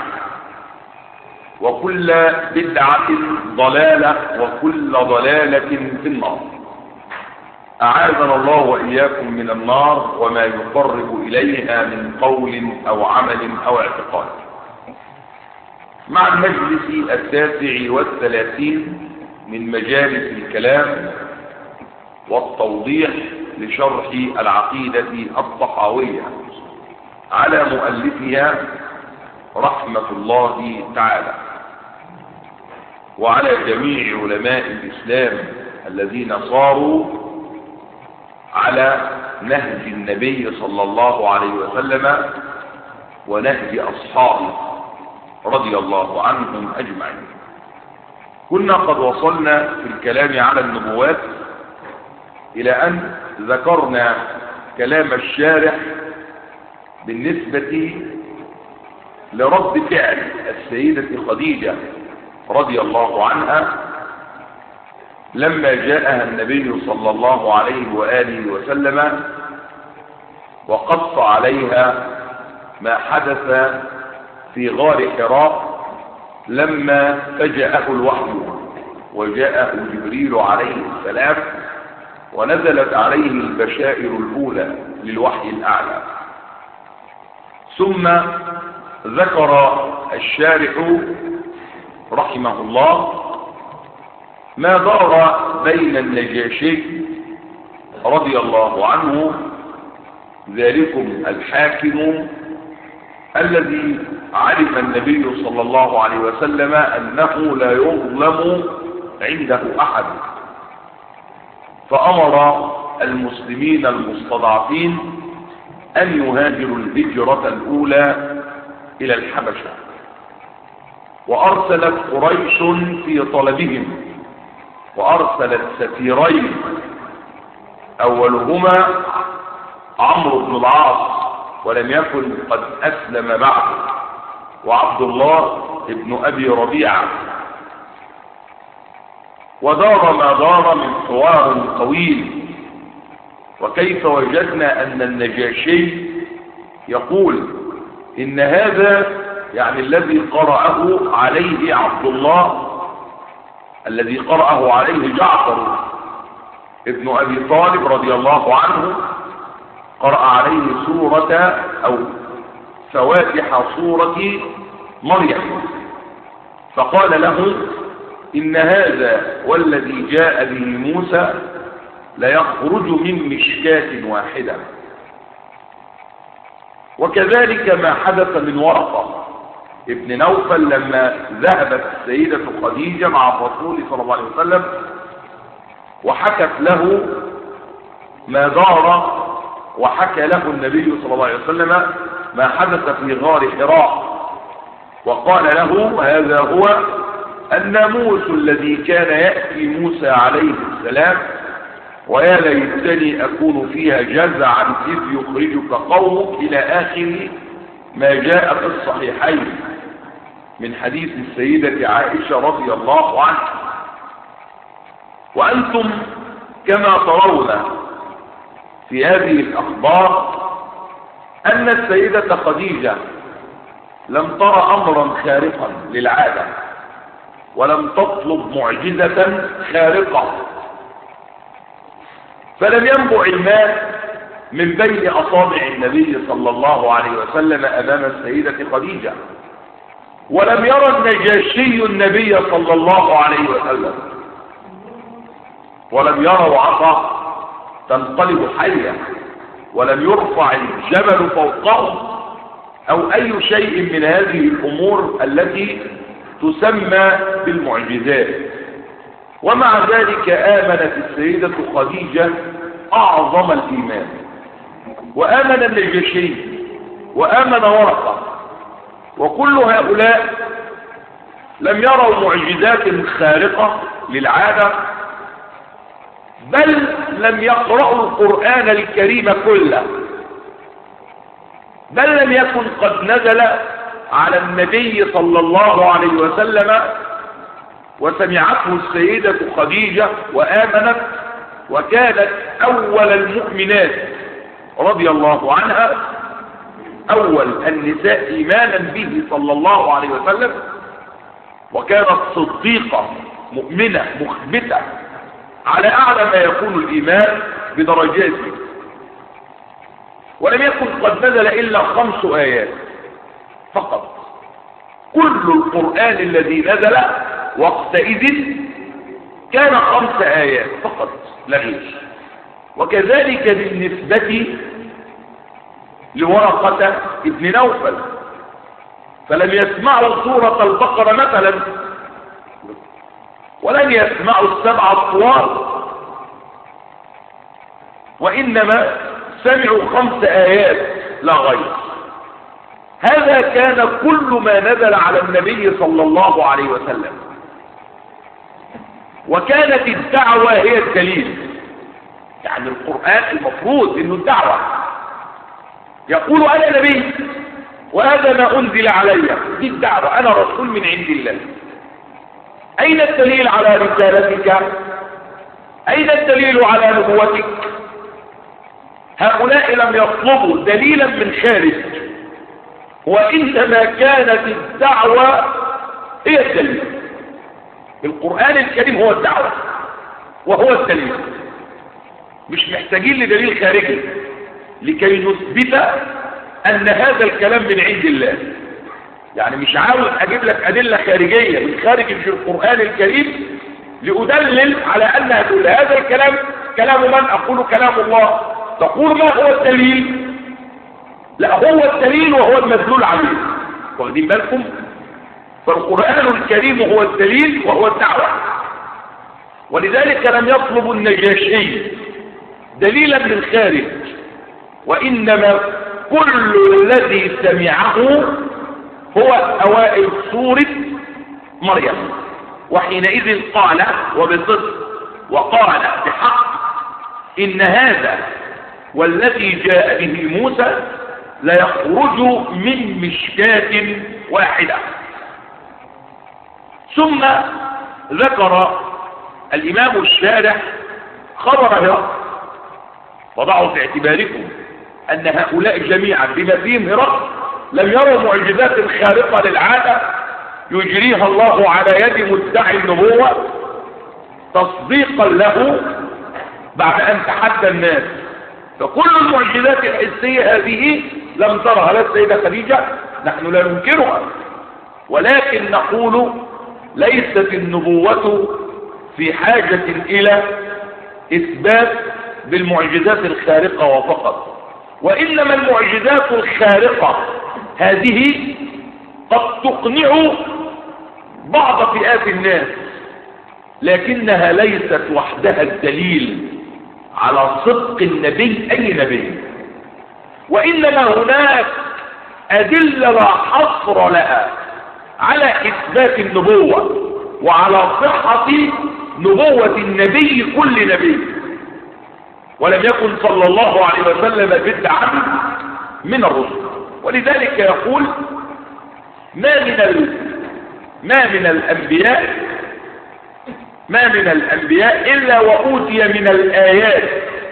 وكل بدعة ضلالة وكل ضلالة في النار أعاذنا الله وإياكم من النار وما يقرب إليها من قول أو عمل أو اعتقاد مع المجلس التاسع والثلاثين من مجالس الكلام والتوضيح لشرح العقيدة الطحاوية على مؤلفها رحمة الله تعالى وعلى جميع علماء الإسلام الذين صاروا على نهج النبي صلى الله عليه وسلم ونهج أصحابه رضي الله عنهم أجمعين كنا قد وصلنا في الكلام على النبوات إلى أن ذكرنا كلام الشارح بالنسبة لرد فعل السيدة خديجة رضي الله عنها لما جاءها النبي صلى الله عليه وآله وسلم وقص عليها ما حدث في غار حراء لما فجأه الوحي وجاءه جبريل عليه السلام ونزلت عليه البشائر الأولى للوحي الأعلى ثم ذكر الشارح رحمه الله ما دار بين النجاشي رضي الله عنه ذلكم الحاكم الذي علم النبي صلى الله عليه وسلم أنه لا يظلم عنده أحد فأمر المسلمين المستضعفين أن يهاجروا الهجرة الأولى إلى الحبشة وأرسلت قريش في طلبهم وأرسلت سفيرين أولهما عمرو بن العاص ولم يكن قد أسلم بعد وعبد الله ابن أبي ربيعة ودار ما دار من حوار طويل وكيف وجدنا أن النجاشي يقول إن هذا يعني الذي قرأه عليه عبد الله الذي قرأه عليه جعفر ابن أبي طالب رضي الله عنه قرأ عليه سورة أو فواتح سورة مريم فقال له إن هذا والذي جاء به موسى ليخرج من مشكاة واحدة وكذلك ما حدث من ورقة ابن نوفل لما ذهبت السيدة خديجة مع الرسول صلى الله عليه وسلم وحكت له ما دار وحكى له النبي صلى الله عليه وسلم ما حدث في غار حراء وقال له هذا هو الناموس الذي كان يأتي موسى عليه السلام ويا ليتني أكون فيها جزعا إذ يخرجك قومك إلى آخر ما جاء في الصحيحين من حديث السيدة عائشة رضي الله عنها وأنتم كما ترون في هذه الأخبار أن السيدة خديجة لم ترى أمرا خارقا للعادة ولم تطلب معجزة خارقة فلم ينبع الماء من بين أصابع النبي صلى الله عليه وسلم أمام السيدة خديجة ولم يرى النجاشي النبي صلى الله عليه وسلم ولم يروا عصا تنقلب حية ولم يرفع الجبل فوقهم أو أي شيء من هذه الأمور التي تسمى بالمعجزات ومع ذلك آمنت السيدة خديجة أعظم الإيمان وآمن النجاشي وآمن ورقة وكل هؤلاء لم يروا معجزات خارقة للعادة بل لم يقرأوا القرآن الكريم كله بل لم يكن قد نزل على النبي صلى الله عليه وسلم وسمعته السيدة خديجة وآمنت وكانت أول المؤمنات رضي الله عنها أول النساء إيمانا به صلى الله عليه وسلم وكانت صديقة مؤمنة مخبتة على أعلى ما يكون الإيمان بدرجاته ولم يكن قد نزل إلا خمس آيات فقط كل القرآن الذي نزل وقتئذ كان خمس آيات فقط لا غير وكذلك بالنسبة لورقة ابن نوفل فلم يسمعوا سورة البقرة مثلا ولن يسمعوا السبع الطوال وإنما سمعوا خمس آيات لا غير هذا كان كل ما نزل على النبي صلى الله عليه وسلم وكانت الدعوة هي الدليل يعني القرآن المفروض انه الدعوة يقول انا نبي وهذا ما انزل علي دي الدعوة انا رسول من عند الله اين الدليل على رسالتك اين الدليل على نبوتك هؤلاء لم يطلبوا دليلا من خارج وانما كانت الدعوة هي الدليل القرآن الكريم هو الدعوة وهو الدليل مش محتاجين لدليل خارجي لكي نثبت أن هذا الكلام من عند الله يعني مش عاوز اجيب لك ادلة خارجية من خارج القرآن الكريم لأدلل على أنها تقول هذا الكلام كلام من أقول كلام الله تقول ما هو الدليل لا هو الدليل وهو المدلول عليه واخدين بالكم فالقرآن الكريم هو الدليل وهو الدعوة ولذلك لم يطلب النجاشي دليلا من خارج وإنما كل الذي سمعه هو أوائل سورة مريم وحينئذ قال وبصدق وقال بحق إن هذا والذي جاء به موسى ليخرج من مشكاة واحدة ثم ذكر الإمام الشارح خبر هرقل وضعوا في اعتباركم أن هؤلاء جميعا بما فيهم هرقل لم يروا معجزات خارقة للعادة يجريها الله على يد مدعي النبوة تصديقا له بعد أن تحدى الناس فكل المعجزات الحسية هذه لم ترها لا السيدة خديجة نحن لا ننكرها ولكن نقول ليست النبوة في حاجة إلى إثبات بالمعجزات الخارقة وفقط وإنما المعجزات الخارقة هذه قد تقنع بعض فئات الناس لكنها ليست وحدها الدليل على صدق النبي أي نبي وإنما هناك أدلة لا حصر لها على إثبات النبوة وعلى صحة نبوة النبي كل نبي ولم يكن صلى الله عليه وسلم بدعا من الرسل ولذلك يقول ما من ال... ما من الأنبياء ما من الأنبياء إلا وأوتي من الآيات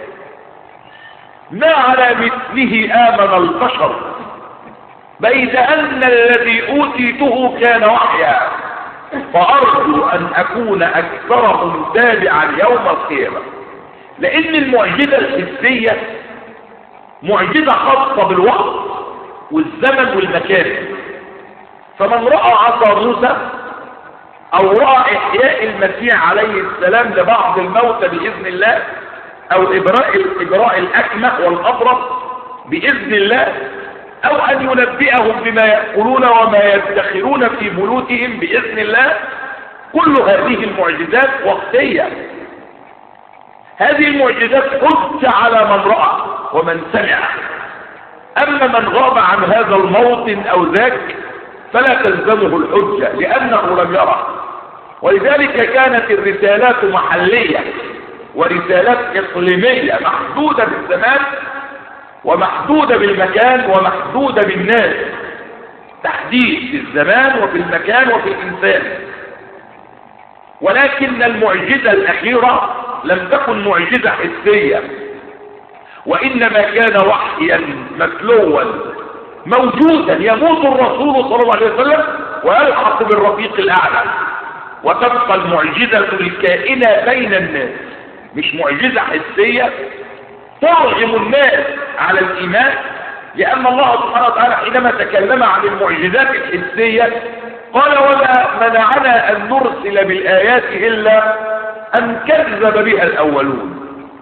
ما على مثله آمن البشر بيد أن الذي أوتيته كان وحيا فأرجو أن أكون أكثرهم تابعا يوم القيامة لأن المعجزة الحسية معجزة خاصة بالوقت والزمن والمكان فمن رأى عصا موسى أو رأى إحياء المسيح عليه السلام لبعض الموتى بإذن الله أو إبراء, إبراء الأكمة والأبرص بإذن الله أو أن ينبئهم بما يأكلون وما يدخرون في بيوتهم بإذن الله كل هذه المعجزات وقتية هذه المعجزات حج على من رأى ومن سمع أما من غاب عن هذا الموطن أو ذاك فلا تلزمه الحجة لأنه لم يرى ولذلك كانت الرسالات محلية ورسالات إقليمية محدودة بالزمان ومحدودة بالمكان ومحدودة بالناس تحديد في الزمان وفي المكان وفي الإنسان ولكن المعجزة الأخيرة لم تكن معجزة حسية وإنما كان وحيا متلوا موجودا يموت الرسول صلى الله عليه وسلم ويلحق بالرفيق الأعلى وتبقى المعجزة الكائنة بين الناس مش معجزة حسية ترغم الناس على الإيمان لأن الله سبحانه وتعالى حينما تكلم عن المعجزات الحسية قال وما منعنا أن نرسل بالآيات إلا أن كذب بها الأولون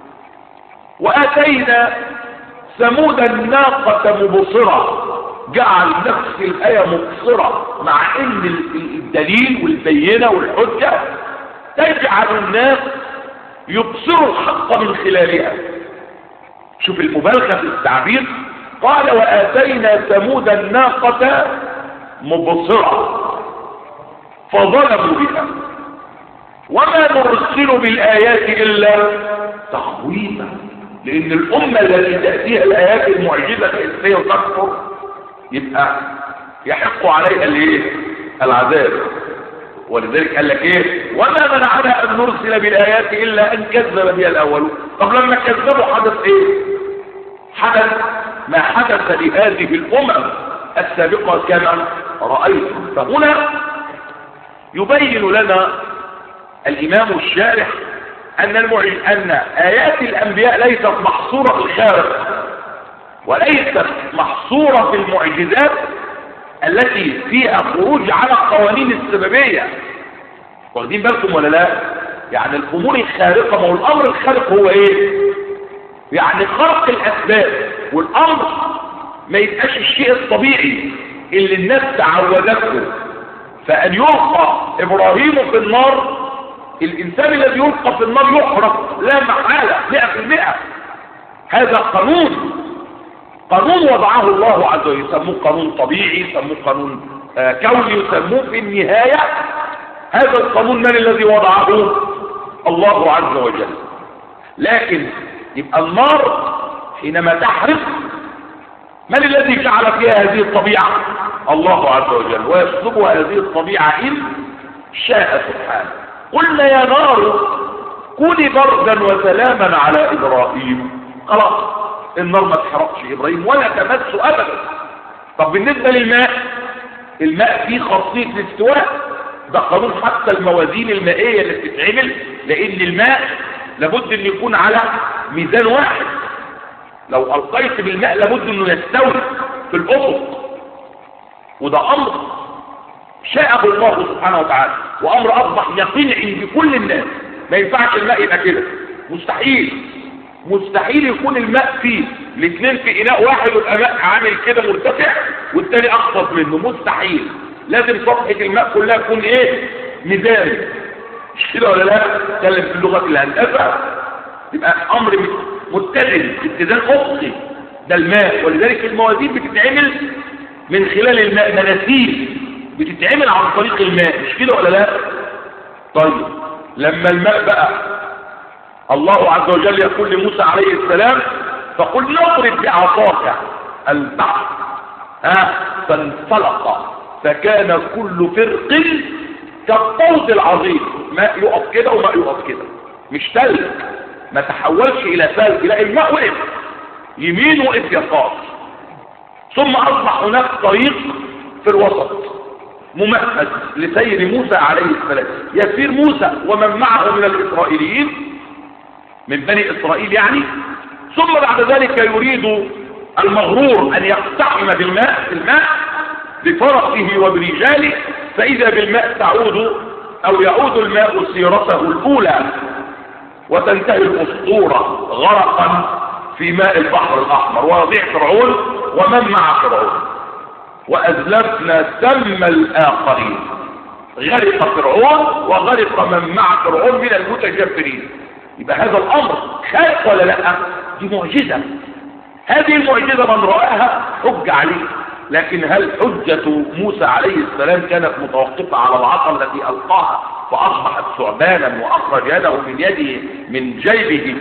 وآتينا ثمود الناقة مبصرة جعل نفس الآية مبصرة مع ان الدليل والبينة والحجة تجعل الناس يبصروا الحق من خلالها شوف المبالغة في التعبير قال وآتينا ثمود الناقة مبصرة فظلموا بها وما نرسل بالآيات إلا تخويفا لأن الأمة التي تأتيها الآيات المعجزة الحسية وتكفر يبقى يحق عليها الايه العذاب ولذلك قال لك ايه وما منعنا ان نرسل بالايات الا ان كذب بها الاولون طب لما كذبوا حدث ايه حدث ما حدث لهذه الامم السابقه كما رايتم فهنا يبين لنا الامام الشارح ان المعج... ان ايات الانبياء ليست محصوره في الخارق وليست محصورة في المعجزات التي فيها خروج على القوانين السببية واخدين بالكم ولا لا يعني الامور الخارقة ما هو الامر الخارق هو ايه يعني خرق الاسباب والامر ما يبقاش الشيء الطبيعي اللي الناس تعودته فان يلقى ابراهيم في النار الانسان الذي يلقى في النار يحرق لا محالة مئة في المئة هذا قانون قانون وضعه الله عز وجل يسموه قانون طبيعي يسموه قانون آه كوني يسموه في النهاية هذا القانون من الذي وضعه الله عز وجل لكن يبقى النار حينما تحرق من الذي جعل فيها هذه الطبيعة الله عز وجل ويسلبها هذه الطبيعة إن شاء سبحانه قلنا يا نار كوني بردا وسلاما على إبراهيم خلاص النار ما تحرقش إبراهيم ولا تمس أبدا طب بالنسبة للماء الماء فيه خاصية الاستواء ده قانون حتى الموازين المائية اللي بتتعمل لأن الماء لابد أن يكون على ميزان واحد لو ألقيت بالماء لابد أنه يستوي في الأفق وده أمر شاءه الله سبحانه وتعالى وأمر أصبح يقين عند كل الناس ما ينفعش الماء يبقى كده مستحيل مستحيل يكون الماء فيه الاثنين في إناء واحد يبقى ماء عامل كده مرتفع والتاني أخفض منه مستحيل لازم صفحة الماء كلها تكون ايه ميزان مش كده ولا لا تكلم في اللغة الهندسة يبقى امر متزن اتزان افقي ده الماء ولذلك الموازين بتتعمل من خلال الماء مناسيب بتتعمل عن طريق الماء مش كده ولا لا طيب لما الماء بقى الله عز وجل يقول لموسى عليه السلام فقل نضرب بعصاك البحر ها فانفلق فكان كل فرق كالطود العظيم ماء يقف كده وماء يقف كده مش تلج ما تحولش الى ثلج لا الماء وقف يمين وقف يسار ثم اصبح هناك طريق في الوسط ممهد لسير موسى عليه السلام يسير موسى ومن معه من الاسرائيليين من بني اسرائيل يعني ثم بعد ذلك يريد المغرور ان يقتحم بالماء في الماء بفرسه وبرجاله فإذا بالماء تعود أو يعود الماء سيرته الأولى وتنتهي الأسطورة غرقا في ماء البحر الأحمر ويضيع فرعون ومن مع فرعون وأزلفنا ثم الآخرين غرق فرعون وغرق من مع فرعون من المتجبرين يبقى هذا الأمر خارق ولا لا دي معجزة هذه المعجزة من رآها حج عليه لكن هل حجة موسى عليه السلام كانت متوقفة على العصا التي ألقاها فأصبحت ثعبانا وأخرج يده من يده من جيبه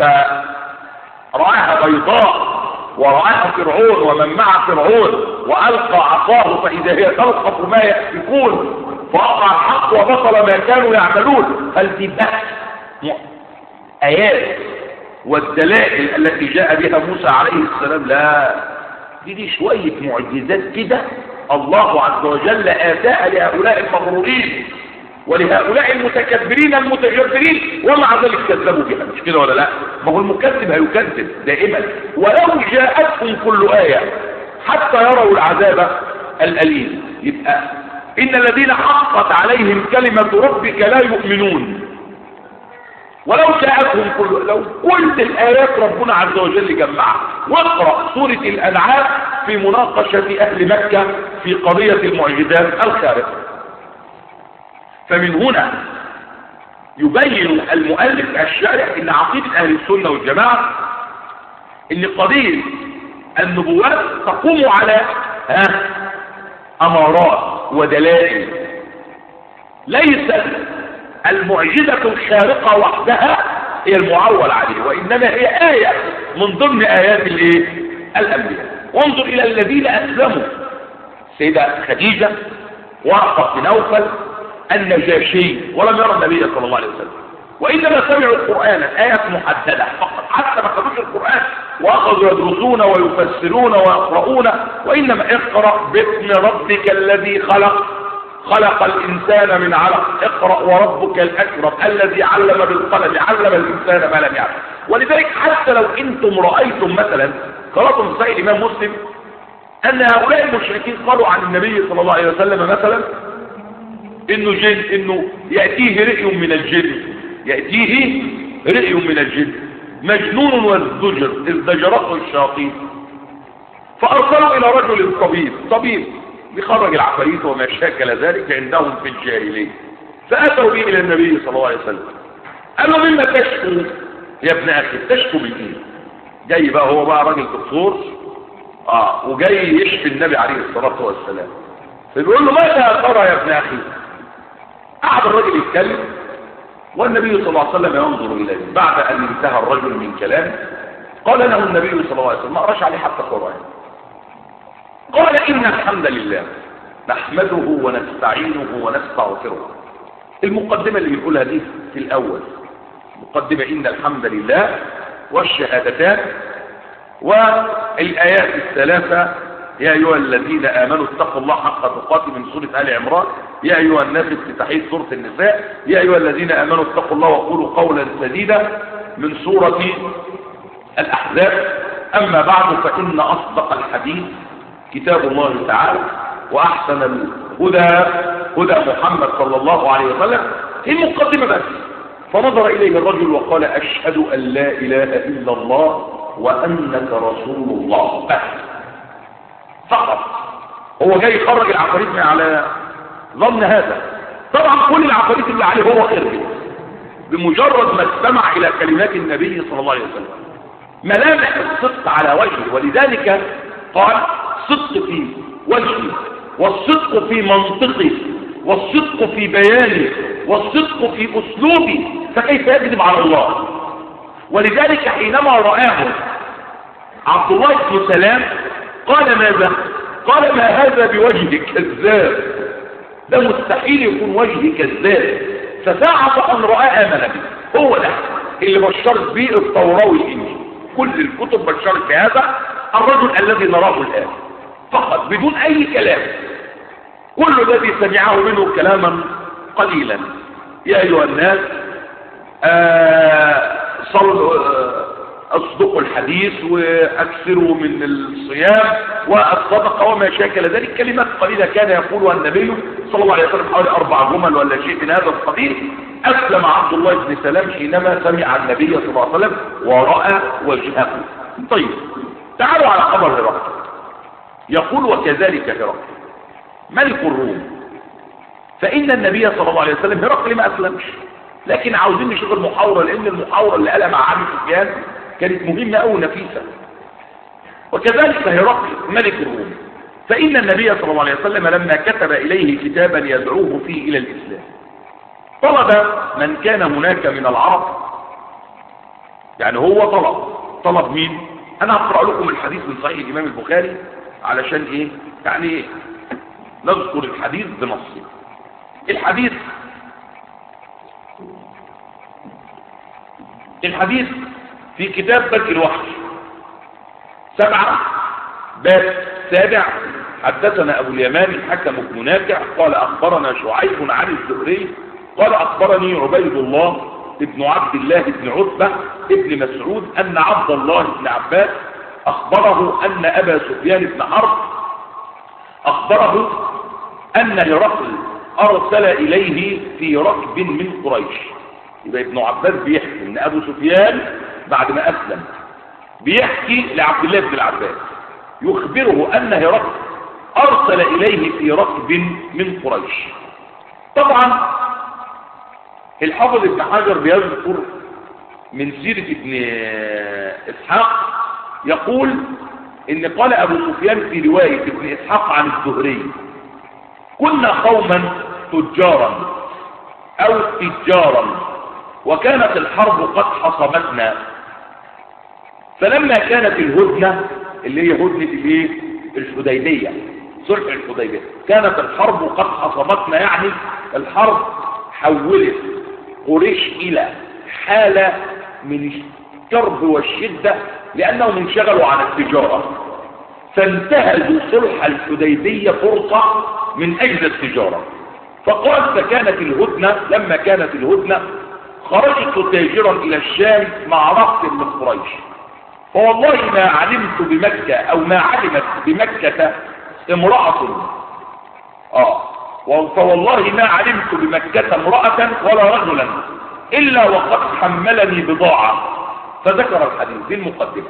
فرآها بيضاء ورآها فرعون ومن مع فرعون وألقى عصاه فإذا هي تلقف ما يأفكون فوقع الحق وبطل ما كانوا يعملون هل دي بس آيات والدلائل التي جاء بها موسى عليه السلام لا دي دي شوية معجزات كده الله عز وجل آتاها لهؤلاء المغرورين ولهؤلاء المتكبرين المتجبرين ومع ذلك كذبوا بها مش كده ولا لا ما هو المكذب هيكذب دائما ولو جاءتهم كل آية حتى يروا العذاب الأليم يبقى إن الذين حقت عليهم كلمة ربك لا يؤمنون ولو جاءتهم كل لو كل الآيات ربنا عز وجل جمعها واقرأ سورة الأنعام في مناقشة أهل مكة في قضية المعجزات الخارقة فمن هنا يبين المؤلف الشارح ان عقيدة اهل السنة والجماعة ان قضية النبوات تقوم على ها امارات ودلائل ليست المعجزة الخارقة وحدها هي المعول عليه وإنما هي آية من ضمن آيات الايه الأنبياء وانظر إلى الذين أسلموا سيدة خديجة ورقة بن نوفل النجاشي ولم يرى النبي صلى الله عليه وسلم وإنما سمعوا القرآن آيات محددة فقط حتى ما خدوش القرآن وأخذوا يدرسون ويفسرون ويقرؤون وإنما اقرأ باسم ربك الذي خلق خلق الإنسان من علق اقرأ وربك الأكرم الذي علم بالقلم علم الإنسان ما لم يعلم ولذلك حتى لو أنتم رأيتم مثلا قرأتم صحيح الإمام مسلم ان هؤلاء المشركين قالوا عن النبي صلى الله عليه وسلم مثلا انه جن انه يأتيه رئي من الجن يأتيه رئي من الجن مجنون وازدجر ازدجرته الشياطين فارسلوا الى رجل طبيب طبيب بيخرج العفاريت وما شاكل ذلك عندهم في الجاهليه فاتوا به الى النبي صلى الله عليه وسلم قالوا مما تشكو يا ابن اخي تشكو من ايه جاي بقى هو بقى راجل دكتور اه وجاي يشفي النبي عليه الصلاه والسلام فبيقول له ماذا ترى يا ابن اخي قعد الرجل يتكلم والنبي صلى الله عليه وسلم ينظر اليه بعد ان انتهى الرجل من كلامه قال له النبي صلى الله عليه وسلم ما قراش عليه حتى قران قال ان الحمد لله نحمده ونستعينه ونستغفره المقدمه اللي بنقولها دي في الاول مقدمه ان الحمد لله والشهادتان والايات الثلاثه يا ايها الذين امنوا اتقوا الله حق تقاته من سوره ال عمران يا ايها الناس افتتاحيه سوره النساء يا ايها الذين امنوا اتقوا الله وقولوا قولا سديدا من سوره الاحزاب اما بعد فان اصدق الحديث كتاب الله تعالى واحسن الهدى هدى محمد صلى الله عليه وسلم هي المقدمه بس فنظر اليه الرجل وقال اشهد ان لا اله الا الله وانك رسول الله بس فقط هو جاي يخرج العفاريت من على ظن هذا طبعا كل العفاريت اللي عليه هو خرج بمجرد ما استمع الى كلمات النبي صلى الله عليه وسلم ملامح الصدق على وجهه ولذلك قال صدق في وجهه والصدق في منطقه والصدق في بيانه والصدق في اسلوبه فكيف يكذب على الله ولذلك حينما رآه عبد الله بن سلام قال ماذا قال ما هذا بوجه كذاب ده مستحيل يكون وجه كذاب فساعة أن رأى آمن به هو ده اللي بشرت به التوراة والإنجيل كل الكتب بشرت بهذا الرجل الذي نراه الآن فقط بدون أي كلام كل الذي سمعه منه كلاما قليلا يا أيها الناس آه صلوا آه اصدقوا الحديث واكثروا من الصيام والصدقه وما شاكل ذلك كلمات قليله كان يقولها النبي صلى الله عليه وسلم حوالي اربع جمل ولا شيء من هذا القبيل اسلم عبد الله بن سلام حينما سمع النبي صلى الله عليه وسلم وراى وجهه طيب تعالوا على خبر هرقل يقول وكذلك هرقل ملك الروم فان النبي صلى الله عليه وسلم هرقل ما اسلمش لكن عاوزين نشوف المحاوره لان المحاوره اللي قالها مع ابي سفيان كانت مهمة أو نفيسة وكذلك هرقل ملك الروم فإن النبي صلى الله عليه وسلم لما كتب إليه كتابا يدعوه فيه إلى الإسلام طلب من كان هناك من العرب يعني هو طلب طلب مين أنا هقرأ لكم الحديث من صحيح الإمام البخاري علشان إيه يعني نذكر الحديث بنصه الحديث الحديث في كتاب بدء الوحي سبعة باب سابع حدثنا أبو اليمان الحكم بن نافع قال أخبرنا شعيب عن الزهري قال أخبرني عبيد الله ابن عبد الله بن عتبة ابن مسعود أن عبد الله بن عباس أخبره أن أبا سفيان بن حرب أخبره أن هرقل أرسل إليه في ركب من قريش يبقى ابن عباس بيحكي أن أبو سفيان بعد ما أسلم بيحكي لعبد الله بن العباس يخبره أن هرقل أرسل إليه في ركب من قريش طبعا الحافظ ابن حجر بيذكر من سيرة ابن إسحاق يقول إن قال أبو سفيان في رواية ابن إسحاق عن الزهري كنا قوما تجارا أو تجارا وكانت الحرب قد حصمتنا فلما كانت الهدنة اللي هي هدنة الايه الحديبية صلح الحديبية كانت الحرب قد حصمتنا يعني الحرب حولت قريش الى حالة من الكرب والشدة لانهم انشغلوا عن التجارة فانتهزوا صلح الحديبية فرصة من اجل التجارة فقال فكانت الهدنة لما كانت الهدنة خرجت تاجرا الى الشام مع رهط من قريش فوالله ما علمت بمكة او ما علمت بمكة امرأة اه فوالله ما علمت بمكة امرأة ولا رجلا الا وقد حملني بضاعة فذكر الحديث دي المقدمة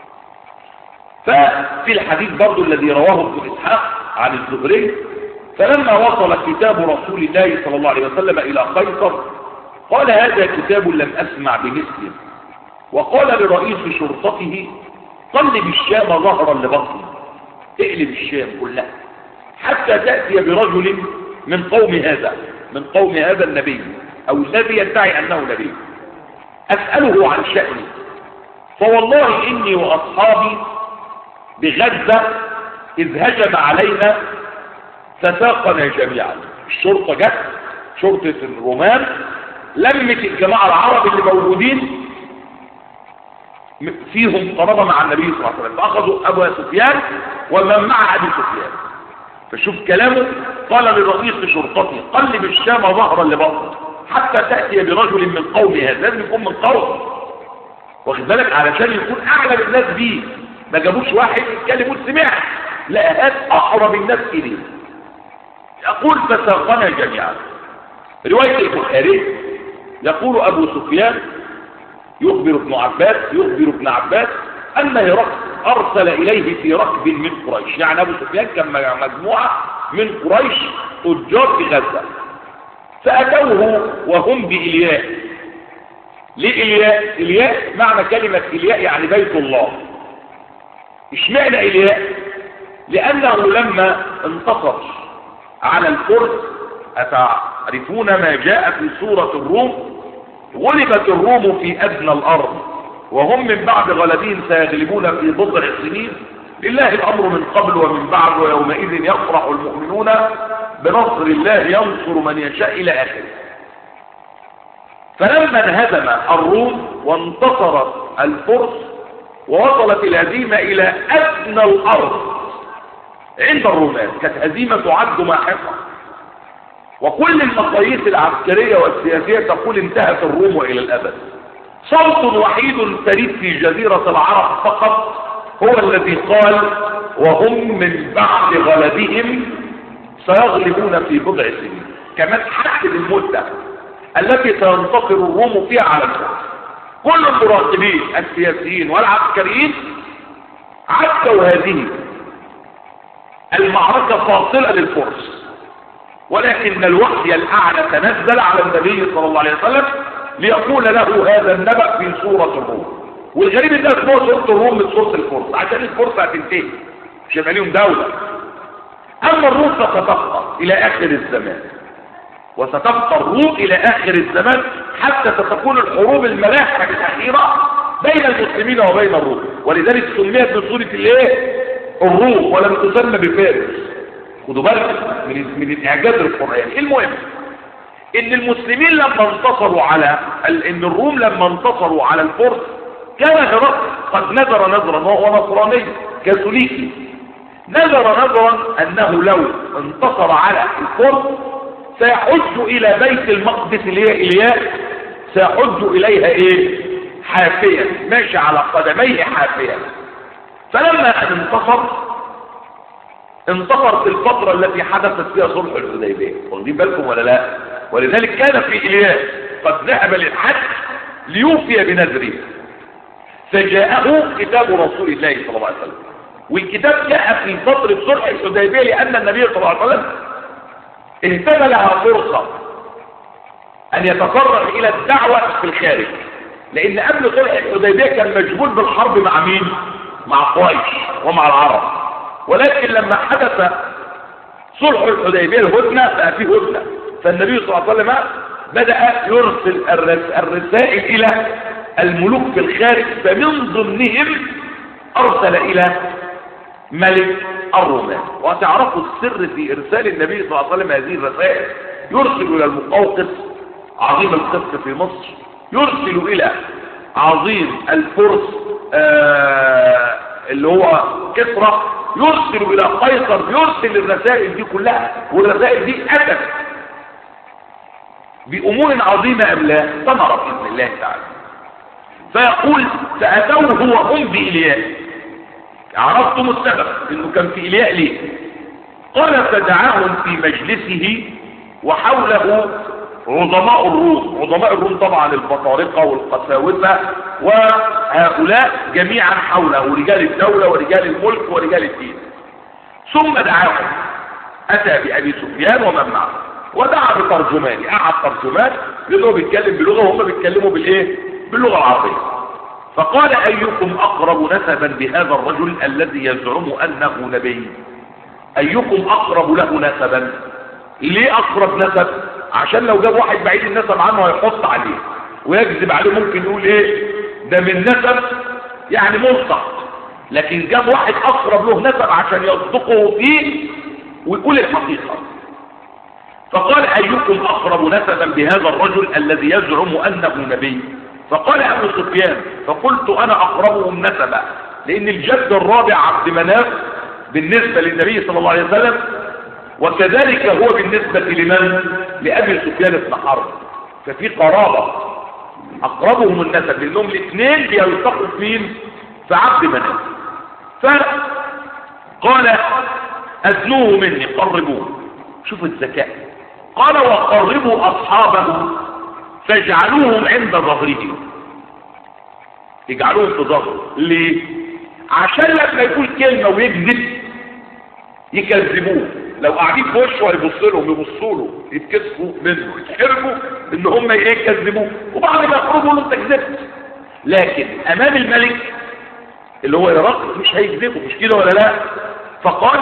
ففي الحديث برضو الذي رواه ابن اسحاق عن الزهري فلما وصل كتاب رسول الله صلى الله عليه وسلم الى قيصر قال هذا كتاب لم اسمع بمثله وقال لرئيس شرطته قلب الشام ظهرا لبطن اقلب الشام كلها حتى تأتي برجل من قوم هذا من قوم هذا النبي او الذي يدعي انه نبي اسأله عن شأني فوالله اني واصحابي بغزة اذ هجم علينا فساقنا جميعا الشرطة جت شرطة الرومان لمت الجماعة العرب اللي موجودين فيهم قرابة مع النبي صلى الله عليه وسلم فأخذوا أبو سفيان ومن مع أبي سفيان فشوف كلامه قال لرئيس شرطته قلب الشام ظهرا لبطن حتى تأتي برجل من قوم هذا لازم يكون من قوم واخد بالك علشان يكون أعلم الناس بيه ما جابوش واحد يتكلم يقول سمعت لا هات أقرب الناس إليه يقول فساقنا جميعا رواية البخاري يقول أبو سفيان يخبر ابن عباس يخبر ابن عباس أن هرقل أرسل إليه في ركب من قريش يعني أبو سفيان كان مجموعة من قريش تجار في غزة فأتوه وهم بإلياء ليه إلياء؟ إلياء معنى كلمة إلياء يعني بيت الله اشمعنى إلياء؟ لأنه لما انتصر على الفرس أتعرفون ما جاء في سورة الروم غلبت الروم في أدنى الأرض وهم من بعد غلبهم سيغلبون في بضع سنين لله الأمر من قبل ومن بعد ويومئذ يفرح المؤمنون بنصر الله ينصر من يشاء إلى آخره فلما انهزم الروم وانتصرت الفرس ووصلت الهزيمة إلى أدنى الأرض عند الرومان كانت هزيمة تعد ماحقة وكل المقاييس العسكرية والسياسية تقول انتهت الروم إلى الأبد صوت وحيد فريد في جزيرة العرب فقط هو الذي قال وهم من بعد غلبهم سيغلبون في بضع سنين كمان حدد المدة التي سينتصر الروم فيها على الفرس كل المراقبين السياسيين والعسكريين عدوا هذه المعركة فاصلة للفرس ولكن الوحي الأعلى تنزل على النبي صلى الله عليه وسلم ليقول له هذا النبأ في سورة الروم والغريب ان ده اسمه سورة الروم من سورة الفرس عشان الفرس هتنتهي مش هيبقى ليهم دولة أما الروم فستبقى إلى آخر الزمان وستبقى الروم إلى آخر الزمان حتى ستكون الحروب الملاحمة الأخيرة بين المسلمين وبين الروم ولذلك سميت بسورة الايه الروم ولم تسمى بفارس خدوا بالك من من الاعجاز القراني المهم ان المسلمين لما انتصروا على ان الروم لما انتصروا على الفرس كان هرقل قد نذر نذرا وهو نصراني كاثوليكي نذر نذرا انه لو انتصر على الفرس سيحج الى بيت المقدس اللي هي الياء سيحج اليها ايه حافيا ماشي على قدميه حافيا فلما ان انتصر انتصر في الفترة التي حدثت فيها صلح الحديبية واخدين بالكم ولا لا ولذلك كان في إلياس قد ذهب للحج ليوفي بنذره فجاءه كتاب رسول الله صلى الله عليه وسلم والكتاب جاء في فترة صلح الحديبية لأن النبي صلى الله عليه وسلم اهتم لها فرصة أن يتفرغ إلى الدعوة في الخارج لأن قبل صلح الحديبية كان مشغول بالحرب مع مين؟ مع قريش ومع العرب ولكن لما حدث صلح الحديبية الهدنة بقى فيه هدنة فالنبي صلى الله عليه وسلم بدأ يرسل الرسائل إلى الملوك في الخارج فمن ضمنهم أرسل إلى ملك الرومان وتعرفوا السر في إرسال النبي صلى الله عليه وسلم هذه الرسائل يرسل إلى المقوقس عظيم القدس في مصر يرسل إلى عظيم الفرس آه اللي هو كسرى يرسل الى قيصر يرسل الرسائل دي كلها والرسائل دي اتت بامور عظيمه ام لا ثمره باذن الله تعالى فيقول فأتوه وهم بإلياء عرفتم السبب انه كان في إلياء ليه قال فدعاهم في مجلسه وحوله عظماء الروم عظماء الروم طبعا البطارقة والقساوسة وهؤلاء جميعا حوله رجال الدولة ورجال الملك ورجال الدين ثم دعاهم أتى بأبي سفيان ومن معه ودعا بترجمان قعد ترجمان لأنه بيتكلم بلغة وهم بيتكلموا بالإيه؟ باللغة العربية فقال أيكم أقرب نسبا بهذا الرجل الذي يزعم أنه نبي أيكم أقرب له نسبا ليه أقرب نسب عشان لو جاب واحد بعيد النسب عنه هيحط عليه ويكذب عليه ممكن يقول ايه ده من نسب يعني ملصق لكن جاب واحد اقرب له نسب عشان يصدقه فيه ويقول الحقيقة فقال ايكم اقرب نسبا بهذا الرجل الذي يزعم انه نبي فقال ابو سفيان فقلت انا اقربهم نسبا لان الجد الرابع عبد مناف بالنسبة للنبي صلى الله عليه وسلم وكذلك هو بالنسبة لمن لأبي سفيان بن حرب ففي قرابة أقربهم النسب لأنهم الاثنين بيلتقوا فين في عبد مناف فقال أدنوه مني قربوه شوفوا الذكاء قال وقربوا أصحابه فاجعلوهم عند ظهره يجعلوهم في ظهره ليه عشان لما يقول كلمة ويكذب يكذبوه لو قاعدين في وشه هيبصوا لهم يبصوا له يتكسفوا منه يتحرجوا ان هم ايه يكذبوه وبعد ما يخرجوا له انت كذبت لكن امام الملك اللي هو يراقب مش هيكذبه مش كده ولا لا فقال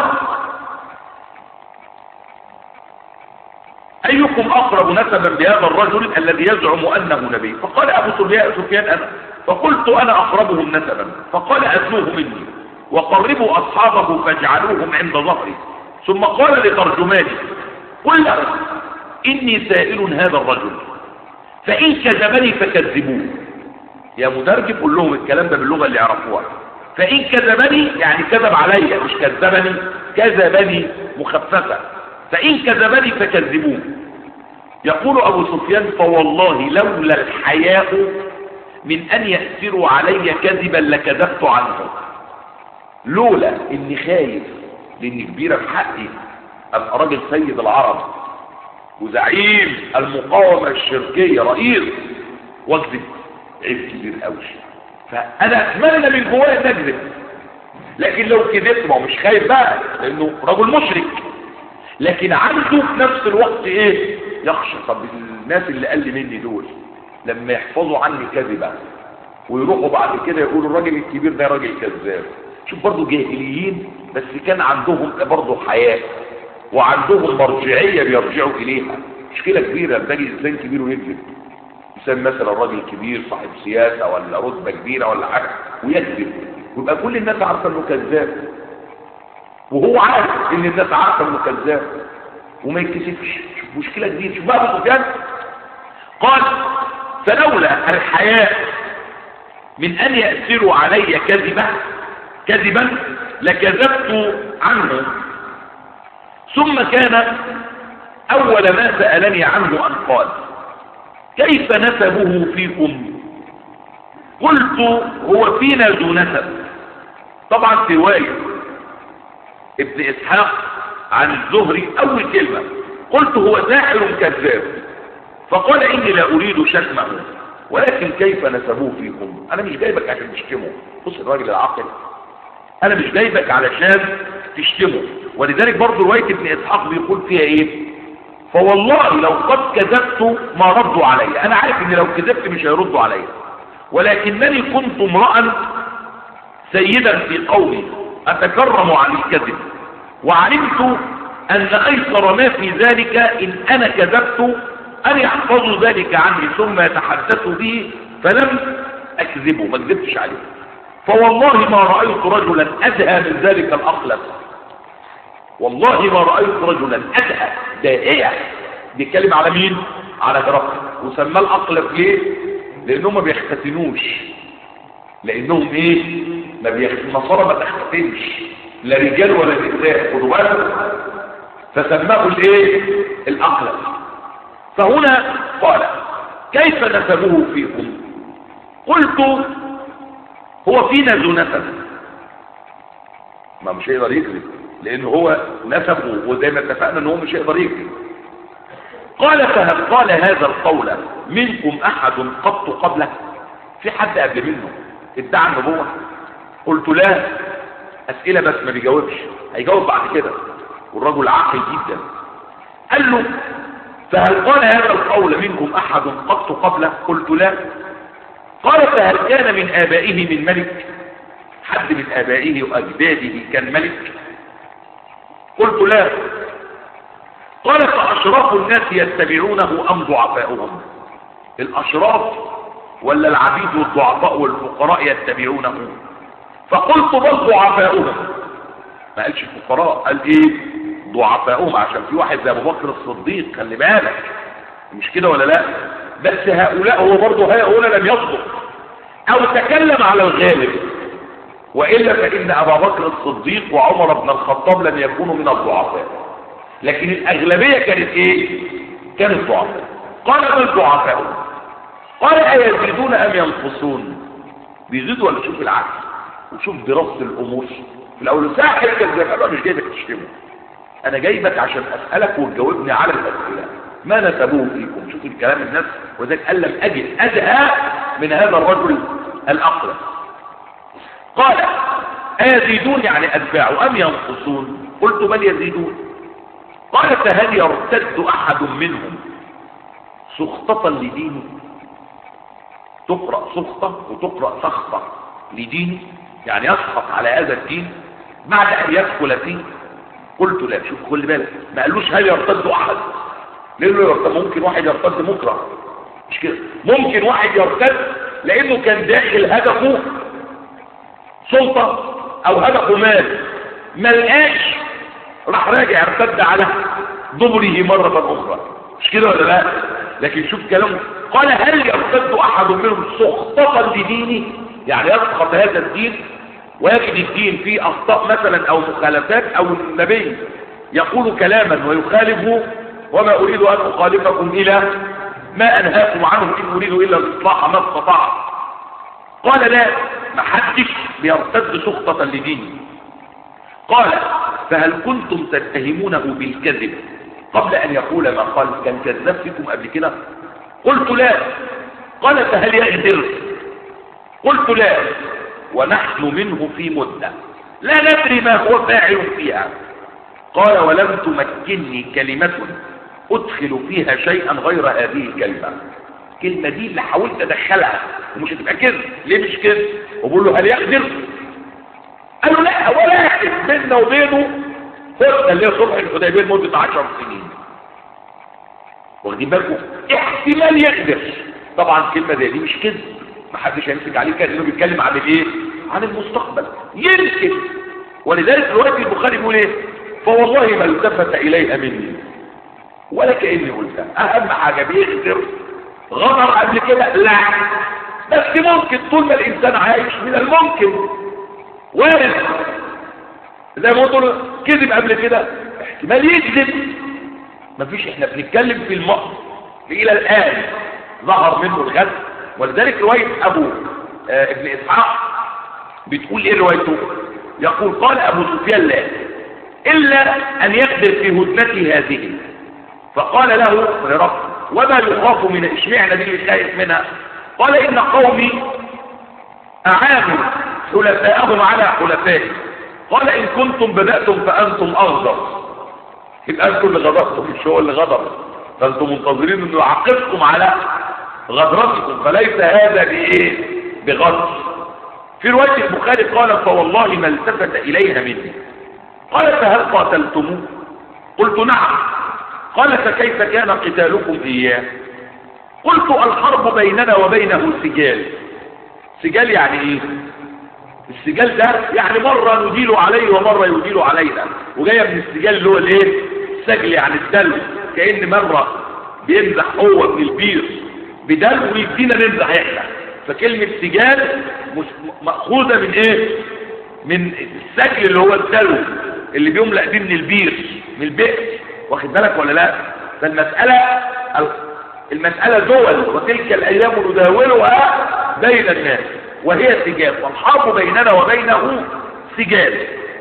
ايكم اقرب نسبا بهذا الرجل الذي يزعم انه نبي فقال ابو سفيان انا فقلت انا اقربهم نسبا فقال ادنوه مني وقربوا اصحابه فاجعلوهم عند ظهري ثم قال لترجماني قل له إني سائل هذا الرجل فإن كذبني فكذبوه يا مترجم قول لهم الكلام ده باللغة اللي يعرفوها فإن كذبني يعني كذب علي مش كذبني كذبني مخففة فإن كذبني فكذبوه يقول أبو سفيان فوالله لولا الحياء من أن يأسروا علي كذبا لكذبت عنه لولا إني خايف لاني كبيرة في حقي ابقى راجل سيد العرب وزعيم المقاومة الشركية رئيس واكذب عيب كبير قوي فانا اتمنى من جوايا ان اكذب لكن لو كذبت ما هو مش خايف بقى لانه رجل مشرك لكن عنده في نفس الوقت ايه يخشى طب الناس اللي قال لي مني دول لما يحفظوا عني كذبة ويروحوا بعد كده يقولوا الراجل الكبير ده راجل كذاب شوف برضه جاهليين بس كان عندهم برضه حياة وعندهم مرجعية بيرجعوا إليها مشكلة كبيرة تلاقي إنسان كبير ويكذب إنسان مثلا راجل كبير صاحب سياسة ولا رتبة كبيرة ولا حاجة ويكذب ويبقى كل الناس عارفة إنه كذاب وهو عارف إن الناس عارفة إنه كذاب وما يتكسفش شوف مشكلة كبيرة شوف بقى أبو سفيان قال فلولا الحياة من أن يأثروا علي كذبة كذبا لكذبت عنه ثم كان أول ما سألني عنه أن قال كيف نسبه فيكم قلت هو فينا ذو نسب طبعا في رواية ابن إسحاق عن الزهري أول كلمة قلت هو ساحر كذاب فقال إني لا أريد شتمه ولكن كيف نسبوه فيكم أنا مش جايبك عشان تشتمه بص الراجل العاقل انا مش جايبك علشان تشتمه ولذلك برضو رواية ابن اسحاق بيقول فيها ايه فوالله لو قد كذبت ما ردوا علي انا عارف ان لو كذبت مش هيردوا علي ولكنني كنت امرأ سيدا في قومي اتكرم عن الكذب وعلمت ان ايسر ما في ذلك ان انا كذبت ان يحفظوا ذلك عني ثم يتحدثوا به فلم اكذبه ما كذبتش عليه فوالله ما رأيت رجلا أدهى من ذلك الأخلص والله ما رأيت رجلا أدهى دائية بيتكلم على مين على هرقل وسماه الأقلب ليه لأنهم ما بيختتنوش لأنهم إيه ما النصارى ما تختتنش لا رجال ولا نساء خدوا بالكم فسماه الايه الأقلب فهنا قال كيف نسبوه فيكم قلت هو فينا ذو نسب ما مش هيقدر يكذب لان هو نسبه وزي ما اتفقنا ان هو مش هيقدر يكذب قال فهل قال هذا القول منكم احد قط قبله في حد قبل منه ادعى النبوه قلت لا اسئله بس ما بيجاوبش هيجاوب بعد كده والرجل عاقل جدا قال له فهل قال هذا القول منكم احد قط قبله قلت لا قال فهل كان من ابائه من ملك حد من ابائه واجداده كان ملك قلت لا قال فاشراف الناس يتبعونه ام ضعفاؤهم الاشراف ولا العبيد والضعفاء والفقراء يتبعونه فقلت بل ضعفاؤهم ما قالش الفقراء قال ايه ضعفاؤهم عشان في واحد زي ابو بكر الصديق خلي بالك مش كده ولا لا بس هؤلاء هو برضه هؤلاء لم يصدق او تكلم على الغالب والا فان ابا بكر الصديق وعمر بن الخطاب لم يكونوا من الضعفاء لكن الاغلبيه كانت ايه كانت ضعفاء قال بل ضعفاؤهم قال ايزيدون ام ينقصون بيزيدوا ولا شوف العكس وشوف دراسه الامور في الاول ساعه كده كده انا مش جايبك تشتمه انا جايبك عشان اسالك وتجاوبني على الاسئله ما نسبوه فيكم شوف الكلام الناس وذلك قال لم اجد ادهى من هذا الرجل الاقرب قال ايزيدون يعني اتباع ام ينقصون قلت بل يزيدون قال فهل يرتد احد منهم سخطة لدينه تقرأ سخطة وتقرأ سخطة لدينه يعني يسخط على هذا الدين بعد ان يدخل فيه قلت لا شوف خلي بالك ما قالوش هل يرتد احد لانه يرتد ممكن واحد يرتد مكره مش كده ممكن واحد يرتد لانه كان داخل هدفه سلطة او هدفه مال ما لقاش راح راجع ارتد على دبره مرة اخرى مش كده ولا لا لكن شوف كلامه قال هل يرتد احد منهم سخطة لدينه يعني يسخط هذا الدين ويجد الدين فيه اخطاء مثلا او مخالفات او النبي يقول كلاما ويخالفه وما اريد ان اخالفكم الى ما انهاكم عنه ان اريد الا الاصلاح ما استطعت قال لا ما حدش بيرتد سخطة لدينه قال فهل كنتم تتهمونه بالكذب قبل ان يقول ما قال كان كذاب فيكم قبل كده قلت لا قال فهل يغدر قلت لا ونحن منه في مدة لا ندري ما هو فاعل فيها قال ولم تمكنني كلمة ادخل فيها شيئا غير هذه الكلمة الكلمة دي اللي حاولت ادخلها ومش هتبقى كده ليه مش كده وبقول له هل يقدر قالوا لا ولا يحدث بيننا وبينه فرصة اللي هي صلح الحديبية لمدة 10 سنين واخدين بالكم احتمال يقدر طبعا كلمة زي دي مش كذب محدش هيمسك عليه كده انه بيتكلم عن الايه عن المستقبل يمكن ولذلك روايه البخاري بيقول ايه فوالله ما التفت اليها مني ولا كاني قلتها اهم حاجه بيقدر غدر قبل كده لا بس ممكن طول ما الانسان عايش من الممكن وارد زي ما قلت كذب قبل كده احتمال يكذب مفيش احنا بنتكلم في الماضي الى الان ظهر منه الغد ولذلك رواية ابو آه ابن اسحاق بتقول ايه روايته يقول قال ابو سفيان لا الا ان يقدر في هدنته هذه فقال له هرقل وما يخاف من اشمعنى دي اللي خايف منها قال ان قومي اعانوا حلفاءهم على حلفائي قال ان كنتم بداتم فانتم اغدر يبقى انتم اللي غدرتم مش هو اللي غدر فانتم منتظرين انه يعاقبكم على غدرتكم فليس هذا بايه بغدر في روايه البخاري قال فوالله ما التفت اليها مني قال فهل قاتلتموه قلت نعم قال فكيف كان قتالكم اياه قلت الحرب بيننا وبينه سجال سجال يعني ايه السجال ده يعني مرة نديله عليه ومرة يديله علينا وجاية من السجال اللي هو الايه السجل يعني الدلو كأن مرة بيمزح هو ابن البير بدلو ويدينا نمزح احنا فكلمة سجال مأخوذة من ايه من السجل اللي هو الدلو اللي بيملأ بيه من البير من البئر واخد بالك ولا لا فالمسألة المسألة دول وتلك الأيام نداولها بين الناس وهي سجال والحرب بيننا وبينه سجال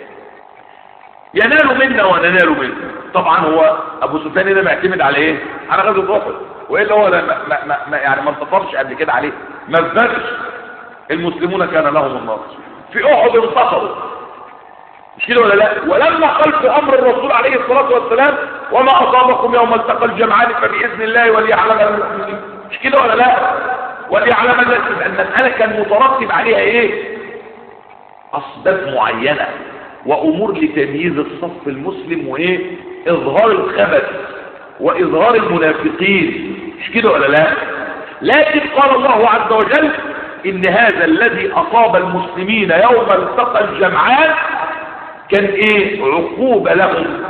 ينال منا وننال منه طبعا هو ابو سفيان هنا معتمد على ايه على غزوه احد والا هو ما ما ما يعني ما انتصرش قبل كده عليه ما فزش المسلمون كان لهم النصر في احد انتصروا مش كده ولا لا ولما خلف امر الرسول عليه الصلاه والسلام وما اصابكم يوم التقى الجمعان فباذن الله وليعلم المؤمنين مش كده ولا لا وليعلم المساله كان مترتب عليها ايه اسباب معينه وامور لتمييز الصف المسلم وايه اظهار الخبث واظهار المنافقين مش كده ولا لا لكن قال الله عز وجل ان هذا الذي اصاب المسلمين يوم التقى الجمعان كان ايه عقوبة لهم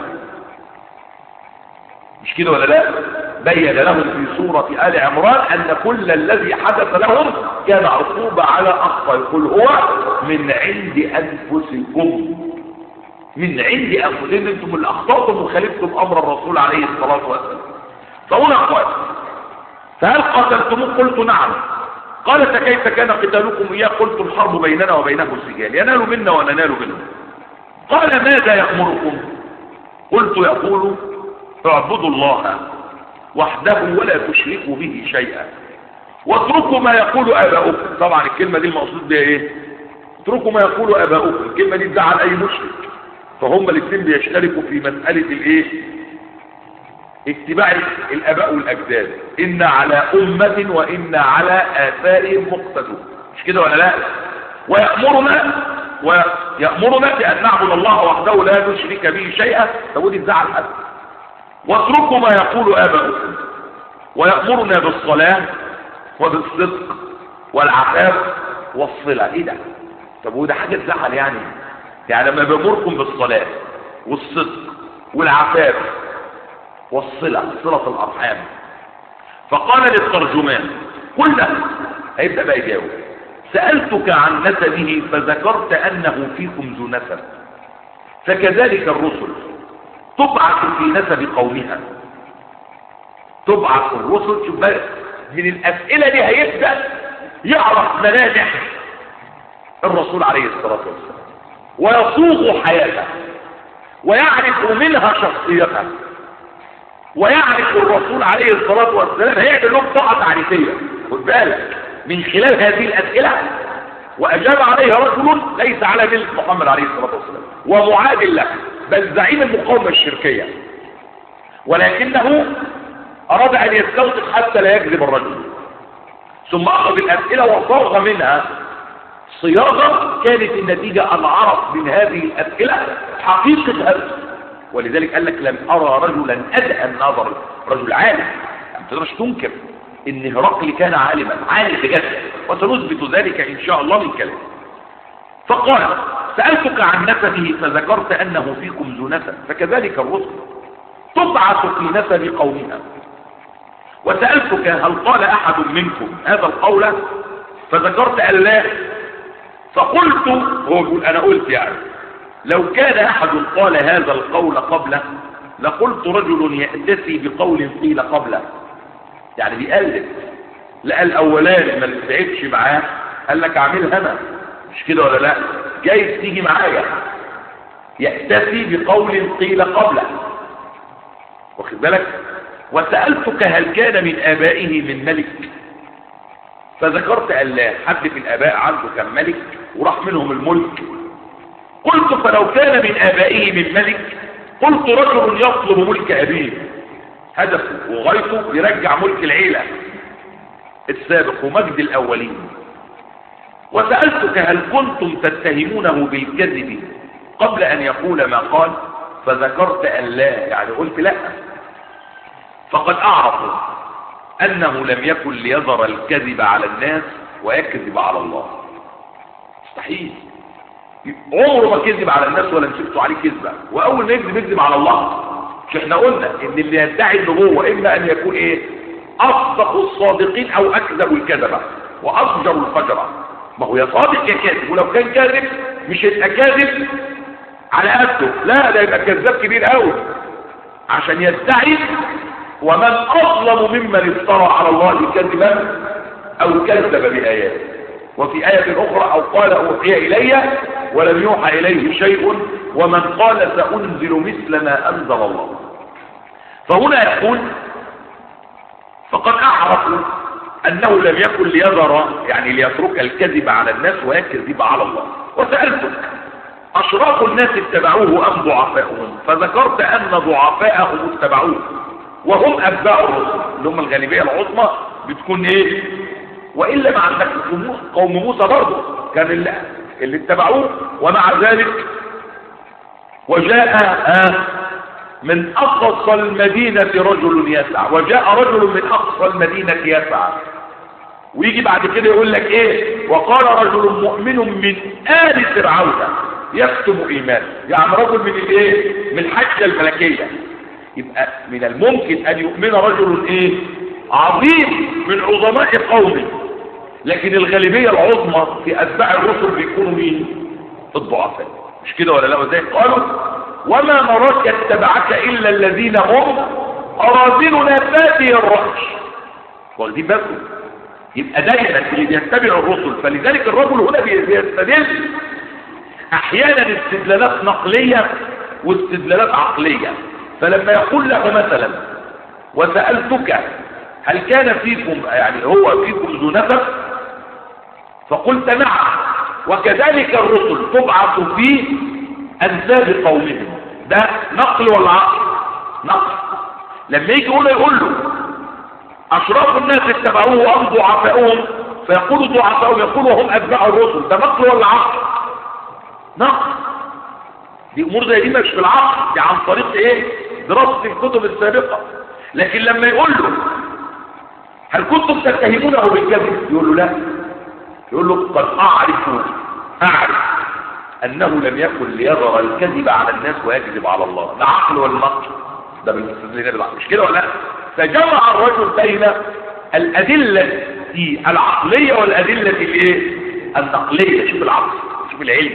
مش كده ولا لا بين لهم في سورة آل عمران أن كل الذي حدث لهم كان عقوبة على أخطى يقول هو من عند أنفسكم من عند أنفسكم أنتم اللي أخطأتم وخالفتم أمر الرسول عليه الصلاة والسلام فهنا أخوات فهل قاتلتموه قلت نعم قال فكيف كان قتالكم إياه قلت الحرب بيننا وبينه السجال ينال منا وننال منه قال ماذا يأمركم قلت يقول اعبدوا الله وحده ولا تشركوا به شيئا واتركوا ما يقول اباؤكم طبعا الكلمة دي المقصود بها ايه اتركوا ما يقول اباؤكم الكلمة دي تزعل اي مشرك فهم الاثنين بيشتركوا في مسألة الايه اتباع الاباء والاجداد ان على امة وان على اثارهم مقتدون مش كده ولا لا ويأمرنا ويأمرنا بأن نعبد الله وحده لا نشرك به شيئا فودي تزعل حد واتركوا ما يقول آباؤكم ويأمرنا بالصلاة وبالصدق والعفاف والصلة ايه ده طب وده حاجة تزعل يعني يعني لما بأمركم بالصلاة والصدق والعفاف والصلة صلة الأرحام فقال للترجمان قل له هيبدأ بقى يجاوب سألتك عن نسبه فذكرت أنه فيكم ذو نسب فكذلك الرسل تبعث في نسب قومها تبعث الرسل شوف بقى من الأسئلة دي هيبدأ يعرف ملامح الرسول عليه الصلاة والسلام ويصوغ حياته ويعرف منها شخصيتها ويعرف الرسول عليه الصلاة والسلام هيعمل لهم طاقة تعريفية خد بالك من خلال هذه الأسئلة وأجاب عليها رجل ليس على ملك محمد عليه الصلاة والسلام ومعادل له بل زعيم المقاومة الشركية ولكنه أراد أن يستوقف حتى لا يكذب الرجل ثم أخذ الأسئلة وصاغ منها صياغة كانت النتيجة أن عرف من هذه الأسئلة حقيقة هذا ولذلك قال لك لم أرى رجلا أدهى النظر رجل عالم ما تقدرش تنكر ان هرقل كان عالما عالم بجد وسنثبت ذلك ان شاء الله من كلام فقال سألتك عن نسبه فذكرت انه فيكم ذو نسب فكذلك الرسل تبعث في نسب قومها وسألتك هل قال احد منكم هذا القول فذكرت ان لا فقلت هو يقول انا قلت يعني لو كان احد قال هذا القول قبله لقلت رجل يأتسي بقول قيل قبله يعني بيقلد لقى الاولاني ما تعبش معاه قال لك اعملها انا مش كده ولا لا جايز تيجي معايا يأتسي بقول قيل قبله واخد بالك وسألتك هل كان من آبائه من ملك فذكرت أن لا حد في الآباء عنده كان ملك وراح منهم الملك قلت فلو كان من آبائه من ملك قلت رجل يطلب ملك أبيه هدفه وغايته يرجع ملك العيلة السابق ومجد الأولين وسألتك هل كنتم تتهمونه بالكذب قبل أن يقول ما قال فذكرت أن لا يعني قلت لا فقد أعرف أنه لم يكن ليظهر الكذب على الناس ويكذب على الله مستحيل عمره ما كذب على الناس ولا مسكتوا عليه كذبة وأول ما يكذب يكذب على الله مش احنا قلنا ان اللي يدعي النبوة اما ان يكون ايه اصدق الصادقين او اكذب الكذبة وافجر الفجرة ما هو يا صادق يا كاذب ولو كان كاذب مش هيبقى كاذب على قده لا ده يبقى كذاب كبير قوي عشان يدعي ومن اظلم ممن افترى على الله كذبا او كذب باياته وفي آية أخرى أو قال أوحي إلي ولم يوحى إليه شيء ومن قال سأنزل مثل ما أنزل الله فهنا يقول فقد أعرفوا أنه لم يكن ليذر يعني ليترك الكذب على الناس ويكذب على الله وسألتك أشراف الناس اتبعوه أم ضعفاؤهم فذكرت أن ضعفاءهم اتبعوه وهم أتباع الرسل اللي هم الغالبية العظمى بتكون إيه وإلا ما عندك قوم موسى برضه كان اللي, اللي اتبعوه ومع ذلك وجاء آه من أقصى المدينة رجل يسعى وجاء رجل من أقصى المدينة يسعى ويجي بعد كده يقول لك ايه وقال رجل مؤمن من آل فرعون يكتم ايمان يعني رجل من الايه من الحجة الملكية يبقى من الممكن ان يؤمن رجل ايه عظيم من عظماء قومه لكن الغالبية العظمى في اتباع الرسل بيكونوا مين الضعفاء مش كده ولا لا وزي قالوا وما نراك اتبعك الا الذين هم اراذلنا بادي الرأي واخدين بالكم يبقى دايما اللي بيتبع الرسل فلذلك الرجل هنا بيستدل احيانا استدلالات نقلية واستدلالات عقلية فلما يقول لك مثلا وسألتك هل كان فيكم يعني هو فيكم ذو نفس فقلت نعم وكذلك الرسل تبعث في انساب قومهم ده نقل ولا عقل نقل لما يجي يقول يقول له اشراف الناس اتبعوه ام ضعفاؤهم فيقولوا ضعفاؤهم يقولوا هم اتباع الرسل ده نقل ولا عقل نقل دي امور زي دي مش في العقل دي عن طريق ايه دراسه الكتب السابقه لكن لما يقول له هل كنتم تتهمونه بالكذب يقول له لا يقول له قد اعرف اعرف انه لم يكن ليظهر الكذب على الناس ويكذب على الله ده عقل ولا نقل ده بالمستدلين بالعقل مش كده ولا لا فجمع الرجل بين الادله العقليه والادله الايه النقليه شوف العقل شوف العلم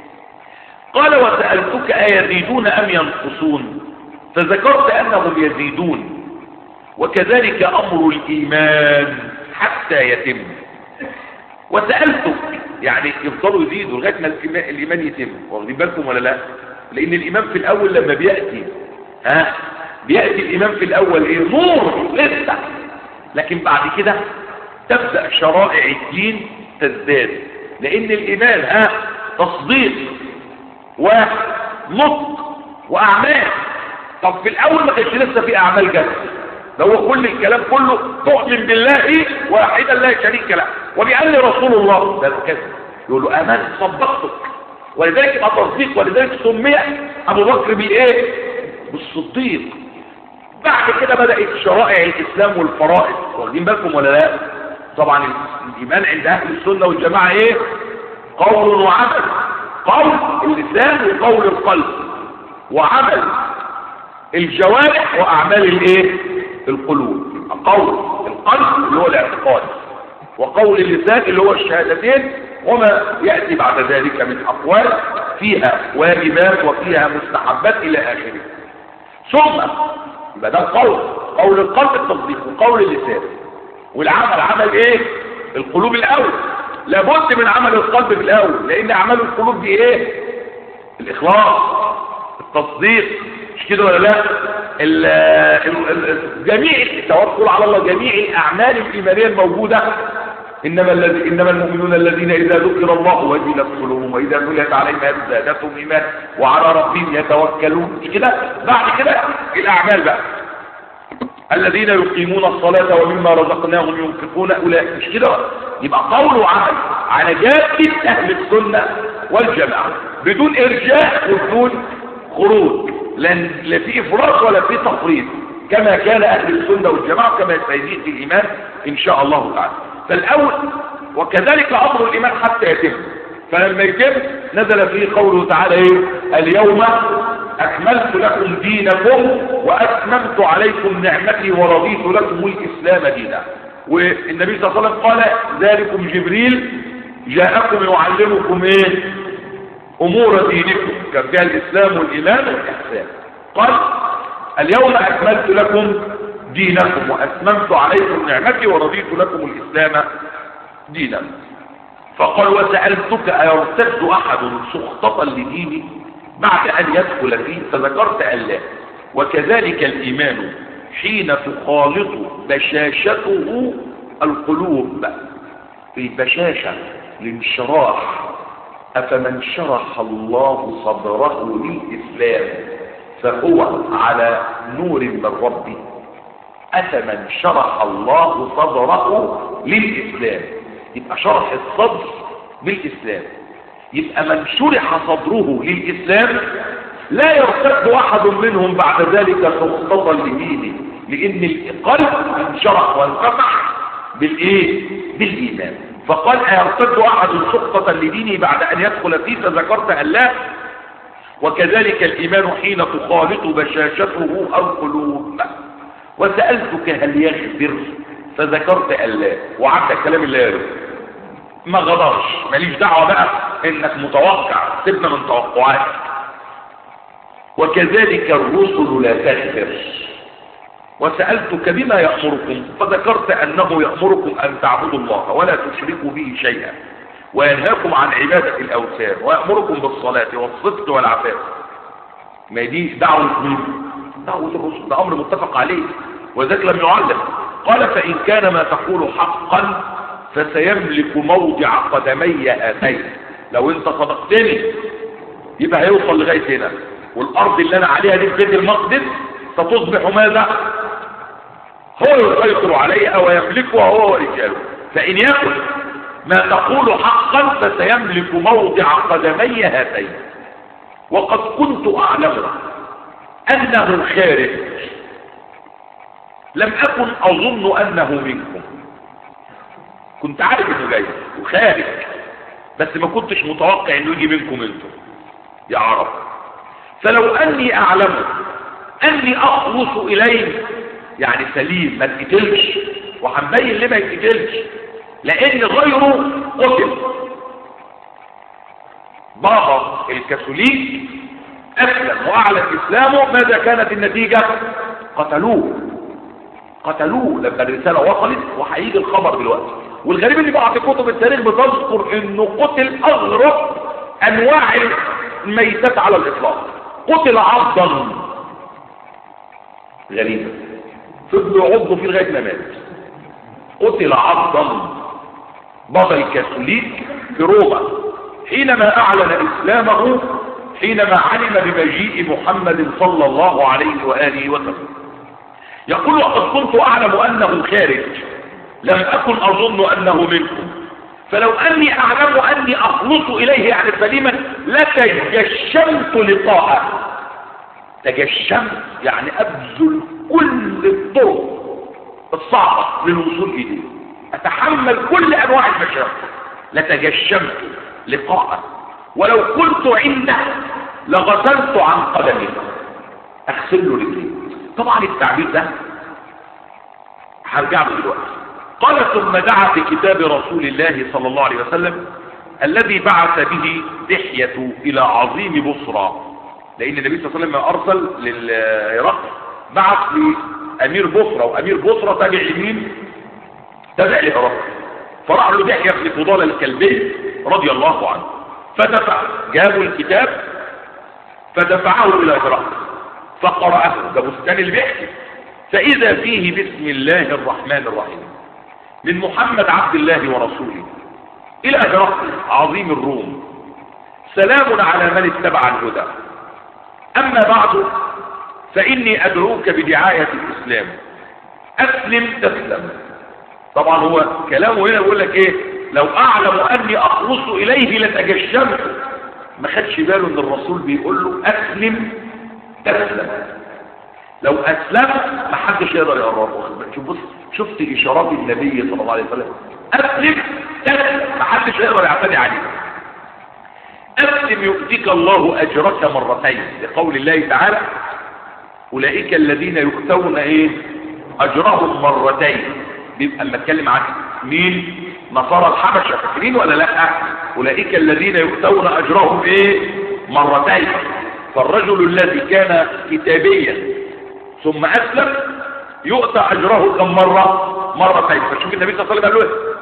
قال وسالتك ايزيدون ام ينقصون فذكرت انهم يزيدون وكذلك امر الايمان حتى يتم وسالتك يعني يفضلوا يزيدوا لغايه ما الايمان يتم واخدين بالكم ولا لا لان الايمان في الاول لما بياتي ها بياتي الايمان في الاول ايه نور لسه لكن بعد كده تبدا شرائع الدين تزداد لان الايمان ها تصديق ونطق واعمال طب في الاول ما كانش لسه في اعمال جد ده هو كل الكلام كله تؤمن بالله واحدا لا شريك له وبأن رسول الله ده كذب يقول له امان صدقتك ولذلك يبقى تصديق ولذلك سمي ابو بكر بالايه بالصديق بعد كده بدات شرائع الاسلام والفرائض واخدين بالكم ولا لا طبعا الايمان عند اهل السنه والجماعه ايه قول وعمل قول اللسان وقول القلب وعمل الجوارح واعمال الايه القلوب قول القلب اللي هو الاعتقاد وقول اللسان اللي هو الشهادتين وما يأتي بعد ذلك من أقوال فيها واجبات وفيها مستحبات إلى آخره ثم يبقى ده القول قول القلب التصديق وقول اللسان والعمل عمل ايه القلوب الاول لابد من عمل القلب في الاول لان اعمال القلوب دي ايه الاخلاص التصديق مش كده ولا لا ال ال جميع التوكل على الله جميع الاعمال الايمانيه الموجوده انما الذي انما المؤمنون الذين اذا ذكر الله وجلت قلوبهم واذا تليت عليهم زادتهم ايمان وعلى ربهم يتوكلون مش كده بعد كده الاعمال بقى الذين يقيمون الصلاة ومما رزقناهم ينفقون أولئك مش كده يبقى قول وعمل على جادة أهل السنة والجماعة بدون إرجاء وبدون خروج لن لا في إفراط ولا في تفريط كما كان أهل السنة والجماعة كما سيزيد في الإيمان إن شاء الله تعالى فالأول وكذلك أمر الإيمان حتى يتم فلما يتم نزل فيه قوله تعالى إيه اليوم أكملت لكم دينكم وأتممت عليكم نعمتي ورضيت لكم الإسلام دينا والنبي صلى الله عليه وسلم قال ذلكم جبريل جاءكم يعلمكم ايه امور دينكم كان فيها الاسلام والايمان والاحسان قال اليوم اكملت لكم دينكم واتممت عليكم نعمتي ورضيت لكم الاسلام دينا فقال وسألتك أيرتد أحد سخطة لديني بعد أن يدخل فيه فذكرت أن لا وكذلك الإيمان حين تخالط بشاشته القلوب في بشاشة الانشراح أفمن شرح الله صدره للإسلام فهو على نور من ربه أفمن شرح الله صدره للإسلام يبقى شرح الصدر بالإسلام يبقى من شرح صدره للإسلام لا يرتد أحد منهم بعد ذلك سخطة لدينه لأن القلب انشرح وانفتح بالإيه؟ بالإيمان فقال أيرتد أحد سخطة لدينه بعد أن يدخل فيه فذكرت أن لا وكذلك الإيمان حين تخالط بشاشته القلوب وسألتك هل يغفر فذكرت أن لا وعدت الكلام اللي قاله ما غدرش ماليش دعوة بقى انك متوقع سيبنا من توقعاتك وكذلك الرسل لا تغفر وسألتك بما يأمركم فذكرت أنه يأمركم أن تعبدوا الله ولا تشركوا به شيئا وينهاكم عن عبادة الأوثان ويأمركم بالصلاة والصدق والعفاف ما دي دعوة مين؟ دعوة الرسل ده أمر متفق عليه وذلك لم يعلم قال فإن كان ما تقول حقا فسيملك موضع قدمي هاتين لو انت صدقتني يبقى هيوصل لغاية هنا والأرض اللي أنا عليها دي في بيت المقدس ستصبح ماذا هو يسيطر عليها ويملكها هو ورجاله فإن يكن ما تقول حقا فسيملك موضع قدمي هاتين وقد كنت أعلم أنه خارج لم أكن أظن أنه منكم كنت عارف انه جاي وخارج بس ما كنتش متوقع انه يجي منكم انتم يا عرب فلو اني اعلم اني اخلص اليه يعني سليم ما تقتلش وهنبين ليه ما يتقتلش لان غيره قتل بابا الكاثوليك اسلم واعلن اسلامه ماذا كانت النتيجه قتلوه قتلوه لما الرساله وصلت وهيجي الخبر دلوقتي والغريب اللي بعض كتب التاريخ بتذكر انه قتل اغرب انواع الميتات على الاطلاق قتل عضا غريبة فضلوا يعضوا فيه لغايه ما مات قتل عضا بابا الكاثوليك في روما حينما اعلن اسلامه حينما علم بمجيء محمد صلى الله عليه واله وسلم يقول وقد كنت اعلم انه خارج لم أكن أظن أنه منكم فلو أني أعلم أني أخلص إليه يعني سليما لتجشمت لقاءه تجشمت يعني أبذل كل الطرق الصعبة للوصول إليه أتحمل كل أنواع المشاكل لتجشمت لقاءه ولو كنت عنده لغسلت عن قدمه أغسل له رجليه طبعا التعبير ده هرجع له دلوقتي قال ثم دعا في كتاب رسول الله صلى الله عليه وسلم الذي بعث به دحية إلى عظيم بصرى لأن النبي صلى الله عليه وسلم أرسل للهرقل بعث لأمير بصرى وأمير بصرى تابع لمين؟ تابع لهرقل فراح له دحية بن فضالة الكلبي رضي الله عنه فدفع جابوا الكتاب فدفعه إلى هرقل فقرأه ده بستان البحث فإذا فيه بسم الله الرحمن الرحيم من محمد عبد الله ورسوله إلى هرقل عظيم الروم سلام على من اتبع الهدى أما بعد فإني أدعوك بدعاية الإسلام أسلم تسلم طبعا هو كلامه هنا يقول لك إيه لو أعلم أني أخلص إليه لتجشمت ما خدش باله أن الرسول بيقول له أسلم تسلم لو أسلم ما حدش يقدر يقربه شوف بص شفت إشارات النبي صلى الله عليه وسلم أسلم تسلم ما حدش يقدر يعتدي عليه أسلم يؤتيك الله أجرك مرتين لقول الله تعالى أولئك الذين يؤتون إيه أجرهم مرتين بيبقى لما اتكلم عن مين نصارى الحبشة فاكرين ولا لا أولئك الذين يؤتون أجرهم إيه مرتين فالرجل الذي كان كتابيا ثم أسلم يؤتى أجره كم مرة مرتين فشوف النبي صلى الله عليه وسلم قال له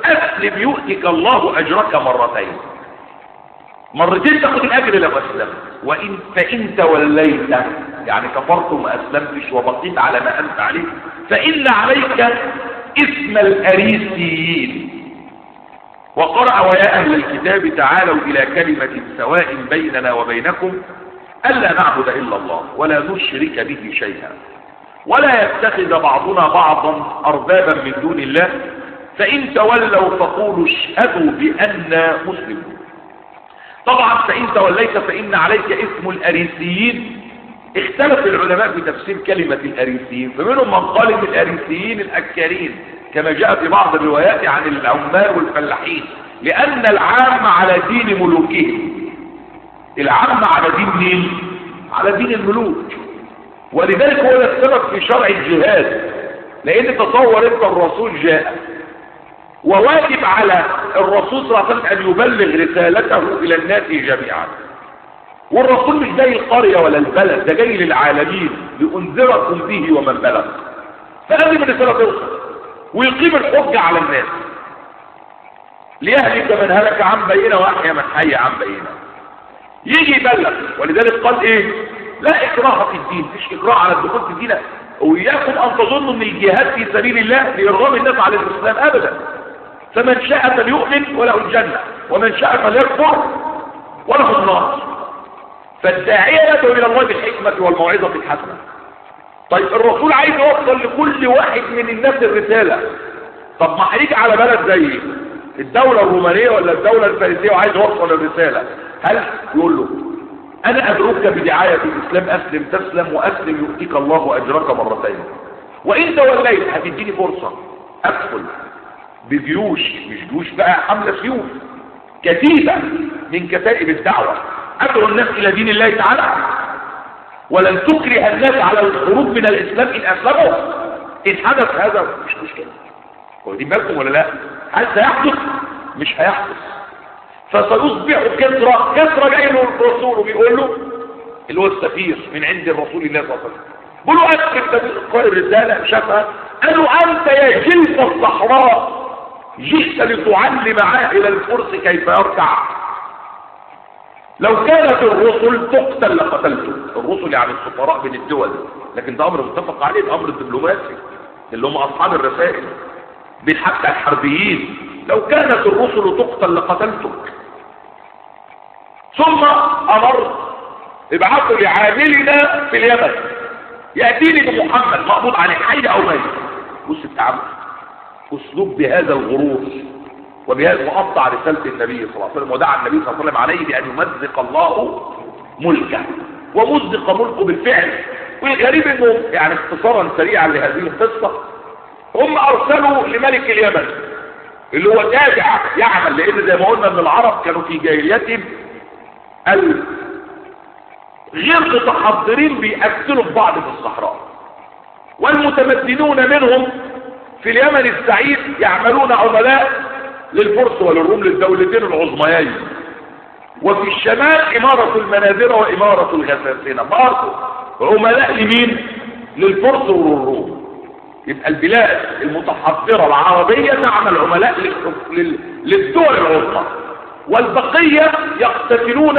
اسلم يؤتك الله اجرك مرتين مرتين تاخد الاجر لو اسلمت وان فان توليت يعني كفرت وما اسلمتش وبقيت على ما انت عليه فان عليك اسم الاريسيين وقرأ ويا اهل الكتاب تعالوا الى كلمة سواء بيننا وبينكم الا نعبد الا الله ولا نشرك به شيئا ولا يتخذ بعضنا بعضا اربابا من دون الله فان تولوا فقولوا اشهدوا بأننا مسلمون طبعا فإن توليت فإن عليك اسم الأريسيين اختلف العلماء في تفسير كلمة الأريسيين فمنهم من قال ان الأريسيين الأكارين كما جاء في بعض الروايات عن العمال والفلاحين لأن العام على دين ملوكهم العام على دين مين؟ على دين الملوك ولذلك هو السبب في شرع الجهاد لأن تصور انت الرسول جاء وواجب على الرسول صلى الله عليه وسلم أن يبلغ رسالته إلى الناس جميعا والرسول مش جاي القرية ولا البلد ده جاي للعالمين لأنذركم به ومن بلغ فلازم الرسالة توصل ويقيم الحجة على الناس ليهلك من هلك عن بينه وأحيا من حي عن بينه يجي يبلغ ولذلك قال ايه لا اكراه في الدين مفيش اكراه على الدخول في الدين وإياكم أن تظنوا أن الجهاد في سبيل الله لإرغام الناس على الإسلام أبدا فمن شاء فليؤمن وله الجنة ومن شاء فليكفر وله النار فالداعية يدعو إلى الله بالحكمة والموعظة الحسنة طيب الرسول عايز يوصل لكل واحد من الناس الرسالة طب ما هيجي على بلد زي الدولة الرومانية ولا الدولة الفارسية وعايز يوصل الرسالة هل يقول له انا ادعوك بدعاية الاسلام اسلم تسلم واسلم يؤتيك الله اجرك مرتين وان توليت هتديني فرصة ادخل بجيوش مش جيوش بقى حملة سيوف كتيبة من كتائب الدعوة ادعو الناس الى دين الله تعالى ولن تكره الناس على الخروج من الاسلام ان اسلموا ان حدث هذا مش مشكلة هو دي بالكم ولا لا هل سيحدث مش هيحدث فسيصبح كسرى كسرى جاي له الرسول وبيقول له اللي هو السفير من عند الرسول الله صلى الله عليه وسلم بيقول له اكتب قائد الرساله شافها قالوا انت يا جلد الصحراء جئت لتعلم عاهل الفرس كيف يركع لو كانت الرسل تقتل لقتلته الرسل يعني السفراء بين الدول لكن ده امر متفق عليه ده امر دبلوماسي اللي هم اصحاب الرسائل بين حتى الحربيين لو كانت الرسل تقتل لقتلتك ثم امر ابعثوا لعاملنا في اليمن ياتيني بمحمد مقبوض عليه حي او ميت بص التعامل اسلوب بهذا الغرور وبهذا وقطع رساله النبي صلى الله عليه وسلم ودعا النبي صلى الله عليه وسلم عليه بان يمزق الله ملكه ومزق ملكه بالفعل والغريب انه يعني اختصارا سريعا لهذه القصه هم ارسلوا لملك اليمن اللي هو تابع يعمل لان زي ما قلنا ان العرب كانوا في جاهليتهم غير متحضرين بيقتلوا في بعض في الصحراء والمتمدنون منهم في اليمن السعيد يعملون عملاء للفرس وللروم للدولتين العظميين وفي الشمال إمارة المناذرة وإمارة الغساسنة برضه عملاء لمين للفرس وللروم يبقى البلاد المتحضرة العربية تعمل عملاء للدول العظمى والبقية يقتتلون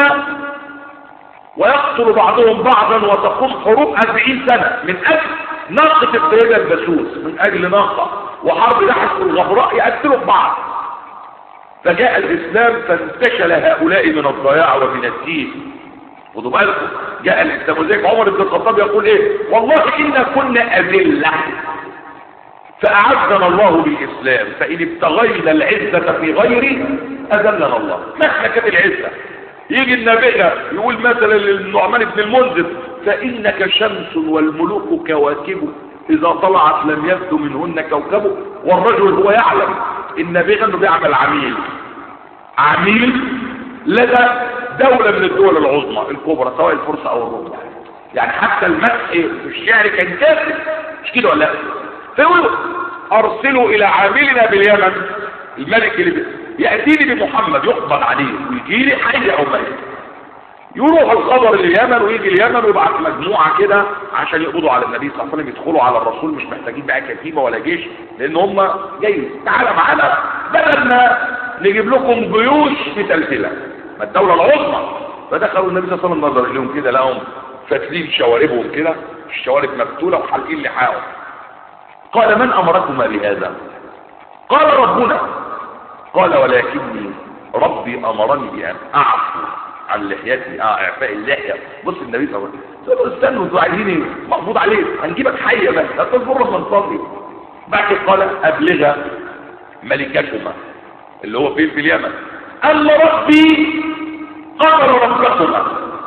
ويقتل بعضهم بعضا وتقوم حروب أربعين سنة من أجل ناقة السيدة البسوس من أجل ناقة وحرب لحس الغبراء يقتلوا بعض فجاء الإسلام فانتشل هؤلاء من الضياع ومن الدين خدوا بالكم جاء الإسلام وزيك عمر بن الخطاب يقول إيه والله إنا كنا أذلة فأعزنا الله بالإسلام فإن ابتغينا العزة في غيره أذلنا الله مهما كانت العزة يجي النبي يقول مثلا للنعمان بن المنذر فإنك شمس والملوك كواكب إذا طلعت لم يبدو منهن كوكب والرجل هو يعلم النبي أنه بيعمل عميل عميل لدى دولة من الدول العظمى الكبرى سواء الفرس أو الروم يعني حتى المسح في الشعر كان كافر مش كده ولا فيقولوا أرسلوا إلى عاملنا باليمن الملك اللي يأتيني بمحمد يقبض عليه ويجي لي حي أو ميت يروح الخبر لليمن ويجي اليمن ويبعت مجموعة كده عشان يقبضوا على النبي صلى الله عليه وسلم يدخلوا على الرسول مش محتاجين بقى كتيبة ولا جيش لان هم جاي تعالى معانا بدل ما نجيب لكم جيوش متلتلة ما الدولة العظمى فدخلوا النبي صلى الله عليه وسلم نظر لهم كده لقوا فاتلين شواربهم كده الشوارب مفتولة وحالقين لحاهم قال من امركما بهذا قال ربنا قال ولكني ربي امرني بان اعفو عن لحيتي اه اعفاء اللحيه بص النبي صلى الله عليه وسلم استنوا انتوا عايزين ايه مقبوض عليك هنجيبك حيه بس هتصبر لما نصلي بعد كده قال ابلغ ملكتهما اللي هو فين في اليمن اما ربي قتل ربكما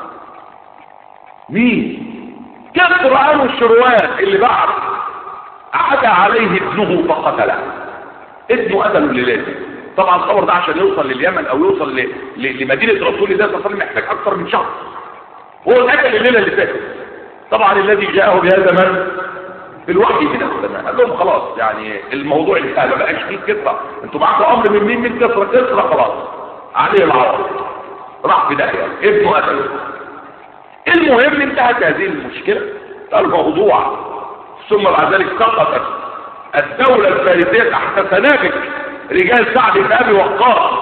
مين كسر عنه الشروات اللي بعد عدا عليه ابنه فقتله ابنه قتله للاته طبعا الخبر ده عشان يوصل لليمن او يوصل ل... ل... لمدينه رسول الله صلى الله عليه وسلم محتاج اكثر من شهر هو اتقتل الليله اللي فاتت طبعا الذي جاءه بهذا من بالوحي من السماء قال لهم خلاص يعني الموضوع انتهى ما بقاش فيه كسرى انتوا معاكم امر من مين من كسرى كسرى خلاص عليه العوض راح في داهيه ابنه قتله المهم انتهت هذه المشكله الموضوع ثم بعد ذلك سقطت الدوله الفارسيه تحت سنابك رجال سعد بن ابي وقاص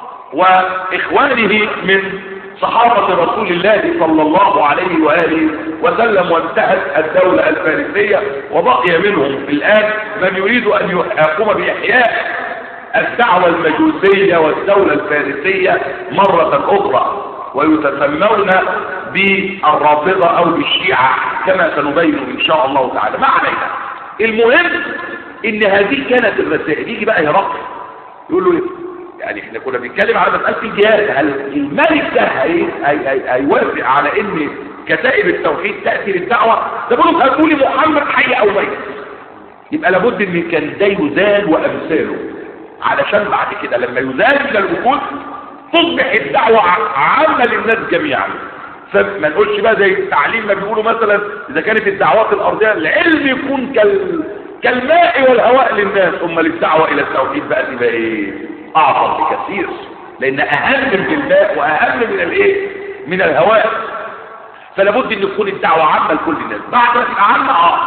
واخوانه من صحابة رسول الله صلى الله عليه وآله وسلم وانتهت الدولة الفارسية وبقي منهم الآن من يريد أن يقوم بإحياء الدعوة المجوسية والدولة الفارسية مرة أخرى ويتسمون بالرافضة أو بالشيعة كما سنبين إن شاء الله تعالى ما علينا المهم إن هذه كانت الرسائل يجي بقى هرقل يقول له إيه؟ يعني احنا كنا بنتكلم على مسألة الجهاد هل الملك ده هي- هي- هي- هيوافق على ان كتائب التوحيد تأتي للدعوة ده بيقولوا هتقولي محمد حي او ميت يبقى لابد ان كان ده يزال وامثاله علشان بعد كده لما يزال من الوجود تصبح الدعوة ع- عامة للناس جميعا فما نقولش بقى زي التعليم ما بيقولوا مثلا اذا كانت الدعوات الارضية العلم يكون كال كالماء والهواء للناس امال الدعوة الى التوحيد بقى تبقى ايه اعظم بكثير لان اهم من الماء واهم من الايه من الهواء فلا بد ان تكون الدعوة عامة لكل الناس بعد ما تبقى عامة اه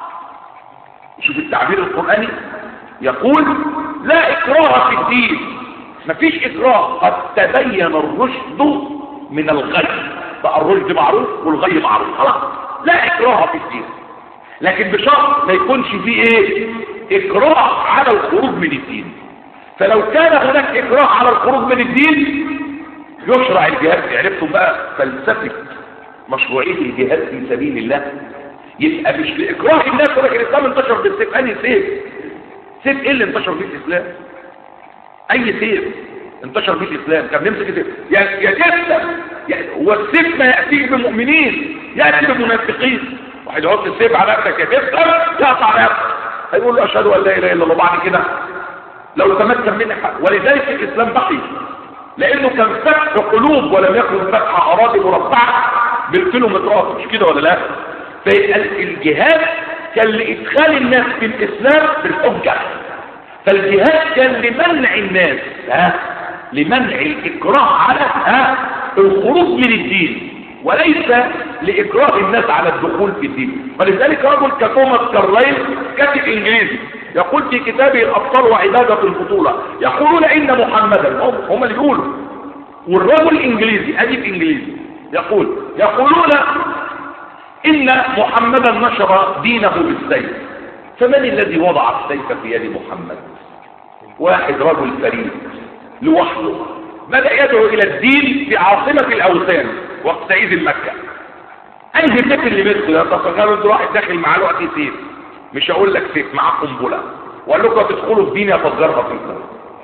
شوف التعبير القرآني يقول لا إكراه في الدين مفيش إكراه قد تبين الرشد من الغي بقى الرشد معروف والغي معروف خلاص لا إكراه في الدين لكن بشرط ما يكونش فيه ايه إكراه على الخروج من الدين فلو كان هناك إكراه على الخروج من الدين يشرع الجهاد عرفتم بقى فلسفة مشروعية الجهاد في سبيل الله يبقى مش لإكراه الناس ولكن الإسلام انتشر بالسيف أنهي سيف سيف إيه اللي انتشر فيه الإسلام أي سيف انتشر فيه الإسلام كان نمسك السيف يا يا جسد يعني هو السيف ما يأتيه بمؤمنين يأتي بمنافقين واحد يحط السيف على نفسك يا جسد يقطع نفسك هيقول له أشهد أن لا إله إلا الله بعد كده لو تمكن منك ولذلك الإسلام بقي لأنه كان فتح قلوب ولم يكن فتح أراضي مربعة بالكيلومترات مش كده ولا لا فيبقى الجهاد كان لإدخال الناس في الإسلام بالحجة فالجهاد كان لمنع الناس ها لمنع الإكراه على ها الخروج من الدين وليس لإكراه الناس على الدخول في الدين ولذلك رجل كتوماس كارلايل كاتب إنجليزي يقول في كتابه الأبطال وعبادة البطولة يقولون إن محمدا هم, هم اللي بيقولوا والرجل إنجليزي أديب إنجليزي يقول يقولون إن محمدا نشر دينه بالسيف فمن الذي وضع السيف في يد محمد واحد رجل فريد لوحده بدأ يدعو إلى الدين في عاصمة الأوثان وقتئذ مكة أنهي سيف اللي مثل ده تخيلوا انتوا واحد داخل معاه الوقت سيف مش هقول لك سيف معاه قنبلة وقال لكم تدخلوا في دين يفجرها فيكم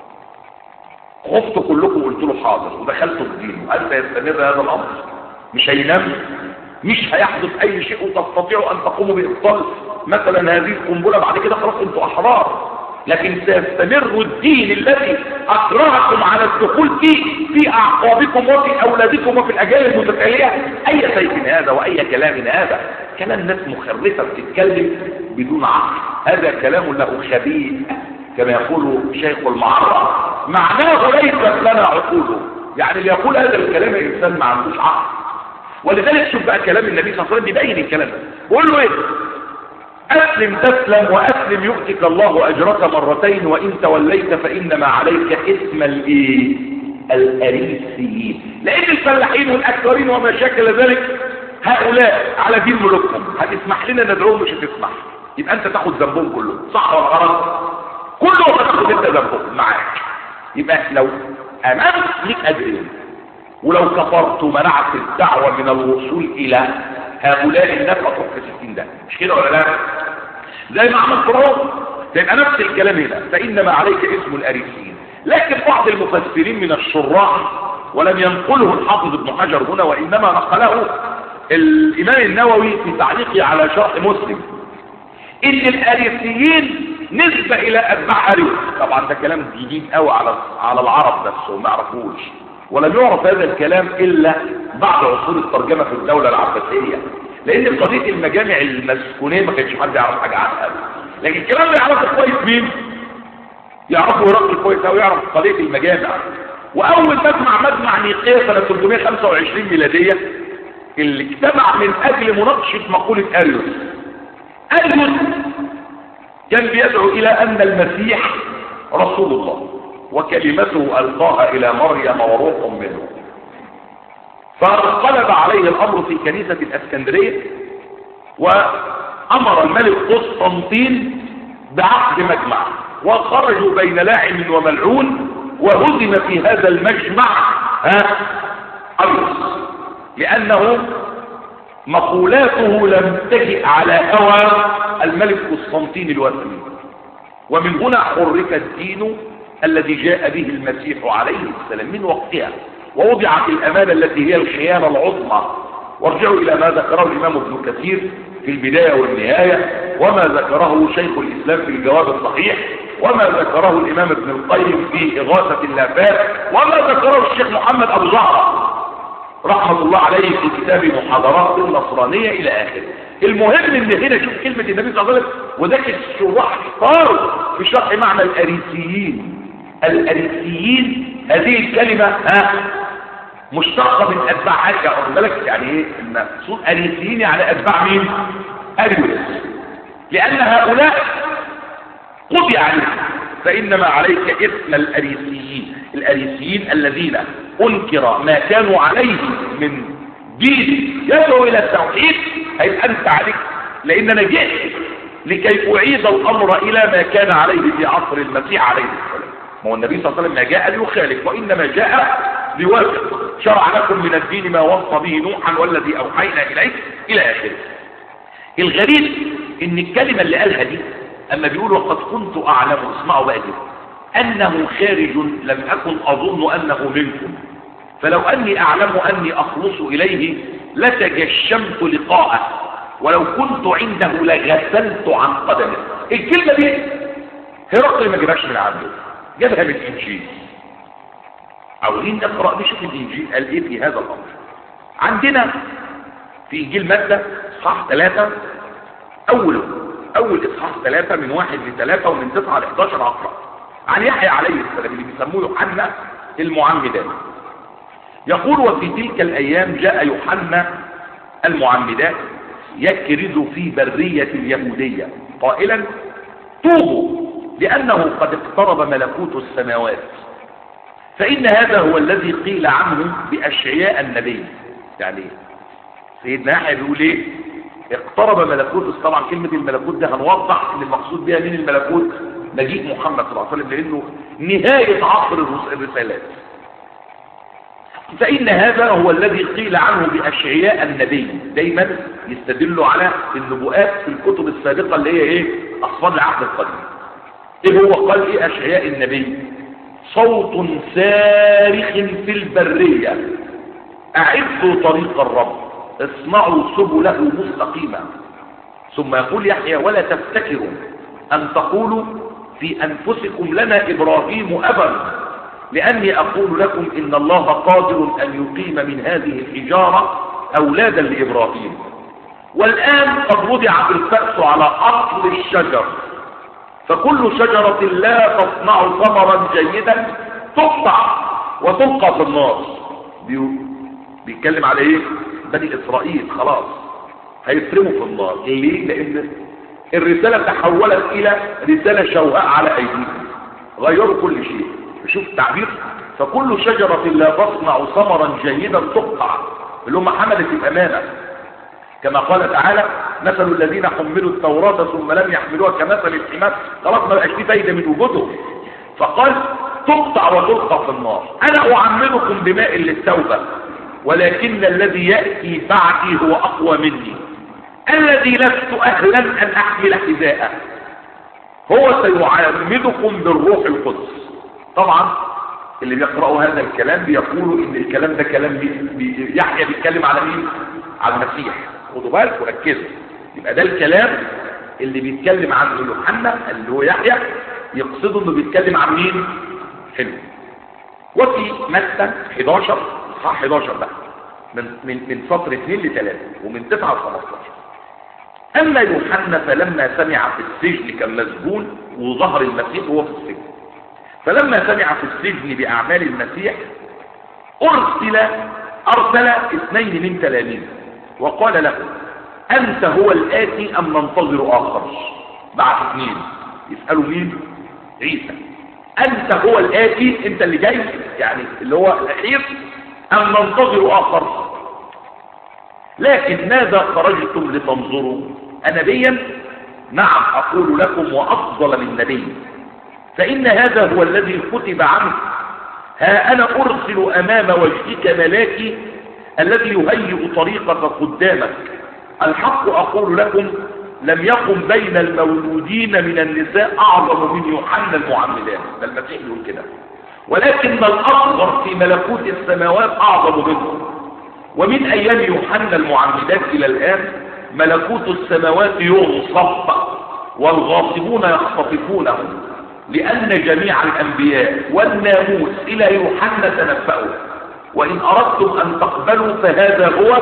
خفتوا كلكم وقلت له حاضر ودخلتوا في دينه هل سيستمر هذا الأمر مش هينام مش هيحدث اي شيء وتستطيعوا ان تقوموا بابطال مثلا هذه القنبله بعد كده خلاص انتوا احرار لكن سيستمر الدين الذي اكرهكم على الدخول فيه في اعقابكم وفي اولادكم وفي الاجيال المتتاليه اي سيف هذا واي كلام هذا كلام ناس مخرفه بتتكلم بدون عقل هذا كلام له خبيث كما يقول شيخ المعرة معناه ليست لنا عقوله يعني اللي يقول هذا الكلام الانسان ما عندوش عقل ولذلك شوف بقى كلام النبي صلى الله عليه وسلم بيبين الكلام ده بيقول له ايه أسلم تسلم وأسلم يؤتك الله أجرك مرتين وإن توليت فإنما عليك اسم الإيه الأريسيين لأن الفلاحين والأكثرين وما شاكل ذلك هؤلاء على دين ملوكهم هتسمح لنا ندعوهم مش هتسمح يبقى أنت تاخد ذنبهم كلهم صح ولا غلط كلهم هتاخد أنت ذنبهم معاك يبقى لو أمامك ليك أجرين ولو كفرت منعت الدعوة من الوصول إلى هؤلاء الناس هتروح في 60 ده مش كده ولا لا زي ما عمل فرعون يبقى نفس الكلام هنا فإنما عليك اسم الأريسيين لكن بعض المفسرين من الشراح ولم ينقله الحافظ ابن حجر هنا وإنما نقله الإمام النووي في تعليقه على شرح مسلم إن الأريسيين نسبة إلى أتباع أريس طبعا ده كلام جديد قوي على على العرب بس وما يعرفوش ولم يعرف هذا الكلام إلا بعد عصور الترجمة في الدولة العباسية لأن قضية المجامع المسكونية ما كانش حد يعرف حاجة عنها لكن الكلام ده يعرفه كويس مين؟ يعرفه هرقل كويس أو يعرف قضية المجامع وأول مجمع مجمع نيقية سنة 325 ميلادية اللي اجتمع من أجل مناقشة مقولة أريوس أريوس كان بيدعو إلى أن المسيح رسول الله وكلمته ألقاها إلى مريم وروح منه فانقلب عليه الأمر في كنيسة الأسكندرية وأمر الملك قسطنطين بعقد مجمع وخرجوا بين لاعن وملعون وهزم في هذا المجمع ها أريس لأنه مقولاته لم تجئ على هوى الملك قسطنطين الوثني ومن هنا حرك الدين الذي جاء به المسيح عليه السلام من وقتها ووضعت الأمانة التي هي الخيانة العظمى وارجعوا إلى ما ذكره الإمام ابن كثير في البداية والنهاية وما ذكره شيخ الإسلام في الجواب الصحيح وما ذكره الإمام ابن القيم في إغاثة اللافات وما ذكره الشيخ محمد أبو زهرة رحمة الله عليه في كتاب محاضرات النصرانية إلى آخره المهم ان هنا شوف كلمة النبي صلى الله عليه وسلم وذاك الشراح اختاروا في شرح معنى الأريسيين الأريسيين هذه الكلمة ها مشتقة من أتباع حاجة واخد بالك يعني ايه المقصود أريسيين يعني أتباع مين؟ أريوس لأن هؤلاء قضي عليهم فإنما عليك اسم الأريسيين الأريسيين الذين أنكر ما كانوا عليه من دين يدعو إلى التوحيد هيبقى أنت عليك لأن أنا جئت لكي أعيد الأمر إلى ما كان عليه في عصر المسيح عليه السلام ما هو النبي صلى الله عليه وسلم ما جاء ليخالف وإنما جاء ليوافق شرع لكم من الدين ما وصى به نوحا والذي أوحينا إليك إلى آخره الغريب إن الكلمة اللي قالها دي أما بيقول وقد كنت أعلم اسمعوا بقى كده أنه خارج لم أكن أظن أنه منكم فلو أني أعلم أني أخلص إليه لتجشمت لقاءه ولو كنت عنده لغسلت عن قدمه الكلمة دي هرقل ما جابهاش من عنده جابها من الإنجيل عاوزين نقرأ نشوف الإنجيل قال إيه في هذا الأمر عندنا في إنجيل مادة صح ثلاثة أوله أول إصحاح ثلاثة من واحد لثلاثة ومن تسعة لحداشر أقرأ عن يحيى عليه السلام اللي بيسموه يوحنا المعمدان يقول وفي تلك الأيام جاء يوحنا المعمدان يكرز في برية اليهودية قائلا توبوا لأنه قد اقترب ملكوت السماوات فإن هذا هو الذي قيل عنه بأشعياء النبي يعني سيدنا يحيى بيقول ايه اقترب ملكوت طبعا كلمة الملكوت ده هنوضح ان المقصود بها مين الملكوت مجيء محمد صلى الله عليه وسلم لانه نهاية عصر الرسالات فإن هذا هو الذي قيل عنه بأشعياء النبي دايما يستدلوا على النبوءات في الكتب السابقة اللي هي ايه أصفاد العهد القديم ايه هو قال ايه أشعياء النبي صوت صارخ في البرية أعدوا طريق الرب اصنعوا سبله مستقيمة ثم يقول يحيى ولا تفتكروا أن تقولوا في أنفسكم لنا إبراهيم أبا لأني أقول لكم إن الله قادر أن يقيم من هذه الحجارة أولادا لإبراهيم والآن قد وضع الفأس على أصل الشجر فكل شجرة لا تصنع ثمرا جيدا تقطع وتلقى في النار بيتكلم على ايه بني اسرائيل خلاص هيترموا في النار ليه لان الرسالة تحولت الى رسالة شوهاء على ايديهم غيروا كل شيء شوف التعبير فكل شجرة لا تصنع ثمرا جيدا تقطع اللي هم حملت الامانة كما قال تعالى مثل الذين حملوا التوراة ثم لم يحملوها كمثل الحمار خلاص ما بقاش فيه فايدة من وجودهم فقال تقطع وتلقى في النار انا اعملكم بماء للتوبة ولكن الذي يأتي بعدي هو اقوى مني الذي لست اهلا ان احمل حذاءه هو سيعمدكم بالروح القدس طبعا اللي بيقرأوا هذا الكلام بيقولوا ان الكلام ده كلام بي بي يحيى بيتكلم على مين على المسيح خدوا بالكم ركزوا يبقى ده الكلام اللي بيتكلم عنه يوحنا اللي هو يحيى يقصدوا انه بيتكلم عن مين حلو وفي متى 11 صح 11 بقى من من من سطر 2 ل 3 ومن 9 ل 15 اما يوحنا فلما سمع في السجن كان مسجون وظهر المسيح وهو في السجن فلما سمع في السجن باعمال المسيح ارسل ارسل اثنين من تلاميذه وقال له انت هو الاتي ام ننتظر اخر بعد اثنين يسالوا مين عيسى انت هو الاتي انت اللي جاي يعني اللي هو الاخير ام ننتظر اخر لكن ماذا خرجتم لتنظروا نبيا نعم اقول لكم وافضل من نبي فان هذا هو الذي كتب عنه ها انا ارسل امام وجهك ملاكي الذي يهيئ طريقك قدامك الحق اقول لكم لم يقم بين المولودين من النساء اعظم من يوحنا المعمدان ده المسيح يقول كده ولكن الاصغر في ملكوت السماوات اعظم منه ومن ايام يوحنا المعمدان الى الان ملكوت السماوات يغصب والغاصبون يختطفونه لان جميع الانبياء والناموس الى يوحنا تنبأوا وان اردتم ان تقبلوا فهذا هو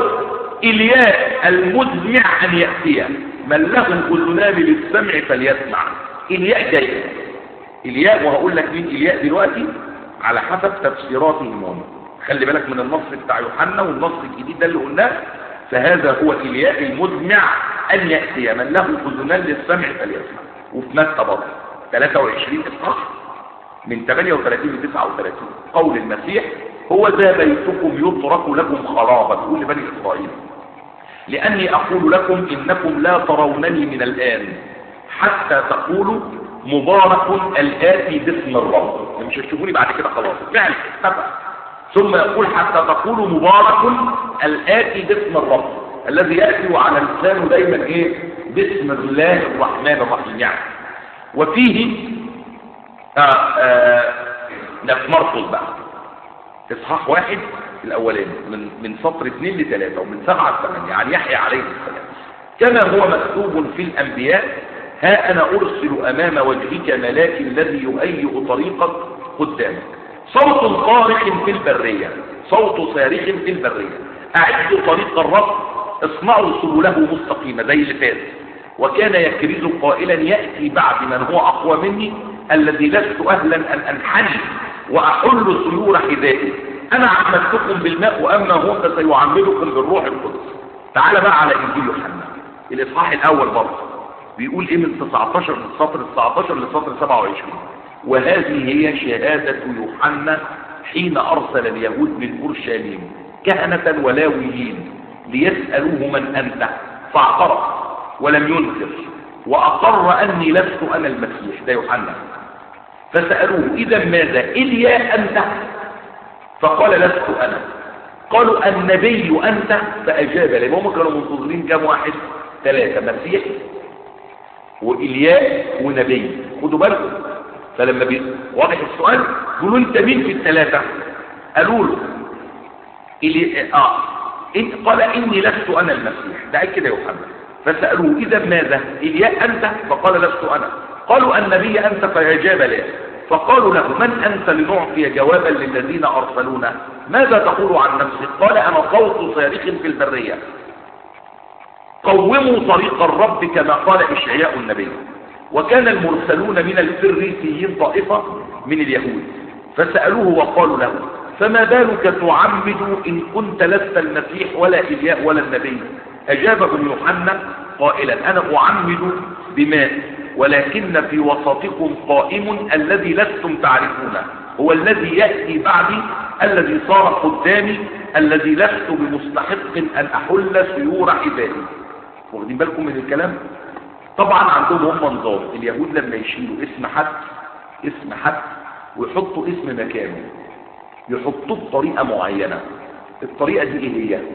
الياء المزمع ان يأتي من له اذنان للسمع فليسمع الياء جاي الياء وهقول لك مين الياء دلوقتي على حسب تفسيراتهم هم خلي بالك من النص بتاع يوحنا والنص الجديد ده اللي قلناه فهذا هو الياء المزمع ان ياتي من له اذنان للسمع فليسمع وفي متى برضه 23 اصحاح من 38 ل 39 قول المسيح هو ذا بيتكم يترك لكم خرابا تقول لبني اسرائيل لاني اقول لكم انكم لا ترونني من الان حتى تقولوا مبارك الاتي باسم الرب مش هتشوفوني بعد كده خلاص فعلا اتفق ثم يقول حتى تقولوا مبارك الاتي باسم الرب الذي ياتي وعلى لسانه دايما ايه باسم الله الرحمن الرحيم يعني وفيه آه آه نفس مرقس بقى اصحاح واحد الاولاني من من سطر اثنين لثلاثة ومن سبعة لثمانية عن يحيى عليه السلام كما هو مكتوب في الانبياء ها انا ارسل امام وجهك ملاك الذي يهيئ طريقك قدامك صوت صارخ في البرية صوت صارخ في البرية اعدوا طريق الرب اصنعوا سبله مستقيمة زي اللي فات وكان يكرز قائلا يأتي بعد من هو اقوى مني الذي لست اهلا ان انحني واحل سيور حذائي انا عمدتكم بالماء واما هو فسيعمدكم بالروح القدس تعال بقى على انجيل يوحنا الاصحاح الاول برضه بيقول ايه من 19 من سطر 19 لسطر 27 وهذه هي شهادة يوحنا حين ارسل اليهود من اورشليم كهنة ولاويين ليسألوه من انت فاعترف ولم ينكر واقر اني لست انا المسيح ده يوحنا فسألوه اذا ماذا إليا انت فقال لست انا قالوا النبي انت فاجاب لهم هم كانوا منتظرين كام واحد ثلاثة مسيح وإلياء ونبي خدوا بالكم فلما بي... واضح السؤال قولوا انت مين في الثلاثة قالوا له إلي... آه. إن... قال إني لست أنا المسيح ده كده يوحنا فسألوه إذا ماذا إلياء أنت فقال لست أنا قالوا النبي أنت فأجاب له فقالوا له من أنت لنعطي جوابا للذين أرسلونا ماذا تقول عن نفسك قال أنا صوت صارخ في البرية قوموا طريق الرب كما قال إشعياء النبي وكان المرسلون من الفريسيين طائفة من اليهود فسألوه وقالوا له فما بالك تعمد إن كنت لست المسيح ولا إلياء ولا النبي أجابه يوحنا قائلا أنا أعمد بماء ولكن في وسطكم قائم الذي لستم تعرفونه هو الذي يأتي بعدي الذي صار قدامي الذي لست بمستحق أن أحل سيور حذائي واخدين بالكم من الكلام طبعا عندهم هم نظام اليهود لما يشيلوا اسم حد اسم حد ويحطوا اسم مكانه يحطوه بطريقة معينة الطريقة دي ايه هي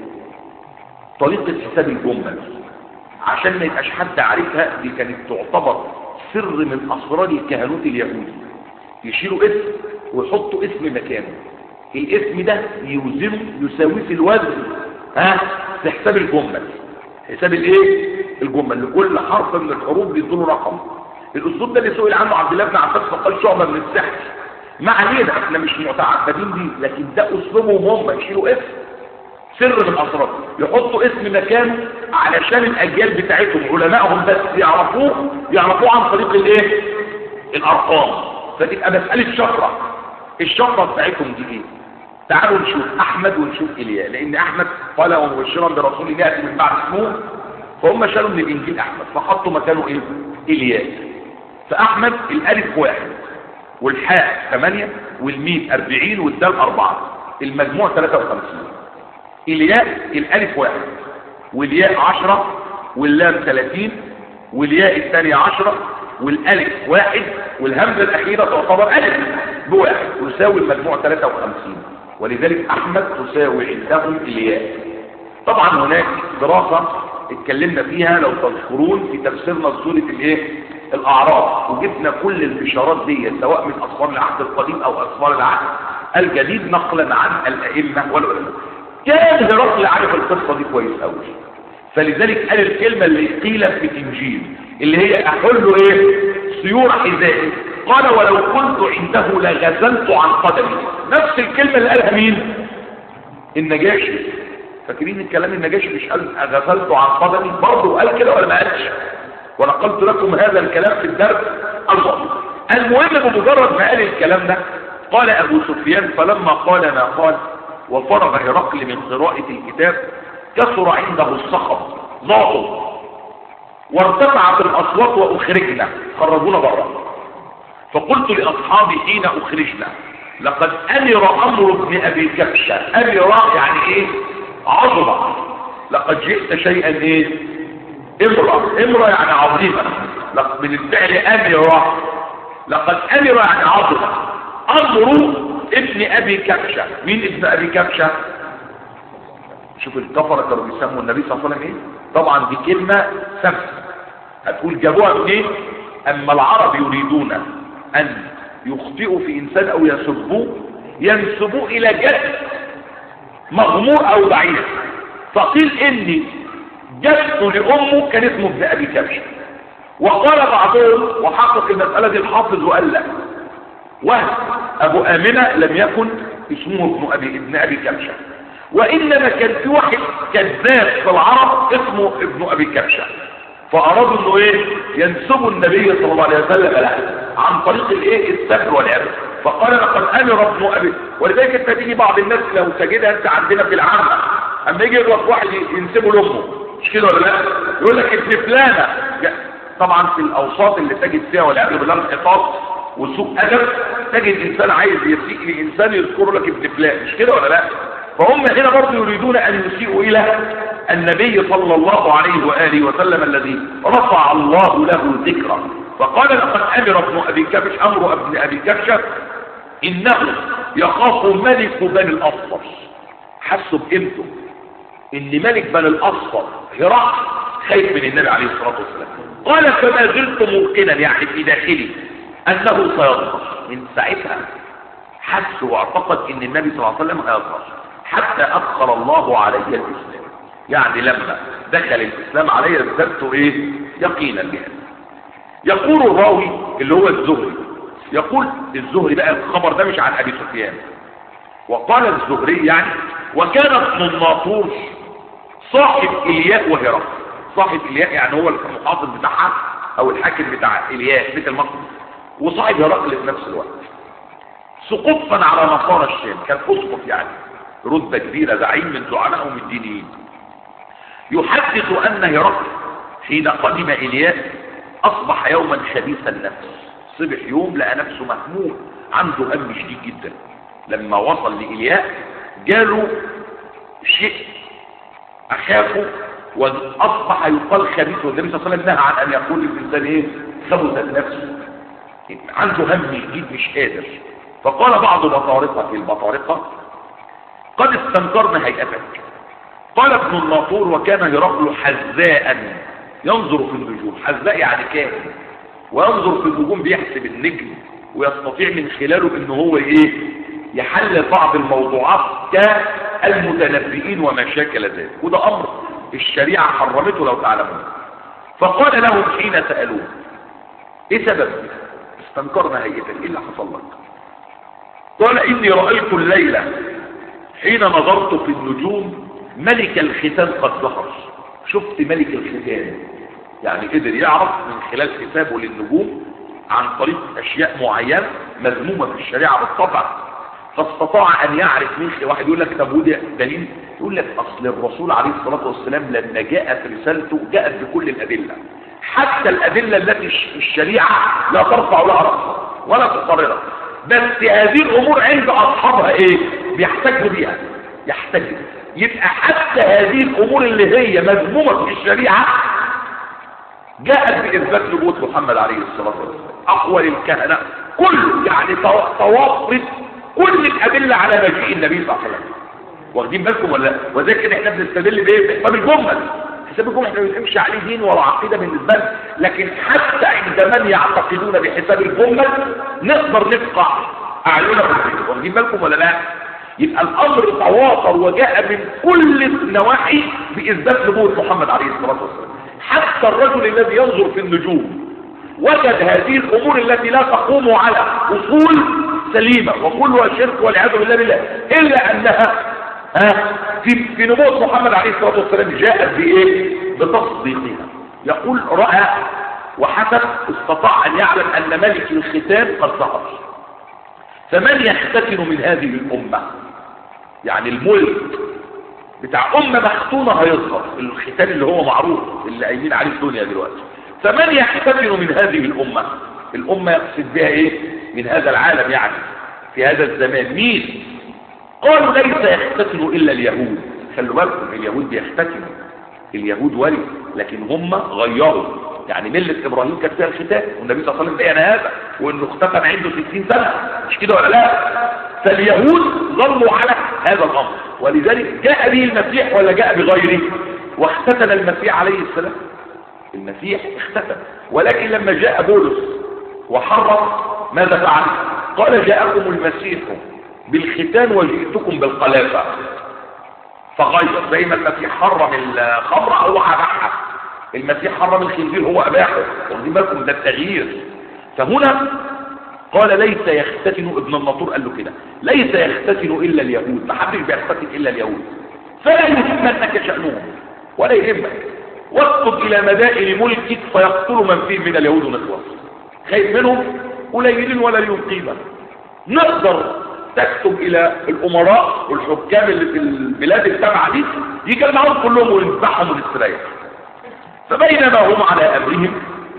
طريقة حساب الجمل عشان ما يبقاش حد عارفها دي كانت تعتبر سر من اسرار الكهنوت اليهودي يشيلوا اسم ويحطوا اسم مكانه الاسم ده يوزنه يساويه في الوزن ها في حساب الجمل حساب الايه الجمل لكل حرف من الحروف بيدوله رقم الاسلوب ده اللي سئل عنه عبد الله بن عباس فقال شعبه من السحر ما علينا احنا مش متعبدين بيه لكن ده اسلوبهم هم يشيلوا اسم سر من اسرار يحطوا اسم مكانه علشان الاجيال بتاعتهم علمائهم بس يعرفوه يعرفوه عن طريق الايه الارقام فتبقى مساله شفره الشفره بتاعتهم دي ايه تعالوا نشوف احمد ونشوف ايليا لان احمد قال ومبشرا برسول ياتي من بعد اسمه فهم شالوا من الانجيل احمد فحطوا مكانه ايه ايليا فاحمد الالف واحد والحاء ثمانية والميم أربعين والدال أربعة المجموع ثلاثة وخمسين الياء الألف واحد والياء عشرة واللام ثلاثين والياء الثانية عشرة والألف واحد والهمزة الأخيرة تعتبر ألف بواحد تساوي المجموع ثلاثة وخمسين ولذلك أحمد تساوي عندهم الياء طبعا هناك دراسة اتكلمنا فيها لو تذكرون في تفسيرنا لسورة الايه الاعراف وجبنا كل الاشارات دي سواء من اسفار العهد القديم او اسفار العهد الجديد نقلا عن الائمه والعلماء كان هرقل عارف القصه دي كويس قوي فلذلك قال الكلمه اللي قيلت في تنجيل اللي هي احل ايه سيور حذائي قال ولو كنت عنده لغزلت عن قدمي نفس الكلمه اللي قالها مين النجاشي فاكرين الكلام النجاشي مش قال غزلت عن قدمي برضه قال كده ولا ما قالش ونقلت لكم هذا الكلام في الدرس الله المهم بمجرد ما قال الكلام ده قال ابو سفيان فلما قال ما قال وفرغ هرقل من قراءة الكتاب كثر عنده الصخب ضاعوا وارتفعت الاصوات واخرجنا خرجونا بره فقلت لاصحابي حين اخرجنا لقد امر امر ابن ابي كبشه امر يعني ايه عظمه لقد جئت شيئا ايه امرأة امرأة يعني عظيمة من الفعل امرة لقد امر يعني عظمة امر ابن ابي كبشة مين ابن ابي كبشة شوف الكفرة كانوا بيسموا النبي صلى الله عليه وسلم ايه طبعا دي كلمة سمس هتقول جابوها منين اما العرب يريدون ان يخطئوا في انسان او يسبوه ينسبوه الى جد مغمور او ضعيف فقيل اني جدته لامه كان اسمه ابن ابي كبشه وقال بعضهم وحقق المساله دي الحافظ وقال لا وهب ابو امنه لم يكن اسمه ابن ابي ابن ابي كبشه وانما كان في واحد كذاب في العرب اسمه ابن ابي كبشه فارادوا انه ايه ينسبوا النبي صلى الله عليه وسلم له عن طريق الايه السبر والعبد فقال لقد امر ابن ابي ولذلك انت تيجي بعض الناس لو تجدها انت عندنا في العامه اما يجي يغلط واحد ينسبه لامه مش كده ولا لا يقول لك ابن فلانه طبعا في الاوساط اللي تجد فيها والعياذ بالله انحطاط وسوء ادب تجد انسان عايز يسيء لانسان يذكر لك ابن فلان مش كده ولا لا فهم هنا برضه يريدون ان يسيئوا الى النبي صلى الله عليه واله وسلم الذي رفع الله له ذكره فقال لقد امر ابن ابي كبش امر ابن ابي كبشه انه يخاف ملك بني الاصفر حسوا بقيمته ان ملك بني الاصفر هرقل خايف من النبي عليه الصلاه والسلام قال فما زلت موقنا يعني في داخلي انه سيظهر من ساعتها حس واعتقد ان النبي صلى الله عليه وسلم هيظهر حتى ادخل الله علي الاسلام يعني لما دخل الاسلام علي ازددت ايه يقينا بهذا يقول الراوي اللي هو الزهري يقول الزهري بقى الخبر ده مش عن ابي سفيان وقال الزهري يعني وكان ابن الناطور صاحب الياء وهرقل صاحب الياء يعني هو المحافظ بتاعها او الحاكم بتاع الياء بيت المقدس وصاحب هرقل في نفس الوقت سقفا على نصارى الشام كان اسقف يعني رتبة كبيرة زعيم من زعمائهم الدينيين يحدث ان هرقل حين قدم إلياس اصبح يوما خبيث النفس صبح يوم لقى نفسه مهموم عنده هم شديد جدا لما وصل لإلياس جاله شيء اخافه واصبح يقال خبيث والنبي صلى الله عليه وسلم نهى عن ان يقول الانسان ايه خبث نفسه عنده هم شديد مش قادر فقال بعض البطارقه في البطارقه قد استنكرنا هيئتك قال ابن الناطور وكان هرقل حذاء ينظر في النجوم حذاء يعني كاهن وينظر في النجوم بيحسب النجم ويستطيع من خلاله ان هو ايه يحلل بعض الموضوعات كالمتنبئين وما شاكل ذلك وده امر الشريعة حرمته لو تعلمون فقال لهم حين سألوه ايه سبب استنكرنا هيئتك ايه اللي حصل لك قال اني رأيت الليلة حين نظرت في النجوم ملك الختان قد ظهر شفت ملك الختان يعني قدر يعرف من خلال حسابه للنجوم عن طريق اشياء معينة مذمومة في الشريعة بالطبع فاستطاع ان يعرف من خلال واحد يقول لك طب وده دليل يقول لك اصل الرسول عليه الصلاة والسلام لما جاءت رسالته جاءت بكل الادلة حتى الادلة التي الشريعة لا ترفع لها رأسها ولا تقررها بس هذه الامور عند اصحابها ايه بيحتجوا بيها يحتجوا يبقى حتى هذه الامور اللي هي مذمومة في الشريعة جاءت باثبات نبوة محمد عليه الصلاة والسلام اقوى الكهنة كله يعني توافرت كل الادلة على مجيء النبي صلى الله عليه وسلم واخدين بالكم ولا وزي كده احنا بنستدل بايه بحساب الجمل حساب الجمل احنا ما بنمشي عليه دين ولا عقيده بالنسبه لنا لكن حتى عند من يعتقدون بحساب الجمل نقدر نفقع اعينهم فيه واخدين بالكم ولا لا يبقى الامر تواتر وجاء من كل النواحي باثبات نبوه محمد عليه الصلاه والسلام حتى الرجل الذي ينظر في النجوم وجد هذه الامور التي لا تقوم على اصول سليمه وكلها شرك والعياذ بالله بالله الا انها ها في في نبوة محمد عليه الصلاة والسلام جاءت بإيه بتصديقها يقول رأى وحسب استطاع أن يعلم أن ملك الختان قد ظهر فمن يختتن من هذه الأمة يعني الملك بتاع أمة مختونة هيظهر الختان اللي هو معروف اللي قايمين عليه الدنيا دلوقتي فمن يختتن من هذه الأمة الأمة يقصد بها إيه من هذا العالم يعني في هذا الزمان مين قالوا ليس يختتن إلا اليهود خلوا بالكم اليهود بيختتنوا اليهود ولي لكن هم غيروا يعني ملة إبراهيم كانت فيها الختان والنبي صلى الله عليه وسلم بيان هذا وإنه اختتن عنده 60 سنة مش كده ولا لا فاليهود ظلوا على هذا الأمر ولذلك جاء به المسيح ولا جاء بغيره واختتن المسيح عليه السلام المسيح اختتن ولكن لما جاء بولس وحرم ماذا فعل قال جاءكم المسيح بالختان وجئتكم بالقلافة فغير زي ما المسيح حرم الخمر هو أباحها المسيح حرم الخنزير هو أباحه واخدين بالكم ده التغيير فهنا قال ليس يختتن ابن الناطور قال له كده ليس يختتن إلا اليهود ما حدش بيختتن إلا اليهود فلا يهمنك شأنهم ولا يهمك واكتب إلى مدائن ملكك فيقتل من فيه من اليهود ونخلص خايف منهم قليلين ولا ليهم قيمة نقدر تكتب الى الامراء والحكام اللي في البلاد التابعه دي يجمعهم كلهم ويذبحهم ونستريح فبينما هم على امرهم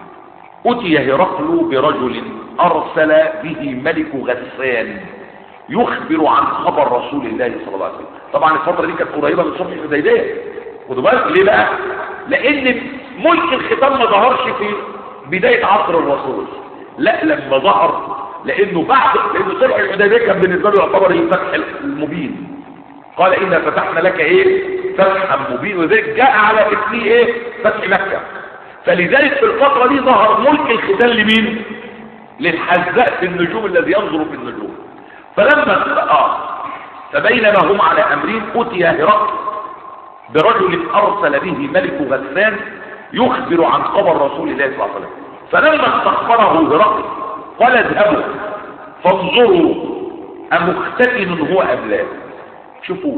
اتي هرقل برجل ارسل به ملك غسان يخبر عن خبر رسول الله صلى الله عليه وسلم طبعا الفتره دي كانت قريبه من صلح الحديبيه خدوا بالك ليه بقى لان ملك الختام ما ظهرش في بدايه عصر الرسول لا لما ظهر لانه بعد لان صلح الحديبيه كان بالنسبه له يعتبر الفتح المبين قال انا فتحنا لك ايه فتحا مبين وذلك جاء على اسمه ايه فتح مكه فلذلك في الفتره دي ظهر ملك الختان لمين للحذاء في النجوم الذي ينظر في النجوم فلما اه فبينما هم على امرين اتي هرقل برجل ارسل به ملك غسان يخبر عن خبر رسول الله صلى الله عليه وسلم فلما استخبره هرقل قال اذهبوا فانظروا أمختتن هو أم لا شوفوا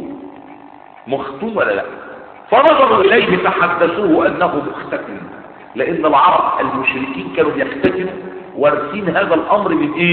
مختون ولا لا فنظروا إليه فحدثوه أنه مختتن لأن العرب المشركين كانوا يختتنوا وارثين هذا الأمر من إيه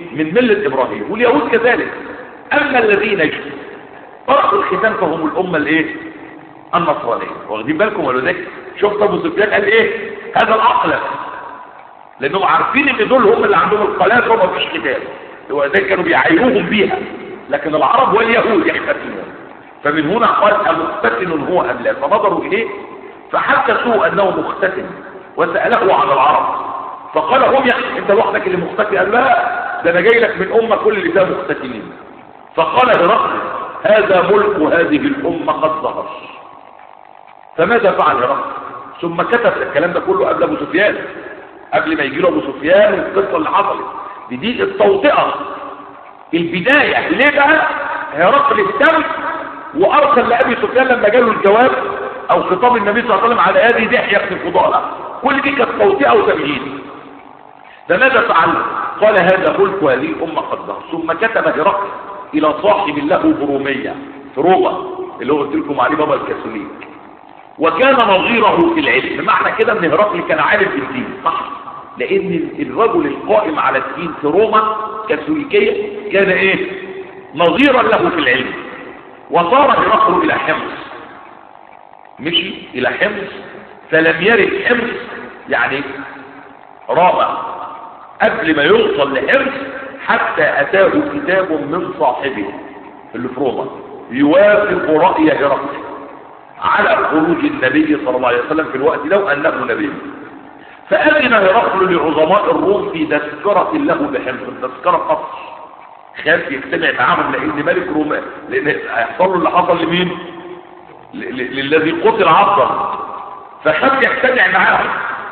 من ملة إبراهيم واليهود كذلك أما الذين تركوا الختان فهم الأمة الإيه النصرانية واخدين بالكم ولذلك شفت أبو سفيان قال إيه هذا العقل لأنهم عارفين إن دول هم اللي عندهم القلاده وما فيش ختان ولذلك كانوا بيعايروهم بيها لكن العرب واليهود يختتنون فمن هنا قال أمختتن هو أم لا فنظروا إليه فحدثوا أنه مختتن وسأله عن العرب فقال هم يعني انت لوحدك اللي مختتن قال لا ده انا جاي لك من امه كل اللي فيها مختتنين فقال هرقل هذا ملك هذه الامه قد ظهر فماذا فعل هرقل ثم كتب الكلام ده كله قبل ابو سفيان قبل ما يجي له ابو سفيان والقصه اللي حصلت دي, دي التوطئه البدايه ليه بقى هرقل اهتم وارسل لابي سفيان لما جاله الجواب او خطاب النبي صلى الله عليه وسلم على هذه دحيه بن فضاله كل دي كانت توطئه وتمهيد فماذا فعل قال هذا ملك هذه الامه قد ظهر ثم كتب هرقل الى صاحب له بروميه في روما اللي هو قلت لكم عليه بابا الكاثوليك وكان نظيره في العلم معنى كده ان هرقل كان عالم في الدين صح لان الرجل القائم على الدين في روما كاثوليكيه كان ايه نظيرا له في العلم وصار هرقل الى حمص مشي الى حمص فلم يرد حمص يعني رابع قبل ما يوصل لحمص حتى اتاه كتاب من صاحبه اللي في روما يوافق رأي هرقل على خروج النبي صلى الله عليه وسلم في الوقت لو انه نبي فأذن هرقل لعظماء الروم في تذكرة له بحمص تذكرة قصر خاف يجتمع معاهم لان ملك روما لان هيحصل له اللي حصل لمين للذي قتل عبدا فخاف يجتمع معاهم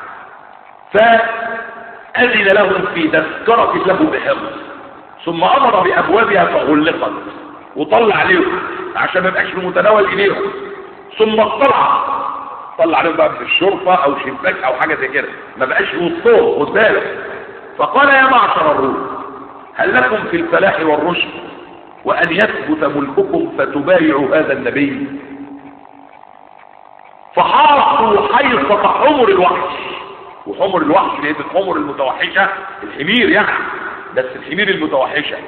فأذن لهم في تذكرة له بحمص ثم أمر بأبوابها فغلقت وطلع عليهم عشان ما يبقاش في متناول إليهم ثم اطلع طلع عليهم بقى في الشرطة أو شباك أو حاجة زي كده ما بقاش وسطهم خد بالك فقال يا معشر الروم هل لكم في الفلاح والرشد وأن يثبت ملككم فتبايعوا هذا النبي فحاصوا حيصة حمر الوحش وحمر الوحش لان الحمر المتوحشة الحمير يعني بس الحمير المتوحشة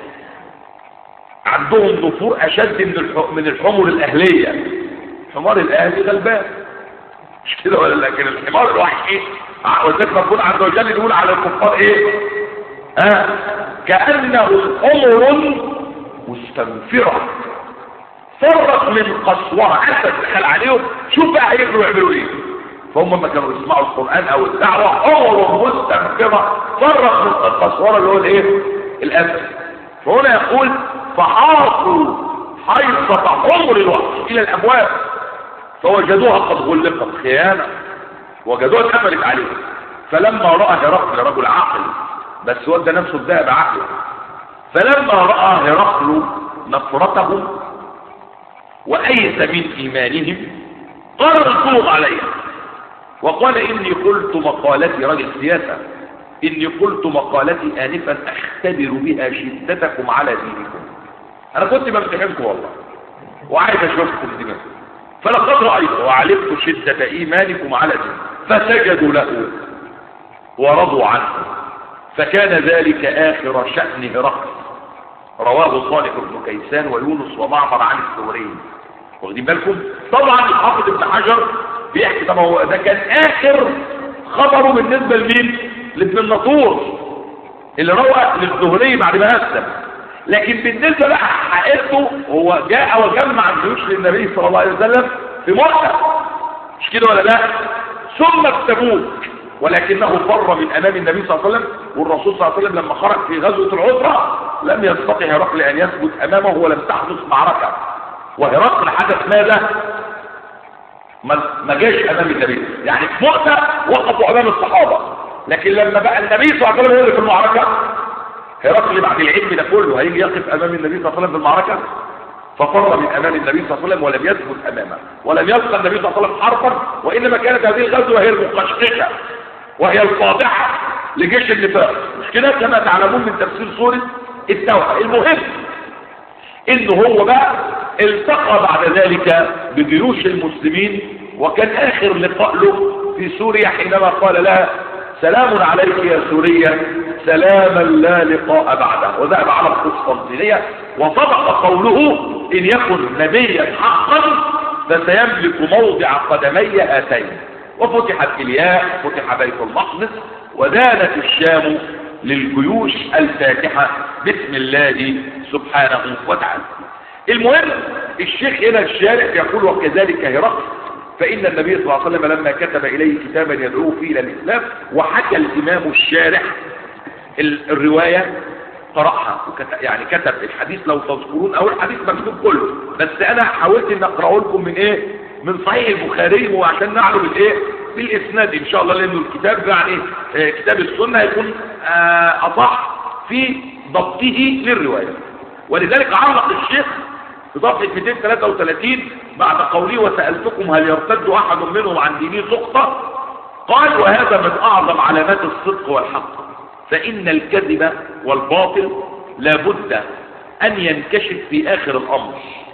عندهم نفور اشد من من الحمر الاهلية الحمار الاهلي غلبان مش كده ولا لكن الحمار الوحشي وذلك ربنا عز وجل يقول على الكفار ايه ها آه كأنه حمر مستنفرة فرق من قسوها اسد دخل عليهم شوف بقى هيقدروا يعملوا ايه فهم ما كانوا يسمعوا القرآن او الدعوة حمر مستنفرة فرق من القسوة اللي هو الايه الاسد فهنا يقول فحاصوا حيصة حمر الوقت الى الابواب فوجدوها قد غلقت خيانة وجدوها اتقفلت عليهم فلما رأى هرقل رجل عاقل بس ودى نفسه ابدأ بعقله فلما رأى هرقل نفرتهم وأيس من إيمانهم قال الظلم عليها وقال إني قلت مقالتي رجل سياسة إني قلت مقالتي آنفا أختبر بها شدتكم على دينكم أنا كنت بمتحنكم والله وعايز أشوفكم دماغكم فلقد رأيت وعلمت شدة إيمانكم على دينكم فسجدوا له ورضوا عنه فكان ذلك آخر شأن هرقل رواه صالح بن كيسان ويونس ومعمر عن الثورين واخدين بالكم طبعا الحافظ ابن حجر بيحكي طبعا هو ده كان اخر خبره بالنسبه لمين لابن النطور اللي روى للزهري بعد ما اسلم لكن بالنسبه بقى حقيقته هو جاء وجمع الجيوش للنبي صلى الله عليه وسلم في مكه مش كده ولا لا ثم ابتبوك ولكنه فر من امام النبي صلى الله عليه وسلم والرسول صلى الله عليه وسلم لما خرج في غزوه العسره لم يستطع هرقل ان يثبت امامه ولم تحدث معركه وهرقل حدث ماذا ما جاش امام النبي يعني في مؤتة وقفوا امام الصحابة لكن لما بقى النبي صلى الله عليه وسلم هو اللي في المعركة هرقل بعد العلم ده كله هيجي يقف امام النبي صلى الله عليه وسلم في المعركة ففر من امام النبي صلى الله عليه وسلم ولم يثبت امامه ولم يبقى النبي صلى الله عليه وسلم حربا وانما كانت هذه الغزوة هي المقشقشة وهي الفاضحة لجيش النفاق مش كده كما تعلمون من تفسير سورة التوحة المهم انه هو بقى التقى بعد ذلك بجيوش المسلمين وكان اخر لقاء له في سوريا حينما قال لها سلام عليك يا سوريا سلاما لا لقاء بعده وذهب على القسطنطينية وصدق قوله إن يكن نبيا حقا فسيملك موضع قدمي هاتين وفتحت إلياء فتح بيت المقدس ودانت الشام للجيوش الفاتحة باسم الله سبحانه وتعالى المهم الشيخ هنا الشارع يقول وكذلك هرقل فإن النبي صلى الله عليه وسلم لما كتب إليه كتابا يدعوه فيه إلى الإسلام وحكى الإمام الشارع الرواية قرأها وكتب يعني كتب الحديث لو تذكرون أو الحديث مكتوب كله بس أنا حاولت أن أقرأه لكم من إيه من صحيح البخاري وعشان نعلم الإيه بالإسناد إن شاء الله لأنه الكتاب يعني آه كتاب السنة هيكون آه أصح في ضبطه للرواية ولذلك علق الشيخ في صفحة 233 بعد قوله وسألتكم هل يرتد أحد منهم عن دينه سقطة قال وهذا من أعظم علامات الصدق والحق فإن الكذب والباطل لابد أن ينكشف في آخر الأمر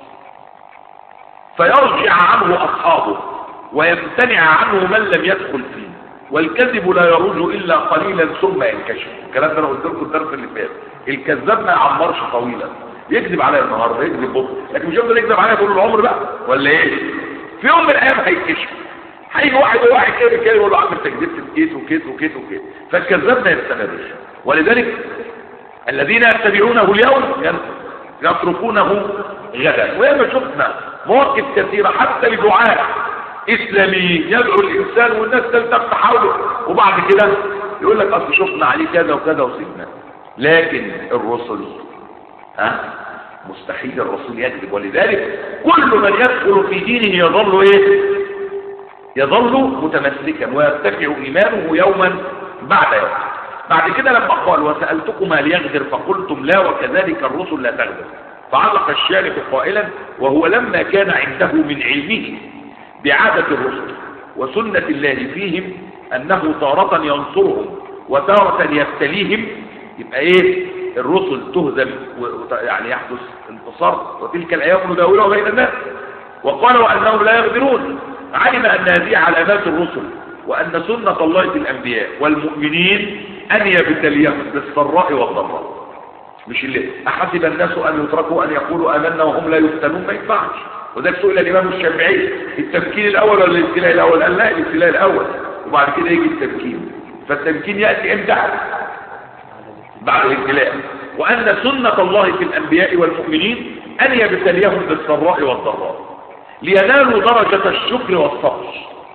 فيرجع عنه أصحابه ويمتنع عنه من لم يدخل فيه والكذب لا يرج إلا قليلا ثم ينكشف الكلام ده أنا قلت لكم الدرس اللي فات الكذاب ما يعمرش طويلا يكذب عليا النهارده يكذب بكره لكن مش يفضل يكذب عليا طول العمر بقى ولا ايه في يوم من الايام هيكشف هيجي واحد واحد كده كده يقول له عم انت كذبت في كيس وكيس وكيس وكيس فالكذاب ما يستمرش ولذلك الذين يتبعونه اليوم يتركونه غدا وياما شفنا مواقف كثيره حتى لدعاء اسلاميين يدعو الانسان والناس تلتف حوله وبعد كده يقول لك اصل شفنا عليه كذا وكذا وسيبنا لكن الرسل ها مستحيل الرسول يكذب ولذلك كل من يدخل في دينه يظل ايه يظل متمسكا ويرتفع ايمانه يوما بعد يوم بعد كده لما قال وسألتكم هل يغدر فقلتم لا وكذلك الرسل لا تغدر فعلق الشارح قائلا وهو لما كان عنده من علمه بعادة الرسل وسنة الله فيهم انه تارة ينصرهم وتارة يبتليهم يبقى ايه الرسل تهزم يعني يحدث انتصار وتلك الايام نداولها بين الناس وقالوا انهم لا يغدرون علم ان هذه علامات الرسل وان سنة الله في الانبياء والمؤمنين ان يبتليهم بالسراء والضراء مش اللي احسب الناس ان يتركوا ان يقولوا امنا وهم لا يفتنون ما ينفعش وذلك سئل الامام الشافعي التمكين الاول ولا الابتلاء الاول قال لا الابتلاء الاول وبعد كده يجي التمكين فالتمكين ياتي امتى بعد الابتلاء وأن سنة الله في الأنبياء والمؤمنين أن يبتليهم بالسراء والضراء لينالوا درجة الشكر والصبر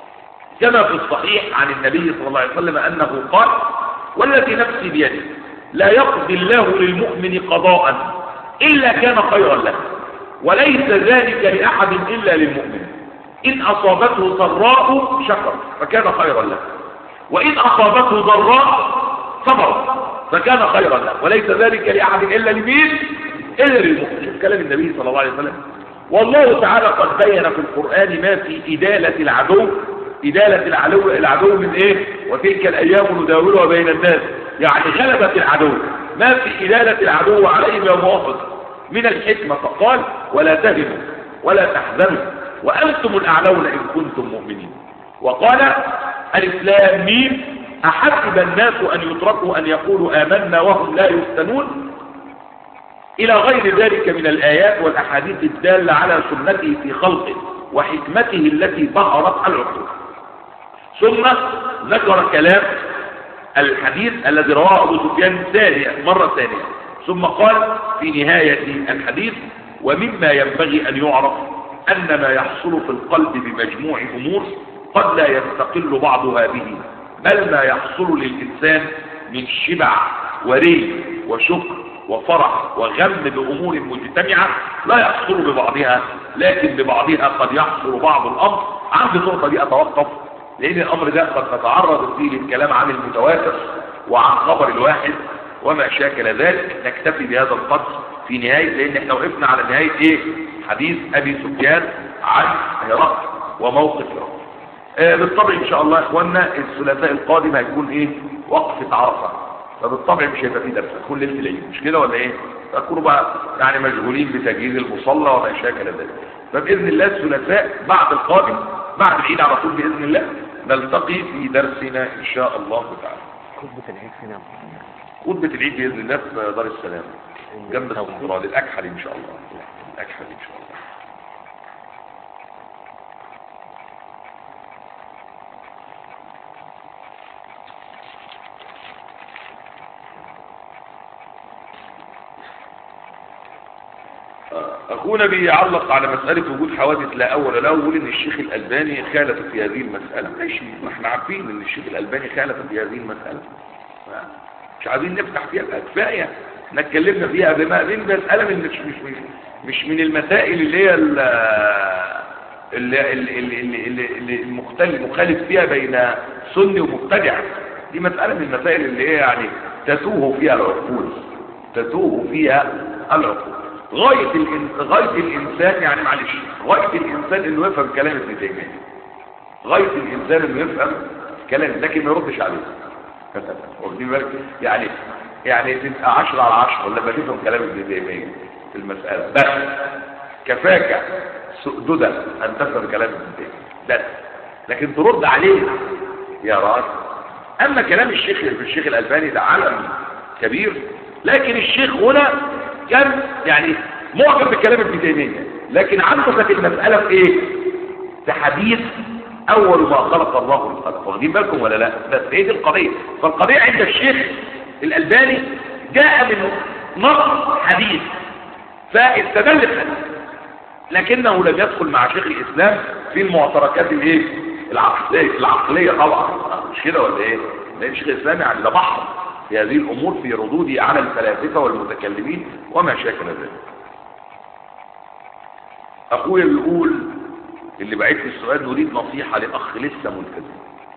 كما في الصحيح عن النبي صلى الله عليه وسلم أنه قال والذي نفسي بيده لا يقضي الله للمؤمن قضاء إلا كان خيرا له وليس ذلك لأحد إلا للمؤمن إن أصابته سراء شكر فكان خيرا له وإن أصابته ضراء صبر فكان خيرا له وليس ذلك لأحد إلا لمين إلا للمؤمن شوف كلام النبي صلى الله عليه وسلم والله تعالى قد بين في القرآن ما في إدالة العدو إدالة العدو العدو من إيه وتلك الأيام نداولها بين الناس يعني غلبة العدو ما في إدالة العدو عليهم يوم واحد من الحكمة فقال ولا تهنوا ولا تحزنوا وأنتم الأعلون إن كنتم مؤمنين وقال الإسلام مين أحسب الناس أن يتركوا أن يقولوا آمنا وهم لا يفتنون إلى غير ذلك من الآيات والأحاديث الدالة على سنته في خلقه وحكمته التي ظهرت العقول ثم ذكر كلام الحديث الذي رواه أبو سفيان ثانية مرة ثانية ثم قال في نهاية الحديث ومما ينبغي أن يعرف أن ما يحصل في القلب بمجموع أمور قد لا يستقل بعضها به بل ما يحصل للإنسان من شبع وري وشكر وفرح وغم بأمور مجتمعة لا يحصل ببعضها لكن ببعضها قد يحصل بعض الأمر عند النقطة دي أتوقف لأن الأمر ده قد نتعرض فيه للكلام عن المتواتر وعن خبر الواحد وما شاكل ذلك نكتفي بهذا القدر في نهاية لأن احنا وقفنا على نهاية ايه حديث أبي سفيان عن هرقل وموقف هرقل آه بالطبع ان شاء الله يا اخوانا الثلاثاء القادم هيكون ايه وقفة عرفة فبالطبع مش هيبقى فيه درس هتكون ليله العيد مش كده ولا ايه تكونوا بقى يعني مشغولين بتجهيز المصلى وما شاكل ذلك فباذن الله الثلاثاء بعد القادم بعد العيد على طول باذن الله نلتقي في درسنا ان شاء الله تعالى خطبة العيد فين يا محمد؟ خطبة العيد بإذن الله في دار السلام جنب السنترال الأكحل إن شاء الله الأكحل إن شاء الله أخونا بيعلق على مسألة وجود حوادث لا أول له يقول إن الشيخ الألباني خالف في هذه المسألة ماشي ما احنا عارفين إن الشيخ الألباني خالف في هذه المسألة مش عايزين نفتح فيها بقى كفاية احنا اتكلمنا فيها بما دي مسألة من مش مش مش, مش من المسائل اللي هي ال- اللي اللي اللي اللي اللي المختلف مخالف فيها بين سني ومبتدع دي مسألة من المسائل اللي هي يعني تتوه فيها العقول تتوه فيها العقول غاية الإن... غاية الإنسان يعني معلش غاية الإنسان إنه يفهم كلام ابن تيمية غاية الإنسان إنه يفهم كلام لكن ما يردش عليه واخدين بالك يعني يعني تبقى 10 على 10 لما تفهم كلام ابن تيمية في المسألة بس كفاك سؤددا أن تفهم كلام ابن تيمية بس لكن ترد عليه يا راجل أما كلام الشيخ الشيخ الألباني ده علم كبير لكن الشيخ هنا كان يعني معجب بكلام ابن تيمية لكن عنده كانت المسألة في ايه في حديث اول ما خلق الله الخلق واخدين بالكم ولا لا بس ايه دي القضية فالقضية عند الشيخ الألباني جاء من نص حديث فاستدل الحديث لكنه لم يدخل مع شيخ الإسلام في المعتركات الايه العقلية العقلية طبعا مش كده ولا ايه لان شيخ الإسلام يعني ده بحر في هذه الأمور في ردوده على الفلاسفة والمتكلمين وما شاكل ذلك أخويا بيقول اللي بعت لي السؤال نريد نصيحة لأخ لسه ملتزم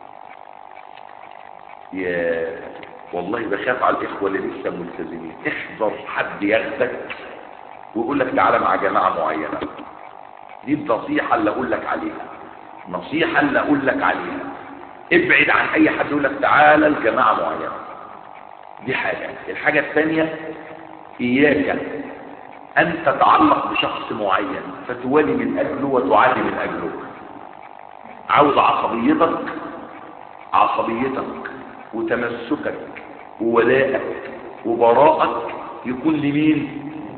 يا والله بخاف على الإخوة اللي لسه ملتزمين احذر حد ياخدك ويقول لك تعالى مع جماعة معينة دي النصيحة اللي أقول لك عليها نصيحة اللي أقول لك عليها ابعد عن أي حد يقول لك تعالى لجماعة معينة دي حاجة الحاجة الثانية إياك أن تتعلق بشخص معين فتولي من أجله وتعادي من أجله عاوز عصبيتك عصبيتك وتمسكك وولائك وبراءك يكون لمين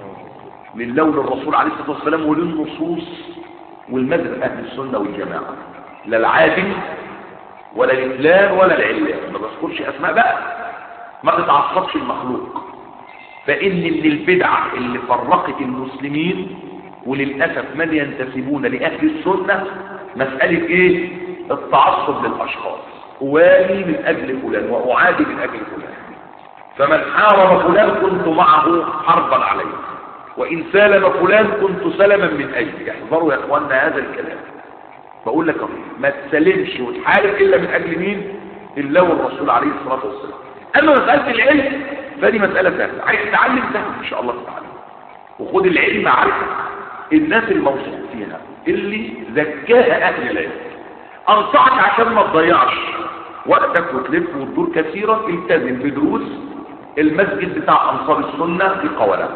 لله وللرسول عليه الصلاة والسلام وللنصوص والمذهب أهل السنة والجماعة لا العادل ولا الإفلان ولا العلان ما بذكرش أسماء بقى ما تتعصبش المخلوق فإن من البدع اللي فرقت المسلمين وللأسف من ينتسبون لأهل السنة مسألة إيه التعصب للأشخاص أوالي من أجل فلان وأعادي من أجل فلان فمن حارب فلان كنت معه حربا عليه وإن سالم فلان كنت سلما من أجله احذروا يا أخواننا هذا الكلام بقول لك ما تسلمش وتحارب إلا من أجل مين الله والرسول عليه الصلاة والسلام أما مسألة العلم فدي مسألة سهلة عايز تتعلم سهل إن شاء الله تتعلم وخد العلم عارف الناس الموثوق فيها اللي زكاها أهل العلم أنصحك عشان ما تضيعش وقتك وتلف وتدور كثيرا التزم بدروس المسجد بتاع أنصار السنة في قولة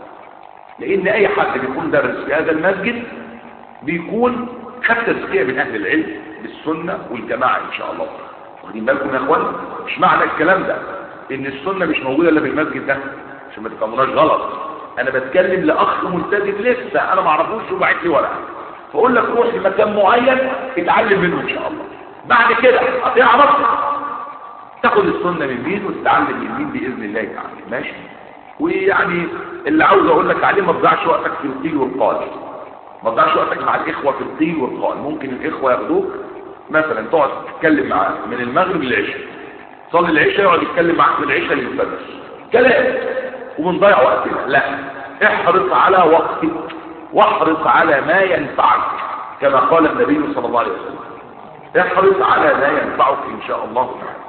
لأن أي حد بيكون درس في هذا المسجد بيكون خد تزكية من أهل العلم بالسنة والجماعة إن شاء الله واخدين بالكم يا اخوان مش معنى الكلام ده ان السنة مش موجودة الا في المسجد ده عشان ما تفهموناش غلط انا بتكلم لاخ ملتزم لسه انا ما اعرفوش وبعت لي ورقه فاقول لك روح لمكان معين اتعلم منه ان شاء الله بعد كده هتعرف تاخد السنة من مين وتتعلم من مين باذن الله تعالى ماشي ويعني اللي عاوز اقول لك عليه ما تضيعش وقتك في القيل والقال ما تضيعش وقتك مع الاخوه في القيل والقال ممكن الاخوه ياخدوك مثلا تقعد تتكلم معاه من المغرب للعشاء صلي العشاء يقعد يتكلم معاك من العشاء للفجر كلام وبنضيع وقتنا لا احرص على وقتك واحرص على ما ينفعك كما قال النبي صلى الله عليه وسلم احرص على ما ينفعك ان شاء الله تعالى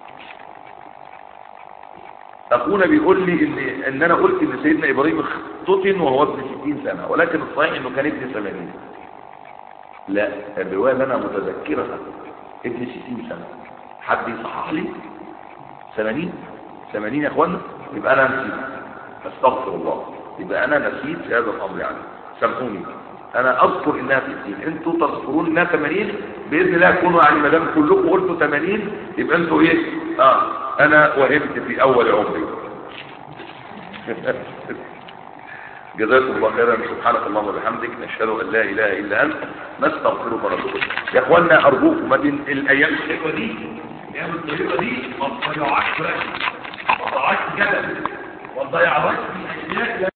اخونا بيقول لي ان ان انا قلت ان سيدنا ابراهيم اختتن وهو ابن 60 سنه ولكن الصحيح انه كان ابن 80 لا الروايه اللي انا متذكرها ابن 60 سنه حد يصحح لي 80 80 يا اخوانا يبقى انا نسيت استغفر الله يبقى انا نسيت في هذا الامر يعني سامحوني انا اذكر انها 60 انتوا تذكرون انها 80 باذن الله تكونوا يعني ما دام كلكم قلتوا 80 يبقى انتوا ايه اه انا وهمت في اول عمري جزاكم الله خيرا سبحانك اللهم وبحمدك نشهد ان لا اله الا انت نستغفرك ونتوب اليك يا اخوانا ارجوكم ما بين الايام الحلوه دي الايام الطيبه دي ما تضيعوهاش ما تضيعوهاش جدل ما تضيعوهاش في اشياء